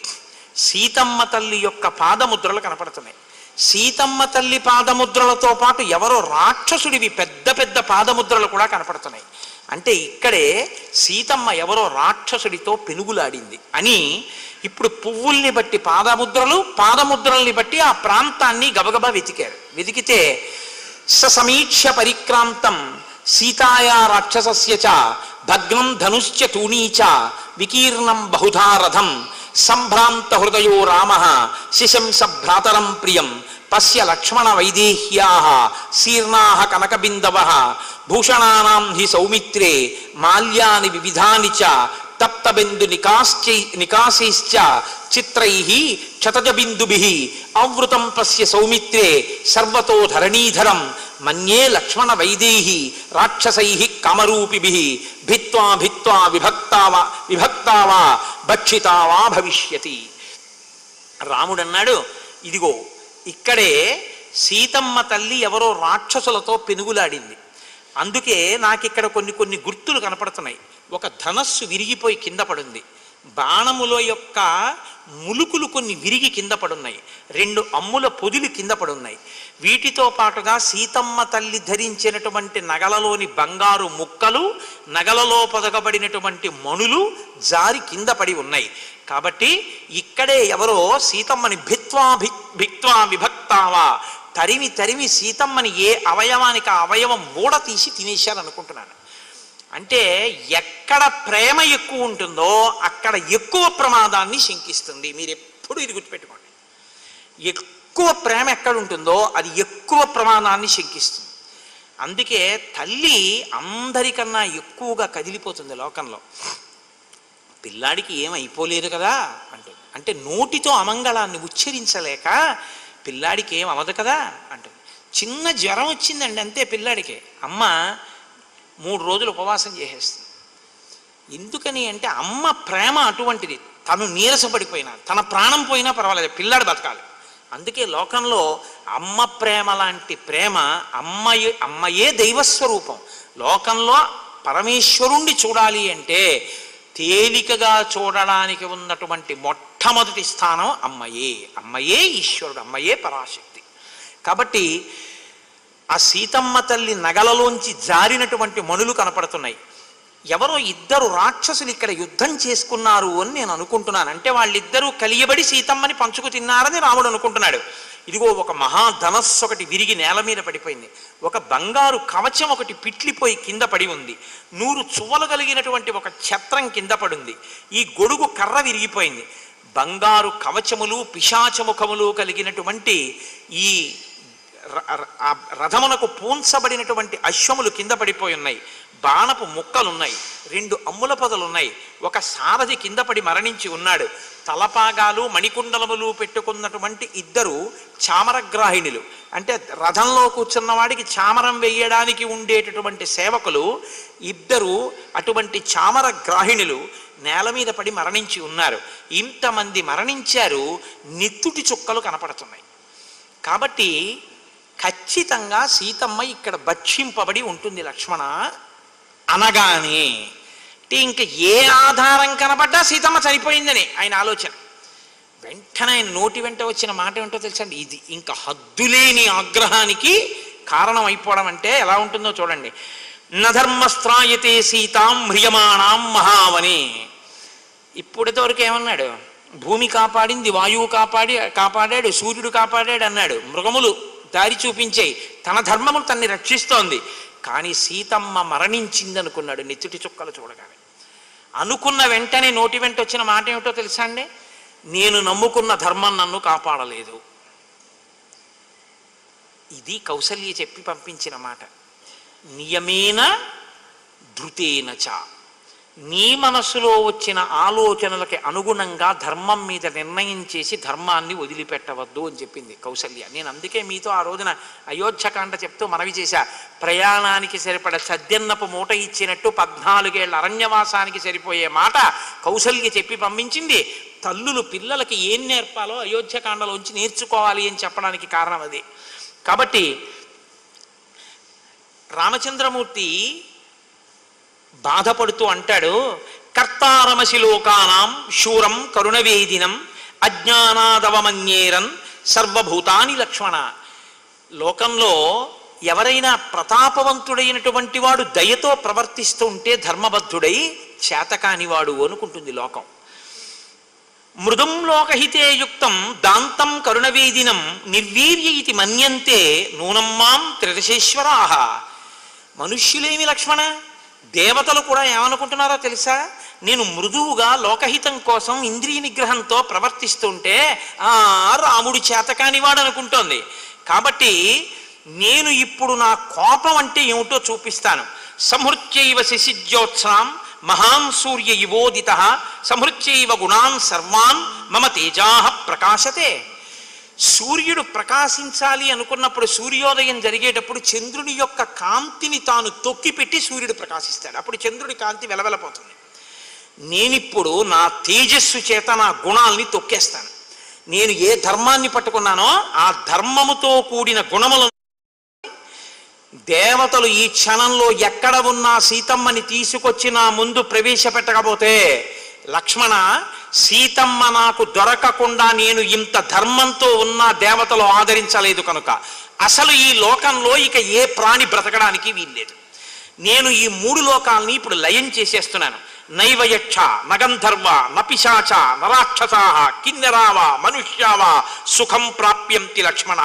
సీతమ్మ తల్లి యొక్క పాదముద్రలు కనపడుతున్నాయి సీతమ్మ తల్లి పాదముద్రలతో పాటు ఎవరో రాక్షసుడివి పెద్ద పెద్ద పాదముద్రలు కూడా కనపడుతున్నాయి అంటే ఇక్కడే సీతమ్మ ఎవరో రాక్షసుడితో పెనుగులాడింది అని ఇప్పుడు పువ్వుల్ని బట్టి పాదముద్రలు పాదముద్రల్ని బట్టి ఆ ప్రాంతాన్ని గబగబా వెతికారు వెతికితే స సమీక్ష పరిక్రాంతం సీతాయా రాక్షసస్య చ భగ్నం ధనుశ్చ తూణీచ వికీర్ణం బహుధా రథం సంభ్రాంత హృదయో రామ శిశంస భ్రాతరం ప్రియం పశ్య లక్ష్మణ వైదేహ్యా శీర్ణా కనకబిందవ భూషణానాం హి సౌమిత్రే మాల్యాని వివిధాని చ తప్తబిందు నికాశ్చై నికాశైశ్చ చిత్రై క్షతజబిందుభి ఆవృతం పశ్య సౌమిత్రే సర్వతో ధరణీధరం మన్యే లక్ష్మణ వైదేహి రాక్షసై కామరూపిభి భిత్వా భిత్వా విభక్తావా విభక్తావా భక్షితావా భవిష్యతి రాముడన్నాడు ఇదిగో ఇక్కడే సీతమ్మ తల్లి ఎవరో రాక్షసులతో పెనుగులాడింది అందుకే నాకిక్కడ కొన్ని కొన్ని గుర్తులు కనపడుతున్నాయి ఒక ధనస్సు విరిగిపోయి కింద పడుంది బాణముల యొక్క ములుకులు కొన్ని విరిగి కింద పడున్నాయి రెండు అమ్ముల పొదిలు కింద పడున్నాయి వీటితో పాటుగా సీతమ్మ తల్లి ధరించినటువంటి నగలలోని బంగారు ముక్కలు నగలలో పొదగబడినటువంటి మణులు జారి కింద పడి ఉన్నాయి కాబట్టి ఇక్కడే ఎవరో సీతమ్మని భిత్వా భి భిక్త్వా విభక్తావా తరిమి తరిమి సీతమ్మని ఏ అవయవానికి ఆ అవయవం ఊడ తీసి తినేశారనుకుంటున్నాను అంటే ఎక్కడ ప్రేమ ఎక్కువ ఉంటుందో అక్కడ ఎక్కువ ప్రమాదాన్ని శంకిస్తుంది మీరు ఎప్పుడు ఇది గుర్తుపెట్టుకోండి ఎక్కువ ప్రేమ ఎక్కడ ఉంటుందో అది ఎక్కువ ప్రమాదాన్ని శంకిస్తుంది అందుకే తల్లి అందరికన్నా ఎక్కువగా కదిలిపోతుంది లోకంలో పిల్లాడికి ఏం అయిపోలేదు కదా అంటుంది అంటే నోటితో అమంగళాన్ని ఉచ్చరించలేక పిల్లాడికి ఏం అవదు కదా అంటుంది చిన్న జ్వరం వచ్చిందండి అంతే పిల్లాడికి అమ్మ మూడు రోజులు ఉపవాసం చేసేస్తుంది ఎందుకని అంటే అమ్మ ప్రేమ అటువంటిది తను నీరసపడిపోయినా తన ప్రాణం పోయినా పర్వాలేదు పిల్లాడు బతకాలి అందుకే లోకంలో అమ్మ ప్రేమ లాంటి ప్రేమ అమ్మయే అమ్మయే దైవస్వరూపం లోకంలో పరమేశ్వరుణ్ణి చూడాలి అంటే తేలికగా చూడడానికి ఉన్నటువంటి మొట్టమొదటి స్థానం అమ్మయే అమ్మయే ఈశ్వరుడు అమ్మయే పరాశక్తి కాబట్టి ఆ సీతమ్మ తల్లి నగలలోంచి జారినటువంటి మణులు కనపడుతున్నాయి ఎవరో ఇద్దరు రాక్షసులు ఇక్కడ యుద్ధం చేసుకున్నారు అని నేను అనుకుంటున్నాను అంటే వాళ్ళిద్దరూ కలియబడి సీతమ్మని పంచుకు తిన్నారని రాముడు అనుకుంటున్నాడు ఇదిగో ఒక మహాధనస్సు ఒకటి విరిగి నేల మీద పడిపోయింది ఒక బంగారు కవచం ఒకటి పిట్లిపోయి కింద పడి ఉంది నూరు చువ్వలు కలిగినటువంటి ఒక ఛత్రం కింద పడింది ఈ గొడుగు కర్ర విరిగిపోయింది బంగారు కవచములు పిశాచముఖములు కలిగినటువంటి ఈ ర- ర- ఆ రథమునకు పూంచబడినటువంటి అశ్వములు కింద పడిపోయి ఉన్నాయి బాణపు ముక్కలున్నాయి రెండు అమ్ముల పొదలున్నాయి ఒక సారథి కింద పడి మరణించి ఉన్నాడు తలపాగాలు మణికుండలములు పెట్టుకున్నటువంటి ఇద్దరు చామరగ్రాహిణులు అంటే రథంలో కూర్చున్న వాడికి చామరం వేయడానికి ఉండేటటువంటి సేవకులు ఇద్దరు అటువంటి చామర గ్రాహిణులు నేల మీద పడి మరణించి ఉన్నారు ఇంతమంది మరణించారు నెత్తుటి చుక్కలు కనపడుతున్నాయి కాబట్టి ఖచ్చితంగా సీతమ్మ ఇక్కడ భక్షింపబడి ఉంటుంది లక్ష్మణ అనగానే అంటే ఇంక ఏ ఆధారం కనబడ్డా సీతమ్మ చనిపోయిందని ఆయన ఆలోచన వెంటనే ఆయన నోటి వెంట వచ్చిన మాట ఏమిటో తెలుసండి ఇది ఇంకా హద్దులేని ఆగ్రహానికి కారణం అయిపోవడం అంటే ఎలా ఉంటుందో చూడండి నధర్మస్త్రాయతే సీతాం హ్రియమాణాం మహావని ఇప్పటివరకు ఏమన్నాడు భూమి కాపాడింది వాయువు కాపాడి కాపాడాడు సూర్యుడు కాపాడాడు అన్నాడు మృగములు దారి చూపించాయి తన ధర్మములు తన్ని రక్షిస్తోంది కానీ సీతమ్మ మరణించిందనుకున్నాడు నెత్తుటి చుక్కలు చూడగానే అనుకున్న వెంటనే నోటి వెంట వచ్చిన మాట ఏమిటో తెలుసా అండి నేను నమ్ముకున్న ధర్మం నన్ను కాపాడలేదు ఇది కౌసల్య చెప్పి పంపించిన మాట నియమేన ధృతేన చ నీ మనసులో వచ్చిన ఆలోచనలకి అనుగుణంగా ధర్మం మీద నిర్ణయం చేసి ధర్మాన్ని వదిలిపెట్టవద్దు అని చెప్పింది కౌసల్య నేను అందుకే మీతో ఆ రోజున అయోధ్యకాండ చెప్తూ మనవి చేశా ప్రయాణానికి సరిపడ సద్దెన్నపు మూట ఇచ్చినట్టు పద్నాలుగేళ్ల అరణ్యవాసానికి సరిపోయే మాట కౌసల్య చెప్పి పంపించింది తల్లులు పిల్లలకి ఏం నేర్పాలో అయోధ్యకాండలోంచి నేర్చుకోవాలి అని చెప్పడానికి కారణం అది కాబట్టి రామచంద్రమూర్తి బాధపడుతూ అంటాడు కర్తారమసి లోకానాం శూరం కరుణవేదినం అజ్ఞానాదవమన్యేరన్ సర్వభూతాని లక్ష్మణ లోకంలో ఎవరైనా ప్రతాపవంతుడైనటువంటి వాడు దయతో ప్రవర్తిస్తూ ఉంటే ధర్మబద్ధుడై చేతకానివాడు అనుకుంటుంది లోకం మృదుం లోకహితే యుక్తం దాంతం కరుణవేదినం నిర్వీర్య ఇది మన్యంతే నూనం మాం త్రిదశేశ్వరాహ మనుష్యులేమి లక్ష్మణ దేవతలు కూడా ఏమనుకుంటున్నారో తెలుసా నేను మృదువుగా లోకహితం కోసం ఇంద్రియ నిగ్రహంతో ప్రవర్తిస్తుంటే ఆ రాముడు చేతకానివాడు అనుకుంటోంది కాబట్టి నేను ఇప్పుడు నా కోపం అంటే ఏమిటో చూపిస్తాను సంహృత్యైవ శశిజ్యోత్సాం మహాన్ సూర్య ఇవోదిత సంహృత్యైవ గుణాన్ సర్వాన్ మమ తేజా ప్రకాశతే సూర్యుడు ప్రకాశించాలి అనుకున్నప్పుడు సూర్యోదయం జరిగేటప్పుడు చంద్రుని యొక్క కాంతిని తాను తొక్కిపెట్టి సూర్యుడు ప్రకాశిస్తాడు అప్పుడు చంద్రుడి కాంతి వెలవెలపోతుంది నేనిప్పుడు నా తేజస్సు చేత నా గుణాల్ని తొక్కేస్తాను నేను ఏ ధర్మాన్ని పట్టుకున్నానో ఆ ధర్మముతో కూడిన గుణములను దేవతలు ఈ క్షణంలో ఎక్కడ ఉన్నా సీతమ్మని తీసుకొచ్చి నా ముందు ప్రవేశపెట్టకపోతే లక్ష్మణ సీతమ్మ నాకు దొరకకుండా నేను ఇంత ధర్మంతో ఉన్న దేవతలు ఆదరించలేదు కనుక అసలు ఈ లోకంలో ఇక ఏ ప్రాణి బ్రతకడానికి వీల్లేదు నేను ఈ మూడు లోకాల్ని ఇప్పుడు లయం చేసేస్తున్నాను నైవయక్ష నగంధర్వ నపిశాచ నరాక్షసా కిన్నెరావ మనుష్యావా సుఖం ప్రాప్యంతి లక్ష్మణ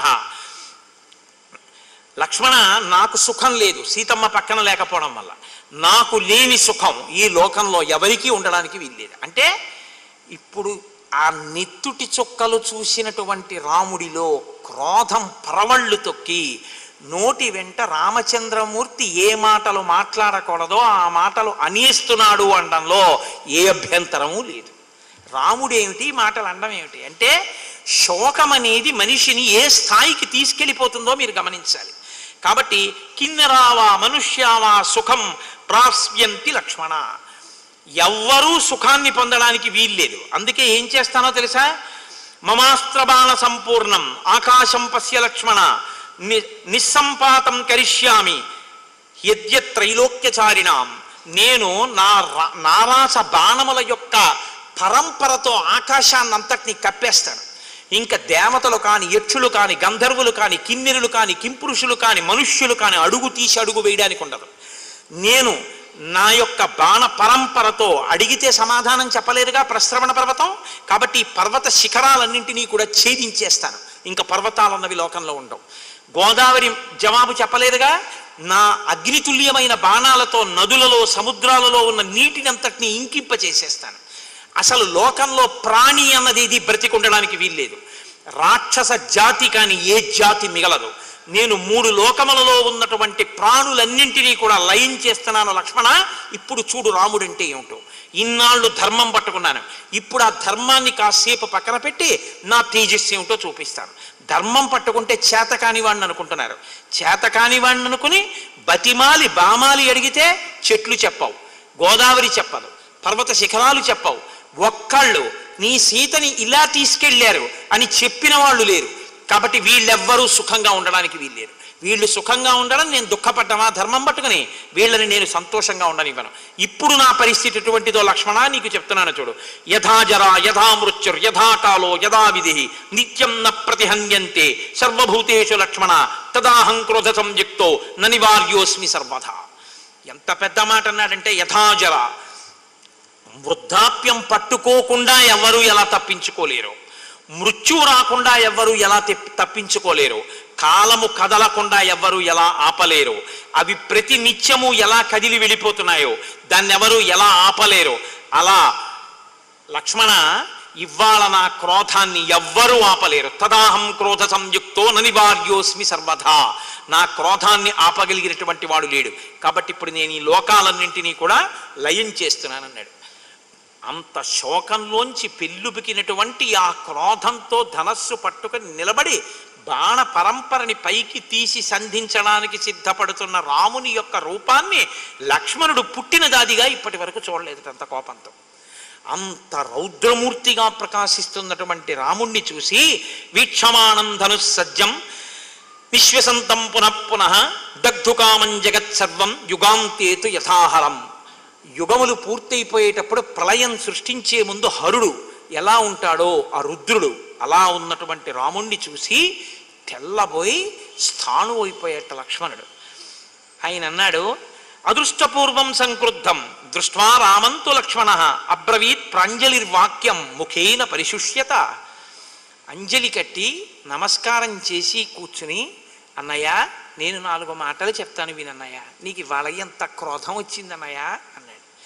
లక్ష్మణ నాకు సుఖం లేదు సీతమ్మ పక్కన లేకపోవడం వల్ల నాకు లేని సుఖం ఈ లోకంలో ఎవరికీ ఉండడానికి వీల్లేదు అంటే ఇప్పుడు ఆ నెత్తుటి చుక్కలు చూసినటువంటి రాముడిలో క్రోధం పరవళ్ళు తొక్కి నోటి వెంట రామచంద్రమూర్తి ఏ మాటలు మాట్లాడకూడదో ఆ మాటలు అనేస్తున్నాడు అనడంలో ఏ అభ్యంతరము లేదు రాముడేమిటి ఈ మాటలు అనడం ఏమిటి అంటే శోకం అనేది మనిషిని ఏ స్థాయికి తీసుకెళ్ళిపోతుందో మీరు గమనించాలి కాబట్టి కిన్నెరావా మనుష్యావా సుఖం ప్రాస్యంతి లక్ష్మణ ఎవ్వరూ సుఖాన్ని పొందడానికి వీల్లేదు అందుకే ఏం చేస్తానో తెలుసా మమాస్త్రబాణ సంపూర్ణం ఆకాశం పశ్య లక్ష్మణ ని నిస్సంపాతం కరిష్యామి యద్యత్రైలోక్యచారిణాం నేను నా రా- నారాస బాణముల యొక్క పరంపరతో ఆకాశాన్ని అంతటిని కప్పేస్తాను ఇంకా దేవతలు కాని యక్షులు కాని గంధర్వులు కాని కిన్నెరులు కాని కింపురుషులు కాని మనుష్యులు కాని అడుగు తీసి అడుగు వేయడానికి ఉండదు నేను నా యొక్క బాణ పరంపరతో అడిగితే సమాధానం చెప్పలేదుగా ప్రశ్రవణ పర్వతం కాబట్టి ఈ పర్వత శిఖరాలన్నింటినీ కూడా ఛేదించేస్తాను ఇంకా పర్వతాలన్నవి లోకంలో ఉండవు గోదావరి జవాబు చెప్పలేదుగా నా అగ్నితుల్యమైన బాణాలతో నదులలో సముద్రాలలో ఉన్న నీటిని అంతటినీ ఇంకింప చేసేస్తాను అసలు లోకంలో ప్రాణి అన్నది ఇది బ్రతికుండడానికి వీల్లేదు రాక్షస జాతి కాని ఏ జాతి మిగలదు నేను మూడు లోకములలో ఉన్నటువంటి ప్రాణులన్నింటినీ కూడా లయం చేస్తున్నాను లక్ష్మణ ఇప్పుడు చూడు రాముడంటే ఏమిటో ఇన్నాళ్ళు ధర్మం పట్టుకున్నాను ఇప్పుడు ఆ ధర్మాన్ని కాసేపు పక్కన పెట్టి నా తేజస్సు ఏమిటో చూపిస్తాను ధర్మం పట్టుకుంటే చేత కానివాడిని అనుకుంటున్నారు చేత కానివాడిని అనుకుని బతిమాలి బామాలి అడిగితే చెట్లు చెప్పవు గోదావరి చెప్పదు పర్వత శిఖరాలు చెప్పవు ఒక్కళ్ళు నీ సీతని ఇలా తీసుకెళ్ళారు అని చెప్పిన వాళ్ళు లేరు కాబట్టి వీళ్ళెవ్వరూ సుఖంగా ఉండడానికి వీల్లేరు వీళ్ళు సుఖంగా ఉండడం నేను దుఃఖపడ్డమా ధర్మం పట్టుకుని వీళ్ళని నేను సంతోషంగా ఉండనివ్వను ఇప్పుడు నా పరిస్థితి ఎటువంటిదో లక్ష్మణ నీకు చెప్తున్నాను చూడు యథా జరా యథా మృత్యుర్ యథా కాలో యథా విధి నిత్యం న ప్రతిహన్యంతే సర్వభూతేషు లక్ష్మణ తదాహం క్రోధ సంయుక్తో న నివార్యోస్మి సర్వథా ఎంత పెద్ద మాట అన్నాడంటే యథాజర వృద్ధాప్యం పట్టుకోకుండా ఎవరు ఎలా తప్పించుకోలేరు మృత్యువు రాకుండా ఎవ్వరు ఎలా తెప్- తప్పించుకోలేరు కాలము కదలకుండా ఎవ్వరు ఎలా ఆపలేరు అవి ప్రతి నిత్యము ఎలా కదిలి వెళ్ళిపోతున్నాయో దాన్ని ఎవరు ఎలా ఆపలేరు అలా లక్ష్మణ ఇవాళ నా క్రోధాన్ని ఎవ్వరూ ఆపలేరు తదాహం క్రోధ సంయుక్తో ననివార్యోస్మి సర్వథా నా క్రోధాన్ని ఆపగలిగినటువంటి వాడు లేడు కాబట్టి ఇప్పుడు నేను ఈ లోకాలన్నింటినీ కూడా లయం చేస్తున్నానన్నాడు అంత శోకంలోంచి పెళ్ళుబికినటువంటి ఆ క్రోధంతో ధనస్సు పట్టుకొని నిలబడి బాణ పరంపరని పైకి తీసి సంధించడానికి సిద్ధపడుతున్న రాముని యొక్క రూపాన్ని లక్ష్మణుడు పుట్టిన దాదిగా ఇప్పటి వరకు చూడలేదు అంత కోపంతో అంత రౌద్రమూర్తిగా ప్రకాశిస్తున్నటువంటి రాముణ్ణి చూసి వీక్షమాణం ధనుస్సజ్జం విశ్వసంతం పునః పునః దగ్ధుకామం జగత్ సర్వం యుగాంతేతు యథాహరం యుగములు పూర్తయిపోయేటప్పుడు ప్రళయం సృష్టించే ముందు హరుడు ఎలా ఉంటాడో ఆ రుద్రుడు అలా ఉన్నటువంటి రాముణ్ణి చూసి తెల్లబోయి స్థాణు అయిపోయేట లక్ష్మణుడు ఆయన అన్నాడు అదృష్టపూర్వం సంక్రుద్ధం దృష్ట్వా రామంతు లక్ష్మణ అబ్రవీత్ ప్రాంజలిర్వాక్యం ముఖేన పరిశుష్యత అంజలి కట్టి నమస్కారం చేసి కూర్చుని అన్నయ్య నేను నాలుగు మాటలు చెప్తాను వినన్నయ్య నీకు ఇవాళ ఎంత క్రోధం వచ్చిందన్నయ్య అన్నాడు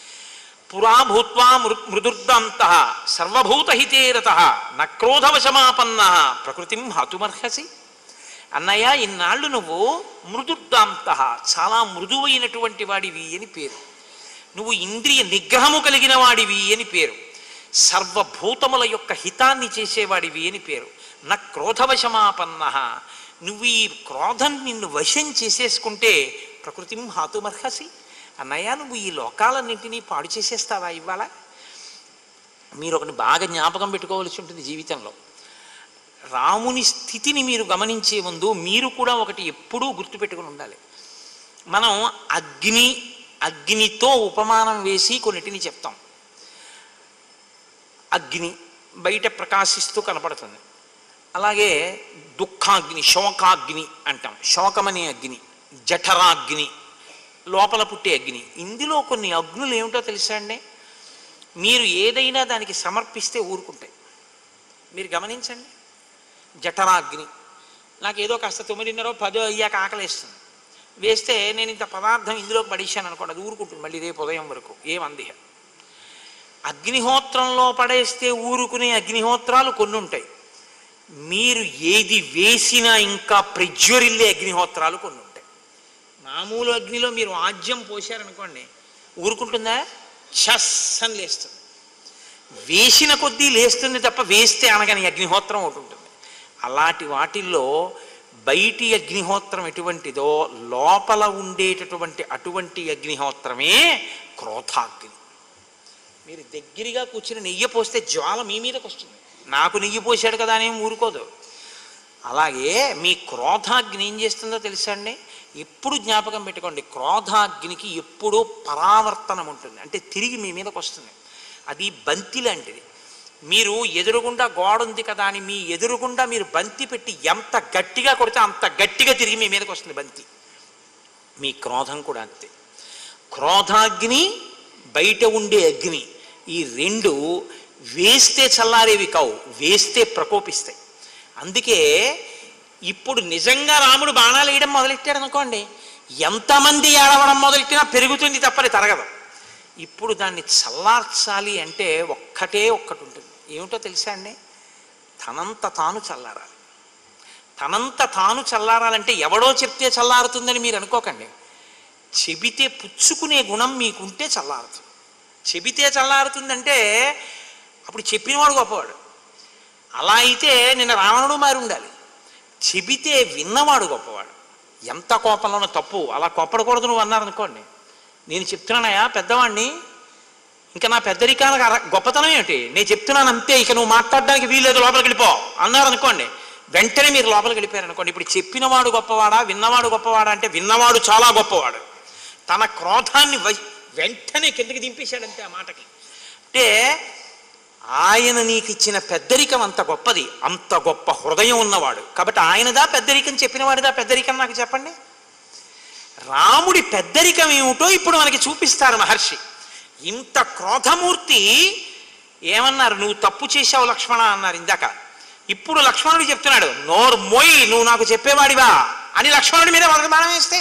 పురా భూత్వా మృ మృదుర్దాంత సర్వభూతహితేరత నక్రోధవశమాపన్న ప్రకృతిం హతుమర్హసి అన్నయ్య ఇన్నాళ్ళు నువ్వు మృదుర్దాంత చాలా మృదువైనటువంటి వాడివి అని పేరు నువ్వు ఇంద్రియ నిగ్రహము కలిగిన వాడివి అని పేరు సర్వభూతముల యొక్క హితాన్ని చేసేవాడివి అని పేరు నా క్రోధవశమాపన్న నువ్వు ఈ క్రోధం నిన్ను వశం చేసేసుకుంటే ప్రకృతిం హాతుమర్హసి అన్నయ్య నువ్వు ఈ లోకాలన్నింటినీ పాడు చేసేస్తావా ఇవాళ మీరు ఒకటి బాగా జ్ఞాపకం పెట్టుకోవాల్సి ఉంటుంది జీవితంలో రాముని స్థితిని మీరు గమనించే ముందు మీరు కూడా ఒకటి ఎప్పుడూ గుర్తుపెట్టుకుని ఉండాలి మనం అగ్ని అగ్నితో ఉపమానం వేసి కొన్నిటిని చెప్తాం అగ్ని బయట ప్రకాశిస్తూ కనపడుతుంది అలాగే దుఃఖాగ్ని శోకాగ్ని అంటాం శోకమనే అగ్ని జఠరాగ్ని లోపల పుట్టే అగ్ని ఇందులో కొన్ని అగ్నులు ఏమిటో తెలుసా అండి మీరు ఏదైనా దానికి సమర్పిస్తే ఊరుకుంటాయి మీరు గమనించండి జఠరాగ్ని నాకు ఏదో కాస్త తొమ్మిదిన్నర పదో అయ్యాక ఆకలేస్తుంది వేస్తే నేను ఇంత పదార్థం ఇందులోకి పడేశాను అనుకోండి అది ఊరుకుంటుంది మళ్ళీ రేపు ఉదయం వరకు ఏమంది అగ్నిహోత్రంలో పడేస్తే ఊరుకునే అగ్నిహోత్రాలు కొన్ని ఉంటాయి మీరు ఏది వేసినా ఇంకా ప్రజ్వరిల్లే అగ్నిహోత్రాలు కొన్ని ఉంటాయి మామూలు అగ్నిలో మీరు ఆజ్యం పోశారనుకోండి ఊరుకుంటుందా ఛస్ అని లేస్తుంది వేసిన కొద్దీ లేస్తుంది తప్ప వేస్తే అనగాని అగ్నిహోత్రం ఒకటి ఉంటుంది అలాంటి వాటిల్లో బయటి అగ్నిహోత్రం ఎటువంటిదో లోపల ఉండేటటువంటి అటువంటి అగ్నిహోత్రమే క్రోధాగ్ని మీరు దగ్గరగా కూర్చుని నెయ్యి పోస్తే జ్వాల మీ మీదకి వస్తుంది నాకు నెయ్యి పోసాడు కదా అని ఏం ఊరుకోదు అలాగే మీ క్రోధాగ్ని ఏం చేస్తుందో తెలుసా అండి ఎప్పుడు జ్ఞాపకం పెట్టుకోండి క్రోధాగ్నికి ఎప్పుడూ పరావర్తనం ఉంటుంది అంటే తిరిగి మీ మీదకి వస్తుంది అది బంతి లాంటిది మీరు ఎదురుగుండా గోడ ఉంది కదా అని మీ ఎదురుగుండా మీరు బంతి పెట్టి ఎంత గట్టిగా కొడితే అంత గట్టిగా తిరిగి మీ మీదకి వస్తుంది బంతి మీ క్రోధం కూడా అంతే క్రోధాగ్ని బయట ఉండే అగ్ని ఈ రెండు వేస్తే చల్లారేవి కావు వేస్తే ప్రకోపిస్తాయి అందుకే ఇప్పుడు నిజంగా రాముడు బాణాలు వేయడం మొదలెట్టాడు అనుకోండి ఎంతమంది ఏడవడం మొదలెట్టినా పెరుగుతుంది తప్పని తరగదు ఇప్పుడు దాన్ని చల్లార్చాలి అంటే ఒక్కటే ఒక్కటి ఉంటుంది ఏమిటో తెలుసా అండి తనంత తాను చల్లారాలి తనంత తాను చల్లారాలంటే ఎవడో చెప్తే చల్లారుతుందని మీరు అనుకోకండి చెబితే పుచ్చుకునే గుణం మీకుంటే చల్లారుతుంది చెబితే చల్లారుతుందంటే అప్పుడు చెప్పినవాడు గొప్పవాడు అలా అయితే నిన్న రావణుడు మారి ఉండాలి చెబితే విన్నవాడు గొప్పవాడు ఎంత కోపంలోనో తప్పు అలా కోపడకూడదు నువ్వు అన్నారనుకోండి నేను చెప్తున్నానయా పెద్దవాడిని ఇంకా నా పెద్దరికానికి అర గొప్పతనం ఏమిటి నేను చెప్తున్నాను అంతే ఇక నువ్వు మాట్లాడడానికి వీల్లేదు లోపలికి వెళ్ళిపో అన్నారు అనుకోండి వెంటనే మీరు లోపలికి వెళ్ళిపోయారు అనుకోండి ఇప్పుడు చెప్పినవాడు గొప్పవాడా విన్నవాడు గొప్పవాడా అంటే విన్నవాడు చాలా గొప్పవాడు తన క్రోధాన్ని వై వెంటనే కిందకి దింపేశాడంతే ఆ మాటకి అంటే ఆయన నీకు ఇచ్చిన పెద్దరికం అంత గొప్పది అంత గొప్ప హృదయం ఉన్నవాడు కాబట్టి ఆయనదా పెద్దరికం చెప్పినవాడిదా పెద్దరికం నాకు చెప్పండి రాముడి పెద్దరికం ఏమిటో ఇప్పుడు మనకి చూపిస్తారు మహర్షి ఇంత క్రోధమూర్తి ఏమన్నారు నువ్వు తప్పు చేశావు లక్ష్మణ అన్నారు ఇందాక ఇప్పుడు లక్ష్మణుడు చెప్తున్నాడు నోరు మోయి నువ్వు నాకు చెప్పేవాడివా అని లక్ష్మణుడి మీద వాళ్ళకి బాణం వేస్తే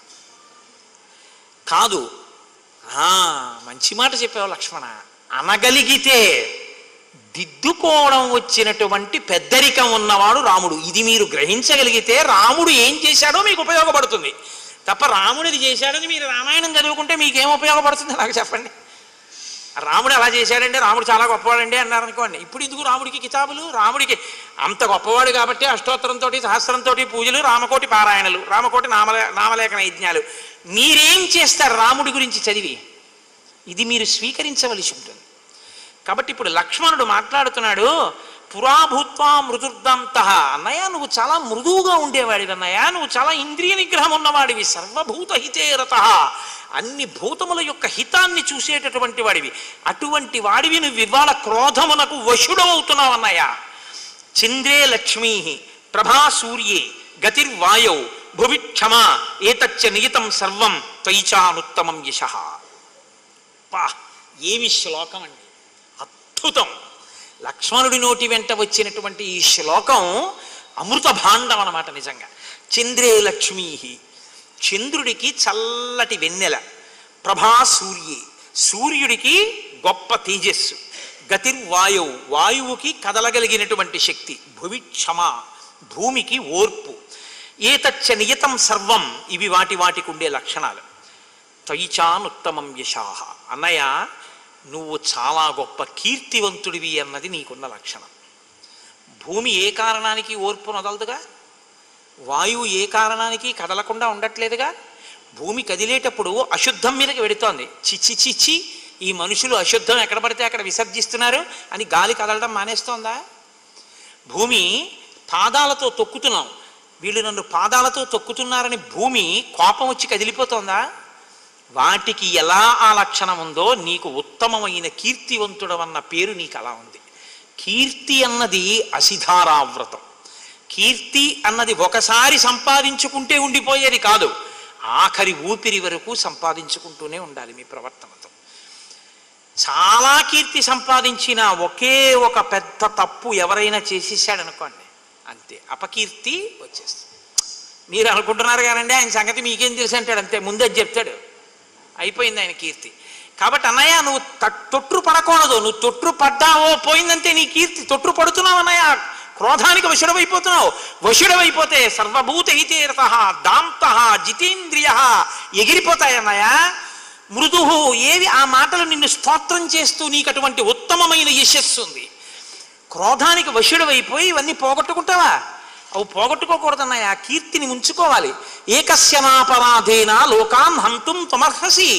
కాదు ఆ, మంచి మాట చెప్పావు లక్ష్మణ అనగలిగితే దిద్దుకోవడం వచ్చినటువంటి పెద్దరికం ఉన్నవాడు రాముడు ఇది మీరు గ్రహించగలిగితే రాముడు ఏం చేశాడో మీకు ఉపయోగపడుతుంది తప్ప రాముడిది చేశాడని మీరు రామాయణం చదువుకుంటే మీకేం ఉపయోగపడుతుంది నాకు చెప్పండి రాముడు అలా చేశాడంటే రాముడు చాలా గొప్పవాడండి అన్నారు అనుకోండి ఇప్పుడు ఎందుకు రాముడికి కితాబులు రాముడికి అంత గొప్పవాడు కాబట్టి అష్టోత్తరంతో సహస్రంతో పూజలు రామకోటి పారాయణలు రామకోటి నామలే నామలేఖన యజ్ఞాలు మీరేం చేస్తారు రాముడి గురించి చదివి ఇది మీరు స్వీకరించవలసి ఉంటుంది కాబట్టి ఇప్పుడు లక్ష్మణుడు మాట్లాడుతున్నాడు పురాభూత్వా మృదుర్దంత అన్నయ్య నువ్వు చాలా మృదువుగా ఉండేవాడివి అన్నయ్య నువ్వు చాలా ఇంద్రియ నిగ్రహం ఉన్నవాడివి సర్వభూత హితే రత అన్ని భూతముల యొక్క హితాన్ని చూసేటటువంటి వాడివి అటువంటి వాడివి నువ్వు ఇవాళ క్రోధమునకు వశుడవుతున్నావు అన్నయ్య చంద్రే లక్ష్మీ ప్రభా సూర్యే గతిర్వాయౌ భువి క్షమా ఏతచ్చ నియతం సర్వం త్వయిచానుత్తమం యశ పా ఏమి శ్లోకం అండి అద్భుతం లక్ష్మణుడి నోటి వెంట వచ్చినటువంటి ఈ శ్లోకం అమృత భాండం అన్నమాట నిజంగా చంద్రే లక్ష్మీ చంద్రుడికి చల్లటి వెన్నెల ప్రభా సూర్యే సూర్యుడికి గొప్ప తేజస్సు గతిర్వాయువు వాయువుకి కదలగలిగినటువంటి శక్తి భువి క్షమ భూమికి ఓర్పు ఏతచ్చ నియతం సర్వం ఇవి వాటి వాటికి ఉండే లక్షణాలు త్వయిచానుత్తమం యశాహ అన్నయ్య నువ్వు చాలా గొప్ప కీర్తివంతుడివి అన్నది నీకున్న లక్షణం భూమి ఏ కారణానికి ఓర్పు నదలదుగా వాయువు ఏ కారణానికి కదలకుండా ఉండట్లేదుగా భూమి కదిలేటప్పుడు అశుద్ధం మీదకి వెడుతోంది చిచ్చి చిచ్చి ఈ మనుషులు అశుద్ధం ఎక్కడ పడితే అక్కడ విసర్జిస్తున్నారు అని గాలి కదలడం మానేస్తోందా భూమి పాదాలతో తొక్కుతున్నాం వీళ్ళు నన్ను పాదాలతో తొక్కుతున్నారని భూమి కోపం వచ్చి కదిలిపోతోందా వాటికి ఎలా ఆ లక్షణం ఉందో నీకు ఉత్తమమైన కీర్తివంతుడవన్న పేరు నీకు అలా ఉంది కీర్తి అన్నది అసిధారావ్రతం కీర్తి అన్నది ఒకసారి సంపాదించుకుంటే ఉండిపోయేది కాదు ఆఖరి ఊపిరి వరకు సంపాదించుకుంటూనే ఉండాలి మీ ప్రవర్తనతో చాలా కీర్తి సంపాదించిన ఒకే ఒక పెద్ద తప్పు ఎవరైనా చేసేసాడనుకోండి అంతే అపకీర్తి వచ్చేస్తుంది మీరు అనుకుంటున్నారు కానండి ఆయన సంగతి మీకేం తెలుసు అంటాడు అంతే ముందే చెప్తాడు అయిపోయింది ఆయన కీర్తి కాబట్టి అన్నయ్య నువ్వు త- తొట్టు పడకూడదు నువ్వు తొట్టు పడ్డావో పోయిందంటే నీ కీర్తి తొట్టు పడుతున్నావు అన్నయ్య క్రోధానికి వశుడవైపోతున్నావు వశుడవైపోతే సర్వభూత హితేరత దాంత జితేంద్రియ ఎగిరిపోతాయి అన్నయ్య మృదు ఏవి ఆ మాటలు నిన్ను స్తోత్రం చేస్తూ నీకు అటువంటి ఉత్తమమైన యశస్సు ఉంది క్రోధానికి వశుడవైపోయి ఇవన్నీ పోగొట్టుకుంటావా అవి పోగొట్టుకోకూడదన్నయ్య ఆ కీర్తిని ఉంచుకోవాలి ఏకస్యనాపరాధేన లోకాన్ హంతుం తమర్హసి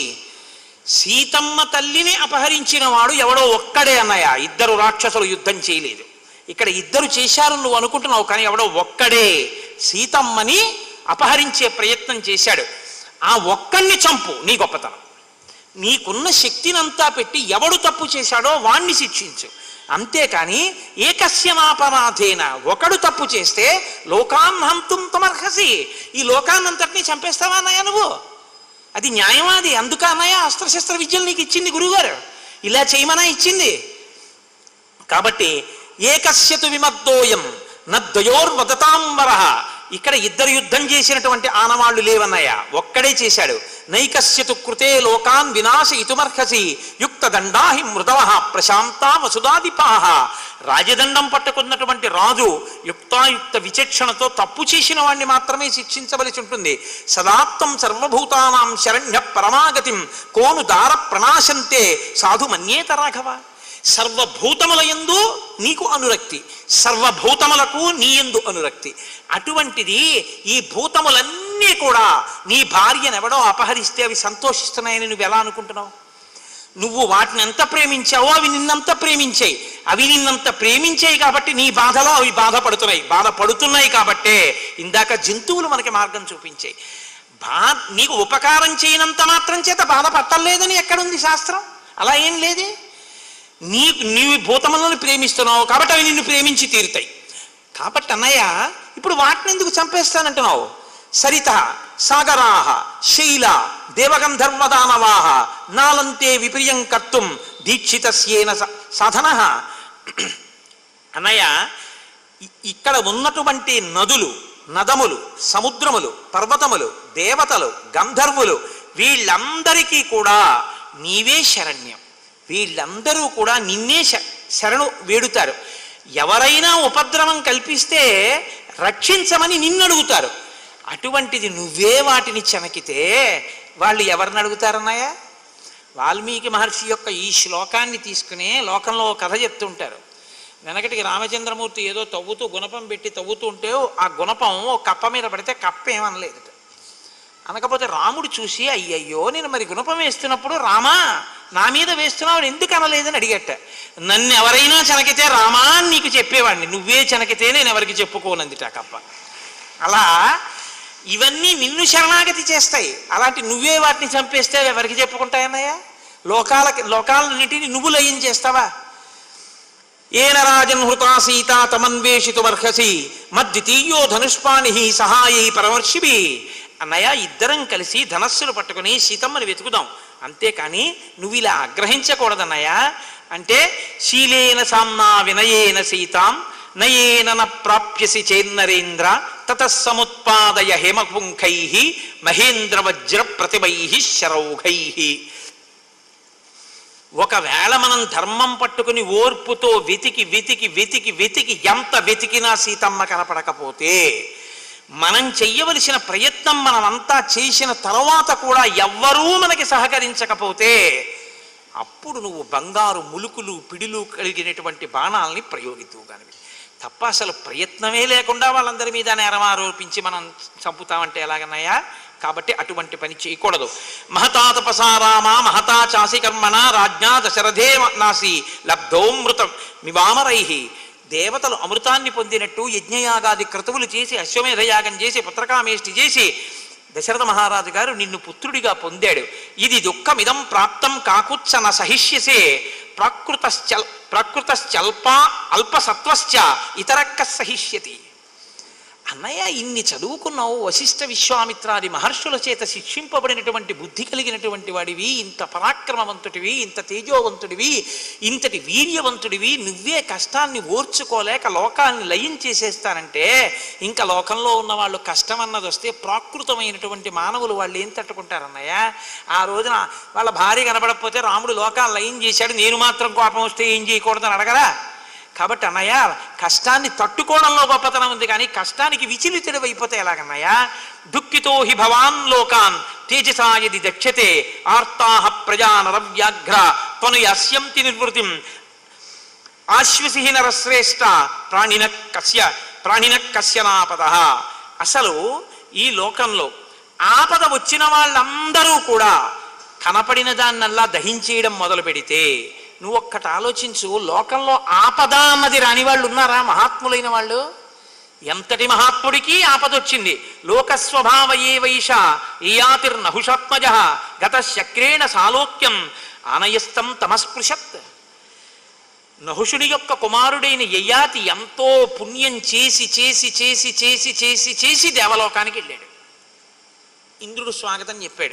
సీతమ్మ తల్లిని అపహరించిన వాడు ఎవడో ఒక్కడే అన్నయ్య ఇద్దరు రాక్షసులు యుద్ధం చేయలేదు ఇక్కడ ఇద్దరు చేశారు నువ్వు అనుకుంటున్నావు కానీ ఎవడో ఒక్కడే సీతమ్మని అపహరించే ప్రయత్నం చేశాడు ఆ ఒక్కడిని చంపు నీ గొప్పతనం నీకున్న శక్తినంతా పెట్టి ఎవడు తప్పు చేశాడో వాణ్ణి శిక్షించు అంతేకాని ఏకస్యమాపరాధేన ఒకడు తప్పు చేస్తే లోకాన్ హంతుం తమర్హసి ఈ లోకాన్నంతటినీ చంపేస్తావా అన్నయ్య నువ్వు అది న్యాయమాది అందుక అన్నయ్య అస్త్రశస్త్ర విద్యలు నీకు ఇచ్చింది గురువుగారు ఇలా చేయమనా ఇచ్చింది కాబట్టి ఏకస్యతు విమద్దోయం నద్వయోర్వదతాంబర ఇక్కడ ఇద్దరు యుద్ధం చేసినటువంటి ఆనవాళ్లు లేవన్నయ్య ఒక్కడే చేశాడు నైకస్యతు కృతే లోకాన్ వినాశ ఇతుమర్హసి యుక్త దండాహి మృదవ ప్రశాంత వసుదాదిపాహ రాజదండం పట్టుకున్నటువంటి రాజు యుక్తాయుక్త విచక్షణతో తప్పు చేసిన వాణ్ణి మాత్రమే శిక్షించవలసి ఉంటుంది సదాత్తం సర్వభూతానాం శరణ్య పరమాగతిం కోను దార ప్రణాశంతే సాధు మన్యేత రాఘవ సర్వభూతముల యందు నీకు అనురక్తి సర్వభూతములకు నీ యందు అనురక్తి అటువంటిది ఈ భూతములన్నీ కూడా నీ భార్యనెవడో అపహరిస్తే అవి సంతోషిస్తున్నాయని నువ్వు ఎలా అనుకుంటున్నావు నువ్వు వాటిని ఎంత ప్రేమించావో అవి నిన్నంత ప్రేమించాయి అవి నిన్నంత ప్రేమించాయి కాబట్టి నీ బాధలో అవి బాధపడుతున్నాయి బాధపడుతున్నాయి కాబట్టే ఇందాక జంతువులు మనకి మార్గం చూపించాయి బా నీకు ఉపకారం చేయనంత మాత్రం చేత బాధపట్టలేదని ఎక్కడుంది శాస్త్రం అలా ఏం లేదే నీ నీవు భూతములను ప్రేమిస్తున్నావు కాబట్టి అవి నిన్ను ప్రేమించి తీరుతాయి కాబట్టి అన్నయ్య ఇప్పుడు వాటిని ఎందుకు చంపేస్తానంటున్నావు సరిత సాగరాహ శైల దేవగంధర్వదానవాహ నాలంతే విప్రియం కర్తుం దీక్షితస్యేన స- సాధన అన్నయ్య ఇ- ఇక్కడ ఉన్నటువంటి నదులు నదములు సముద్రములు పర్వతములు దేవతలు గంధర్వులు వీళ్ళందరికీ కూడా నీవే శరణ్యం వీళ్ళందరూ కూడా నిన్నే శ- శరణు వేడుతారు ఎవరైనా ఉపద్రవం కల్పిస్తే రక్షించమని నిన్ను అడుగుతారు అటువంటిది నువ్వే వాటిని చెనకితే వాళ్ళు ఎవరిని అడుగుతారన్నాయ వాల్మీకి మహర్షి యొక్క ఈ శ్లోకాన్ని తీసుకుని లోకంలో ఒక కథ చెప్తుంటారు వెనకటికి రామచంద్రమూర్తి ఏదో తవ్వుతూ గుణపం పెట్టి తవ్వుతూ ఉంటే ఆ గుణపం ఓ కప్ప మీద పడితే కప్ప ఏమనలేదు అనకపోతే రాముడు చూసి అయ్యయ్యో నేను మరి గుణపం వేస్తున్నప్పుడు రామా నా మీద వేస్తున్నావు ఎందుకు అనలేదని అడిగట నన్ను ఎవరైనా చెనకితే రామా అని నీకు చెప్పేవాడిని నువ్వే చెనకితే నేను ఎవరికి చెప్పుకోనందిట ఆ కప్ప అలా ఇవన్నీ నిన్ను శరణాగతి చేస్తాయి అలాంటి నువ్వే వాటిని చంపేస్తే అవి ఎవరికి చెప్పుకుంటాయన్నయ్య లోకాలకి లోకాలన్నిటిని నువ్వు లయం చేస్తావా ఏన రాజన్ హృతా సీత తమన్వేషితుమర్హసి మద్వితీయో ధనుష్పాణి సహాయై పరమర్షిభి అన్నయ్య ఇద్దరం కలిసి ధనస్సులు పట్టుకుని సీతమ్మని వెతుకుదాం అంతేకాని నువ్వు ఇలా ఆగ్రహించకూడదన్నయ్య అంటే శీలేన సామ్నా వినయేన సీతాం నయేన న ప్రాప్యసి చేన్నరేంద్ర తతస్సముత్పాదయ హేమపుంఖై మహేంద్ర వజ్ర ప్రతిభై శరౌఘై ఒకవేళ మనం ధర్మం పట్టుకుని ఓర్పుతో వెతికి వెతికి వెతికి వెతికి ఎంత వెతికినా సీతమ్మ కనపడకపోతే మనం చెయ్యవలసిన ప్రయత్నం మనమంతా చేసిన తర్వాత కూడా ఎవ్వరూ మనకి సహకరించకపోతే అప్పుడు నువ్వు బంగారు ములుకులు పిడులు కలిగినటువంటి బాణాలని ప్రయోగిద్దువు కానివి తప్ప అసలు ప్రయత్నమే లేకుండా వాళ్ళందరి మీద నేరం ఆరోపించి మనం చంపుతామంటే ఎలాగన్నాయా కాబట్టి అటువంటి పని చేయకూడదు మహతా తపసారామ మహతా చాసి కర్మణ రాజ్ఞా దశరథే నాసి లబ్ధోమృతం మివామరై దేవతలు అమృతాన్ని పొందినట్టు యజ్ఞయాగాది క్రతువులు చేసి అశ్వమేధయాగం చేసి పుత్రకామేష్టి చేసి దశరథ మహారాజు గారు నిన్ను పుత్రుడిగా పొందాడు ఇది దుఃఖమిదం ప్రాప్తం కాకుత్సన సహిష్యసే ప్రాకృతశ్చల్ ప్రాకృతశ్చల్ప అల్పసత్వశ్చ ఇతరక్క సహిష్యతి అన్నయ్య ఇన్ని చదువుకున్నావు వశిష్ఠ విశ్వామిత్రాది మహర్షుల చేత శిక్షింపబడినటువంటి బుద్ధి కలిగినటువంటి వాడివి ఇంత పరాక్రమవంతుడివి ఇంత తేజోవంతుడివి ఇంతటి వీర్యవంతుడివి నువ్వే కష్టాన్ని ఓర్చుకోలేక లోకాన్ని లయం చేసేస్తానంటే ఇంకా లోకంలో ఉన్న వాళ్ళు కష్టం అన్నది వస్తే ప్రాకృతమైనటువంటి మానవులు వాళ్ళు ఏం తట్టుకుంటారన్నయ్య ఆ రోజున వాళ్ళ భార్య కనబడకపోతే రాముడు లోకాన్ని లయం చేశాడు నేను మాత్రం కోపం వస్తే ఏం చేయకూడదని అడగరా కాబట్టి అన్నయ్య కష్టాన్ని తట్టుకోవడంలో గొప్పతనం ఉంది కానీ కష్టానికి విచలితుడు అయిపోతే ఎలాగన్నయ్య దుఃఖితో హి భవాన్ లోకాన్ తేజసాయది దక్షతే ఆర్తాహ ప్రజా నరవ్యాఘ్ర త్వను యస్యంతి నిర్వృతిం ఆశ్వసి నరశ్రేష్ట ప్రాణిన కస్య ప్రాణిన కస్యనాపద అసలు ఈ లోకంలో ఆపద వచ్చిన వాళ్ళందరూ కూడా కనపడిన దాన్నల్లా దహించేయడం మొదలు పెడితే నువ్వు ఒక్కటి ఆలోచించు లోకంలో ఆపద అన్నది రాని వాళ్ళు ఉన్నారా మహాత్ములైన వాళ్ళు ఎంతటి మహాత్ముడికి ఆపదొచ్చింది లోకస్వభావయే వైష ఏయాతిర్నహుషాత్మజ గత శక్రేణ సాలోక్యం ఆనయస్తం తమస్పృశత్ నహుషుని యొక్క కుమారుడైన యయాతి ఎంతో పుణ్యం చేసి చేసి చేసి చేసి చేసి చేసి దేవలోకానికి వెళ్ళాడు ఇంద్రుడు స్వాగతం చెప్పాడు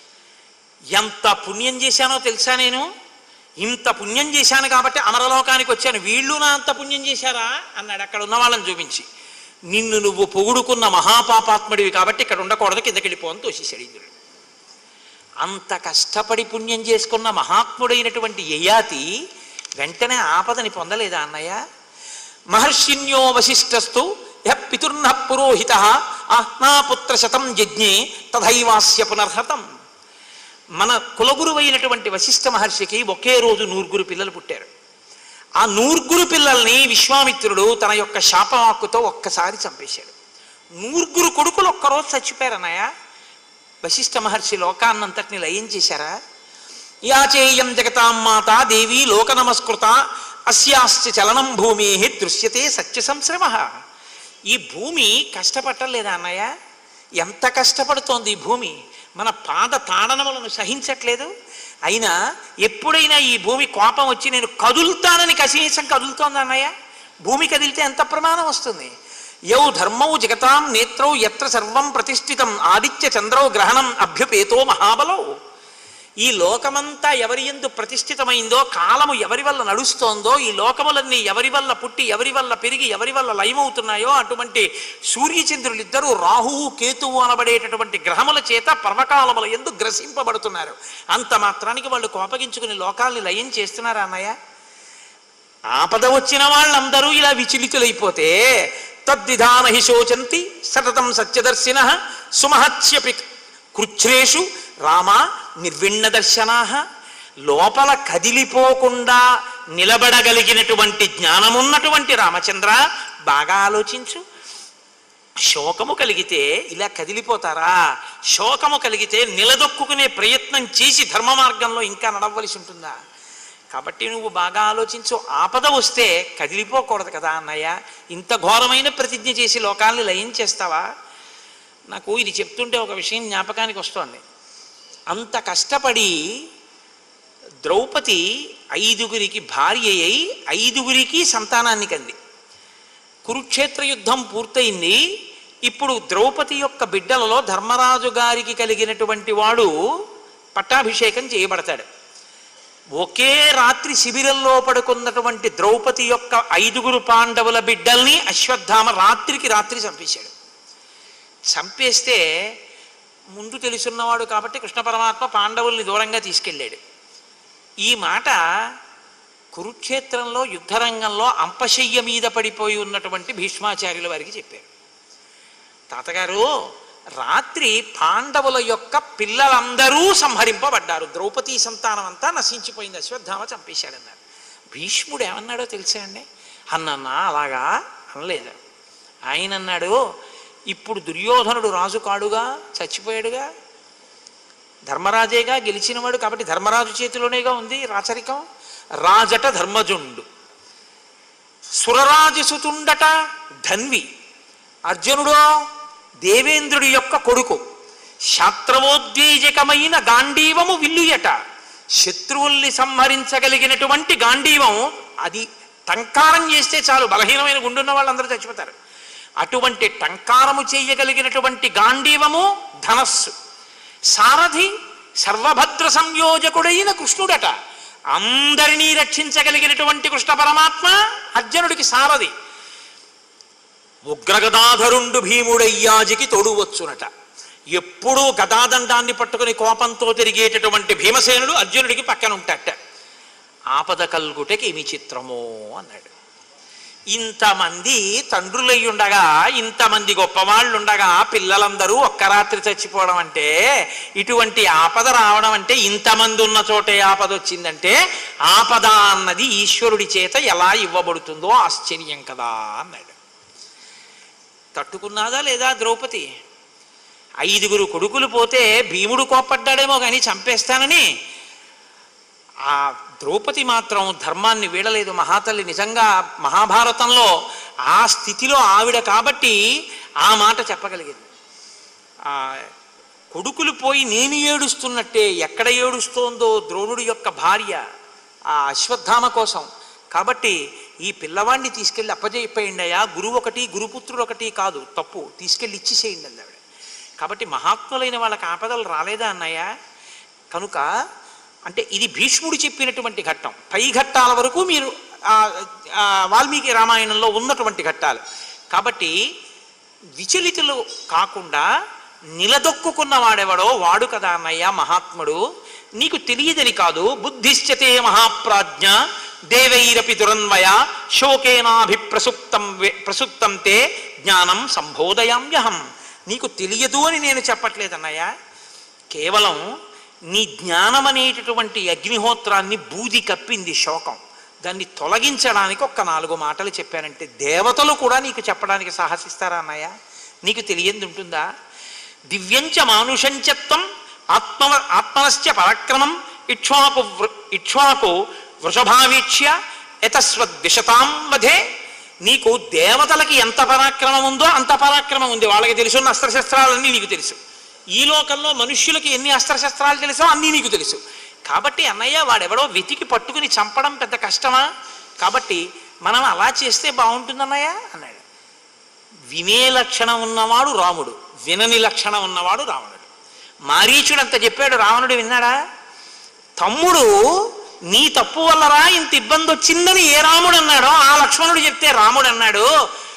ఎంత పుణ్యం చేశానో తెలుసా నేను ఇంత పుణ్యం చేశాను కాబట్టి అమరలోకానికి వచ్చాను వీళ్ళు నా అంత పుణ్యం చేశారా అన్నాడు అక్కడ ఉన్న వాళ్ళని చూపించి నిన్ను నువ్వు పొగుడుకున్న మహాపాపాత్ముడివి కాబట్టి ఇక్కడ ఉండకూడదు కిందకి వెళ్ళిపో అని తోసేశాడు ఇంద్రుడు అంత కష్టపడి పుణ్యం చేసుకున్న మహాత్ముడైనటువంటి యయాతి వెంటనే ఆపదని పొందలేదా అన్నయ్య మహర్షిన్యో వశిష్ఠస్తు యః పితుర్న పురోహిత ఆహ్నాపుత్ర శతం యజ్ఞే తథైవాస్య పునర్హతం మన కులగురువైనటువంటి వశిష్ఠ మహర్షికి ఒకే రోజు నూరుగురు పిల్లలు పుట్టారు ఆ నూరుగురు పిల్లల్ని విశ్వామిత్రుడు తన యొక్క శాపవాక్కుతో ఒక్కసారి చంపేశాడు నూరుగురు కొడుకులు ఒక్కరోజు చచ్చిపోయారు అన్నయ్య వశిష్ఠ మహర్షి లోకాన్నంతటిని లయం చేశారా యాచేయం జగతాం మాత దేవి లోక నమస్కృత అస్యాశ్చ చలనం భూమి దృశ్యతే సత్య సంశ్రమ ఈ భూమి కష్టపట్టలేదా అన్నయ్య ఎంత కష్టపడుతోంది ఈ భూమి మన పాద తాడనములను సహించట్లేదు అయినా ఎప్పుడైనా ఈ భూమి కోపం వచ్చి నేను కదులుతానని కనీసం కదులుతోంది అన్నయ్య భూమి కదిలితే ఎంత ప్రమాణం వస్తుంది యౌ ధర్మౌ జగతాం నేత్రౌ ఎత్ర సర్వం ప్రతిష్ఠితం ఆదిత్య చంద్రౌ గ్రహణం అభ్యుపేతో మహాబలౌ ఈ లోకమంతా ఎవరి ఎందు ప్రతిష్ఠితమైందో కాలము ఎవరి వల్ల నడుస్తోందో ఈ లోకములన్నీ ఎవరి వల్ల పుట్టి ఎవరి వల్ల పెరిగి ఎవరి వల్ల లయమవుతున్నాయో అటువంటి సూర్యచంద్రులిద్దరూ రాహువు కేతువు అనబడేటటువంటి గ్రహముల చేత పర్వకాలముల ఎందు గ్రసింపబడుతున్నారు అంత మాత్రానికి వాళ్ళు కోపగించుకుని లోకాల్ని లయం చేస్తున్నారా అన్నయ్య ఆపద వచ్చిన వాళ్ళందరూ ఇలా విచలితులైపోతే తద్విధాన హి శోచంతి సతతం సత్యదర్శిన సుమహత్యపి కృచ్ఛ్రేషు రామ నిర్విణ్ణ దర్శనా లోపల కదిలిపోకుండా నిలబడగలిగినటువంటి జ్ఞానమున్నటువంటి రామచంద్ర బాగా ఆలోచించు శోకము కలిగితే ఇలా కదిలిపోతారా శోకము కలిగితే నిలదొక్కునే ప్రయత్నం చేసి ధర్మ మార్గంలో ఇంకా నడవలసి ఉంటుందా కాబట్టి నువ్వు బాగా ఆలోచించు ఆపద వస్తే కదిలిపోకూడదు కదా అన్నయ్య ఇంత ఘోరమైన ప్రతిజ్ఞ చేసి లోకాల్ని లయం చేస్తావా నాకు ఇది చెప్తుంటే ఒక విషయం జ్ఞాపకానికి వస్తోంది అంత కష్టపడి ద్రౌపది ఐదుగురికి భార్య అయి ఐదుగురికి సంతానాన్ని కంది కురుక్షేత్ర యుద్ధం పూర్తయింది ఇప్పుడు ద్రౌపది యొక్క బిడ్డలలో ధర్మరాజు గారికి కలిగినటువంటి వాడు పట్టాభిషేకం చేయబడతాడు ఒకే రాత్రి శిబిరంలో పడుకున్నటువంటి ద్రౌపది యొక్క ఐదుగురు పాండవుల బిడ్డల్ని అశ్వత్థామ రాత్రికి రాత్రి చంపేశాడు చంపేస్తే ముందు తెలుసున్నవాడు కాబట్టి కృష్ణ పరమాత్మ పాండవుల్ని దూరంగా తీసుకెళ్ళాడు ఈ మాట కురుక్షేత్రంలో యుద్ధరంగంలో అంపశయ్య మీద పడిపోయి ఉన్నటువంటి భీష్మాచార్యుల వారికి చెప్పారు తాతగారు రాత్రి పాండవుల యొక్క పిల్లలందరూ సంహరింపబడ్డారు ద్రౌపదీ సంతానం అంతా నశించిపోయింది అశ్వత్థామ చంపేశాడన్నారు భీష్ముడు ఏమన్నాడో తెలుసా అండి అన్నన్నా అలాగా అనలేదు ఆయన అన్నాడు ఇప్పుడు దుర్యోధనుడు రాజు కాడుగా చచ్చిపోయాడుగా ధర్మరాజేగా గెలిచినవాడు కాబట్టి ధర్మరాజు చేతిలోనేగా ఉంది రాచరికం రాజట ధర్మజుండు సురరాజసుతుండట ధన్వి అర్జునుడో దేవేంద్రుడి యొక్క కొడుకు శాస్త్రవోద్వేజకమైన గాంధీవము విల్లుయట శత్రువుల్ని సంహరించగలిగినటువంటి గాంధీవం అది టంకారం చేస్తే చాలు బలహీనమైన గుండున్న వాళ్ళందరూ చచ్చిపోతారు అటువంటి టంకారము చేయగలిగినటువంటి గాంధీవము ధనస్సు సారథి సర్వభద్ర సంయోజకుడైన కృష్ణుడట అందరినీ రక్షించగలిగినటువంటి కృష్ణ పరమాత్మ అర్జునుడికి సారథి ఉగ్రగదాధరుండు భీముడయ్యాజికి తోడువచ్చునట ఎప్పుడూ గదాదండాన్ని పట్టుకుని కోపంతో తిరిగేటటువంటి భీమసేనుడు అర్జునుడికి పక్కన ఉంటాట ఆపద కల్గుటకి ఏమి చిత్రమో అన్నాడు ఇంతమంది తండ్రులై ఉండగా ఇంతమంది గొప్పవాళ్ళు ఉండగా పిల్లలందరూ ఒక్క రాత్రి చచ్చిపోవడం అంటే ఇటువంటి ఆపద రావడం అంటే ఇంతమంది ఉన్న చోటే ఆపద వచ్చిందంటే ఆపద అన్నది ఈశ్వరుడి చేత ఎలా ఇవ్వబడుతుందో ఆశ్చర్యం కదా అన్నాడు తట్టుకున్నాదా లేదా ద్రౌపది ఐదుగురు కొడుకులు పోతే భీముడు కోప్పడ్డాడేమో కానీ చంపేస్తానని ఆ ద్రౌపది మాత్రం ధర్మాన్ని వీడలేదు మహాతల్లి నిజంగా మహాభారతంలో ఆ స్థితిలో ఆవిడ కాబట్టి ఆ మాట చెప్పగలిగింది ఆ కొడుకులు పోయి నేను ఏడుస్తున్నట్టే ఎక్కడ ఏడుస్తోందో ద్రోణుడి యొక్క భార్య ఆ అశ్వత్థామ కోసం కాబట్టి ఈ పిల్లవాడిని తీసుకెళ్ళి అప్పజెప్పేయండి అయ్యా గురువు ఒకటి గురుపుత్రుడు ఒకటి కాదు తప్పు తీసుకెళ్ళి ఇచ్చేసేయండి అంది ఆవిడ కాబట్టి మహాత్ములైన వాళ్ళకి ఆపదలు రాలేదా అన్నయ్య కనుక అంటే ఇది భీష్ముడు చెప్పినటువంటి ఘట్టం పై ఘట్టాల వరకు మీరు ఆ, ఆ, వాల్మీకి రామాయణంలో ఉన్నటువంటి ఘట్టాలు కాబట్టి విచలితులు కాకుండా నిలదొక్కున్న వాడెవడో వాడు కదా అన్నయ్య మహాత్ముడు నీకు తెలియదని కాదు బుద్ధిశ్చతే మహాప్రాజ్ఞ దేవైరపి దురన్వయ శోకేనాభిప్రసుప్తం వే- ప్రసుప్తం తే జ్ఞానం సంబోధయామ్యహం నీకు తెలియదు అని నేను చెప్పట్లేదన్నయ్య కేవలం నీ జ్ఞానం అనేటటువంటి అగ్నిహోత్రాన్ని బూది కప్పింది శోకం దాన్ని తొలగించడానికి ఒక్క నాలుగు మాటలు చెప్పానంటే దేవతలు కూడా నీకు చెప్పడానికి సాహసిస్తారా అన్నయ్య నీకు తెలియంది ఉంటుందా దివ్యంచ మానుషంచత్వం ఆత్మ ఆత్మనశ్చ పరాక్రమం ఇక్ష్వాకు వృ- ఇక్ష్వాకు వృషభావీక్ష్య యతస్వద్విషతాం వధే నీకు దేవతలకి ఎంత పరాక్రమం ఉందో అంత పరాక్రమం ఉంది వాళ్ళకి తెలుసున్న అస్త్రశస్త్రాలన్నీ నీకు తెలుసు ఈ లోకంలో మనుష్యులకి ఎన్ని అస్త్రశస్త్రాలు తెలుసో అన్నీ నీకు తెలుసు కాబట్టి అన్నయ్య వాడెవడో వెతికి పట్టుకుని చంపడం పెద్ద కష్టమా కాబట్టి మనం అలా చేస్తే బాగుంటుందన్నయ్య అన్నాడు వినే లక్షణం ఉన్నవాడు రాముడు వినని లక్షణం ఉన్నవాడు రావణుడు మారీచుడు అంత చెప్పాడు రావణుడు విన్నాడా తమ్ముడు నీ తప్పు వల్లరా ఇంత ఇబ్బంది వచ్చిందని ఏ రాముడు అన్నాడో ఆ లక్ష్మణుడు చెప్తే రాముడు అన్నాడు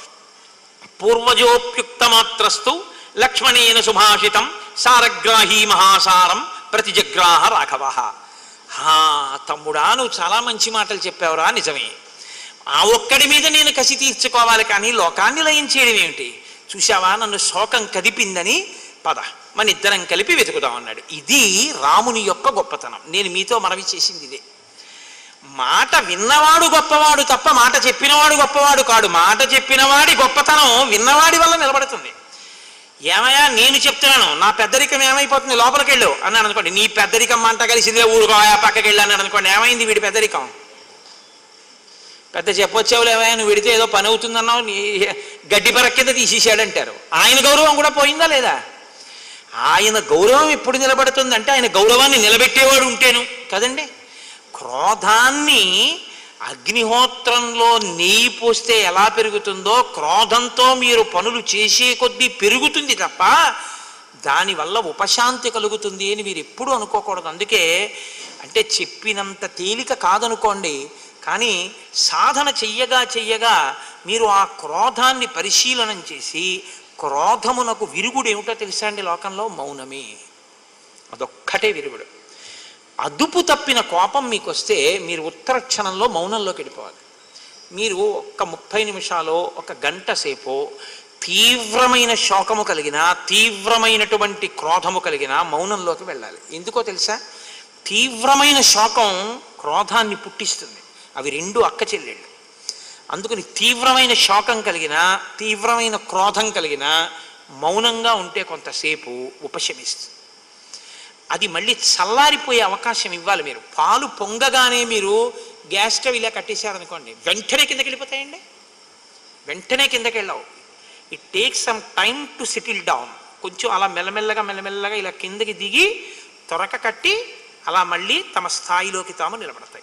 పూర్వజోప్యుక్తమాత్రస్తు లక్ష్మణేన సుభాషితం సారగ్రాహీ మహాసారం ప్రతిజగ్రాహ రాఘవ హా తమ్ముడా నువ్వు చాలా మంచి మాటలు చెప్పావురా నిజమే ఆ ఒక్కడి మీద నేను కసి తీర్చుకోవాలి కానీ లోకాన్ని లయం చేయడం ఏమిటి చూశావా నన్ను శోకం కదిపిందని పద మన ఇద్దరం కలిపి వెతుకుదాం అన్నాడు ఇది రాముని యొక్క గొప్పతనం నేను మీతో మనవి చేసింది ఇదే మాట విన్నవాడు గొప్పవాడు తప్ప మాట చెప్పినవాడు గొప్పవాడు కాడు మాట చెప్పినవాడి గొప్పతనం విన్నవాడి వల్ల నిలబడుతుంది ఏమయ్యా నేను చెప్తున్నాను నా పెద్దరికం ఏమైపోతుంది లోపలికి వెళ్ళు అన్నాడు అనుకోండి నీ పెద్దరికం మంట కలిసిందే ఊరుకోయా పక్కకి వెళ్ళి అన్నాడు అనుకోండి ఏమైంది వీడి పెద్దరికం పెద్ద చెప్పొచ్చావులు ఏమయ్యా నువ్వు విడితే ఏదో పని అవుతుందన్నావు నీ గడ్డి పరక్ కింద తీసేసాడంటారు ఆయన గౌరవం కూడా పోయిందా లేదా ఆయన గౌరవం ఎప్పుడు నిలబడుతుందంటే ఆయన గౌరవాన్ని నిలబెట్టేవాడు ఉంటేను కదండి క్రోధాన్ని అగ్నిహోత్రంలో నెయ్యి పోస్తే ఎలా పెరుగుతుందో క్రోధంతో మీరు పనులు చేసే కొద్దీ పెరుగుతుంది తప్ప దానివల్ల ఉపశాంతి కలుగుతుంది అని మీరు ఎప్పుడు అనుకోకూడదు అందుకే అంటే చెప్పినంత తేలిక కాదనుకోండి కానీ సాధన చెయ్యగా చెయ్యగా మీరు ఆ క్రోధాన్ని పరిశీలనం చేసి క్రోధమునకు విరుగుడు ఏమిటో తెలుసా అండి లోకంలో మౌనమే అదొక్కటే విరుగుడు అదుపు తప్పిన కోపం మీకు వస్తే మీరు ఉత్తర క్షణంలో మౌనంలోకి వెళ్ళిపోవాలి మీరు ఒక్క ముప్పై నిమిషాలు ఒక గంట సేపు తీవ్రమైన శోకము కలిగిన తీవ్రమైనటువంటి క్రోధము కలిగిన మౌనంలోకి వెళ్ళాలి ఎందుకో తెలుసా తీవ్రమైన శోకం క్రోధాన్ని పుట్టిస్తుంది అవి రెండు అక్క చెల్లెళ్ళు అందుకని తీవ్రమైన శోకం కలిగిన తీవ్రమైన క్రోధం కలిగిన మౌనంగా ఉంటే కొంతసేపు ఉపశమిస్తుంది అది మళ్ళీ చల్లారిపోయే అవకాశం ఇవ్వాలి మీరు పాలు పొంగగానే మీరు గ్యాస్ స్టవ్ ఇలా కట్టేశారనుకోండి వెంటనే కిందకి వెళ్ళిపోతాయండి వెంటనే కిందకి వెళ్ళావు it take some time to settle down కొంచెం అలా మెల్లమెల్లగా మెల్లమెల్లగా ఇలా కిందకి దిగి త్వరక కట్టి అలా మళ్ళీ తమ స్థాయిలోకి తాము నిలబడతాయి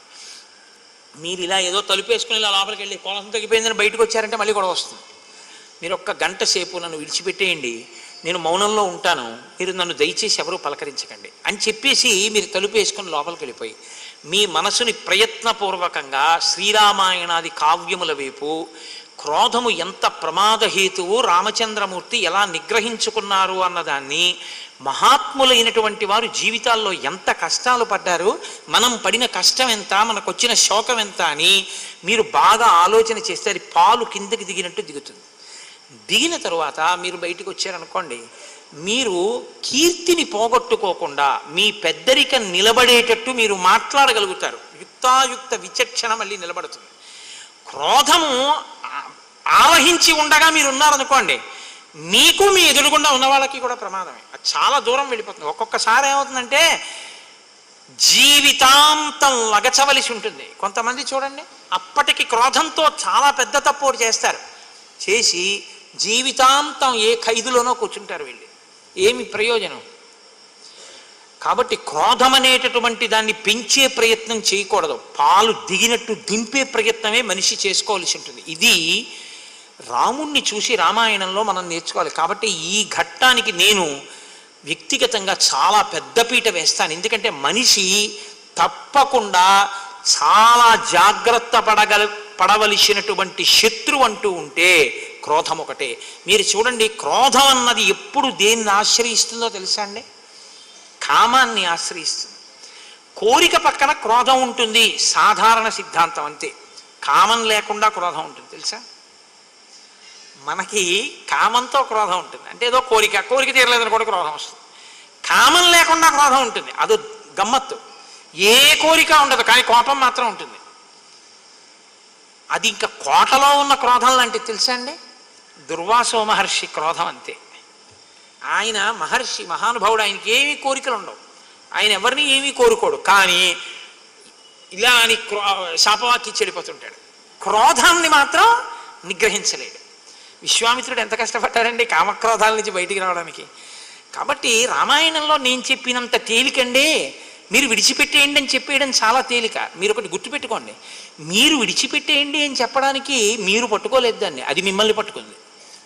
మీరు ఇలా ఏదో తలుపేసుకుని ఇలా లోపలికి వెళ్ళి కోలం తగ్గిపోయిందని బయటకు వచ్చారంటే మళ్ళీ కూడా వస్తుంది మీరు ఒక్క గంట సేపు నన్ను విడిచిపెట్టేయండి నేను మౌనంలో ఉంటాను మీరు నన్ను దయచేసి ఎవరూ పలకరించకండి అని చెప్పేసి మీరు తలుపు వేసుకొని లోపలికి వెళ్ళిపోయి మీ మనసుని ప్రయత్నపూర్వకంగా శ్రీరామాయణాది కావ్యముల వైపు క్రోధము ఎంత ప్రమాదహేతువు రామచంద్రమూర్తి ఎలా నిగ్రహించుకున్నారు అన్నదాన్ని మహాత్ములైనటువంటి వారు జీవితాల్లో ఎంత కష్టాలు పడ్డారు మనం పడిన కష్టం ఎంత మనకు వచ్చిన శోకం ఎంత అని మీరు బాగా ఆలోచన చేస్తే అది పాలు కిందకి దిగినట్టు దిగుతుంది దిగిన తరువాత మీరు బయటకు వచ్చారనుకోండి మీరు కీర్తిని పోగొట్టుకోకుండా మీ పెద్దరిక నిలబడేటట్టు మీరు మాట్లాడగలుగుతారు యుక్తాయుక్త విచక్షణ మళ్ళీ నిలబడుతుంది క్రోధము ఆ- ఆవహించి ఉండగా మీరు ఉన్నారనుకోండి మీకు మీ ఎదురుగుండా ఉన్న వాళ్ళకి కూడా ప్రమాదమే అది చాలా దూరం వెళ్ళిపోతుంది ఒక్కొక్కసారి ఏమవుతుందంటే జీవితాంతం వగచవలసి ఉంటుంది కొంతమంది చూడండి అప్పటికి క్రోధంతో చాలా పెద్ద తప్పు ఒకటి చేస్తారు చేసి జీవితాంతం ఏ ఖైదులోనో కూర్చుంటారు వీళ్ళు ఏమి ప్రయోజనం కాబట్టి క్రోధం అనేటటువంటి దాన్ని పెంచే ప్రయత్నం చేయకూడదు పాలు దిగినట్టు దింపే ప్రయత్నమే మనిషి చేసుకోవాల్సి ఉంటుంది ఇది రాముణ్ణి చూసి రామాయణంలో మనం నేర్చుకోవాలి కాబట్టి ఈ ఘట్టానికి నేను వ్యక్తిగతంగా చాలా పెద్దపీట వేస్తాను ఎందుకంటే మనిషి తప్పకుండా చాలా జాగ్రత్త పడగల పడవలసినటువంటి శత్రువు అంటూ ఉంటే క్రోధం ఒకటే మీరు చూడండి క్రోధం అన్నది ఎప్పుడు దేన్ని ఆశ్రయిస్తుందో తెలుసా అండి కామాన్ని ఆశ్రయిస్తుంది కోరిక పక్కన క్రోధం ఉంటుంది సాధారణ సిద్ధాంతం అంతే కామం లేకుండా క్రోధం ఉంటుంది తెలుసా మనకి కామంతో క్రోధం ఉంటుంది అంటే ఏదో కోరిక కోరిక తీరలేదని కూడా క్రోధం వస్తుంది కామం లేకుండా క్రోధం ఉంటుంది అదో గమ్మత్తు ఏ కోరిక ఉండదు కానీ కోపం మాత్రం ఉంటుంది అది ఇంకా కోటలో ఉన్న క్రోధం లాంటిది తెలుసా అండి దుర్వాసో మహర్షి క్రోధం అంతే ఆయన మహర్షి మహానుభావుడు ఆయనకి ఏమీ కోరికలు ఉండవు ఆయన ఎవరిని ఏమీ కోరుకోడు కానీ ఇలా అని క్రో శాపవాక్కి చెడిపోతుంటాడు క్రోధాన్ని మాత్రం నిగ్రహించలేడు విశ్వామిత్రుడు ఎంత కష్టపడ్డాడండి కామక్రోధాల నుంచి బయటికి రావడానికి కాబట్టి రామాయణంలో నేను చెప్పినంత తేలికండి మీరు విడిచిపెట్టేయండి అని చెప్పేయడం చాలా తేలిక మీరు ఒకటి గుర్తుపెట్టుకోండి మీరు విడిచిపెట్టేయండి అని చెప్పడానికి మీరు పట్టుకోలేదు దాన్ని అది మిమ్మల్ని పట్టుకుంది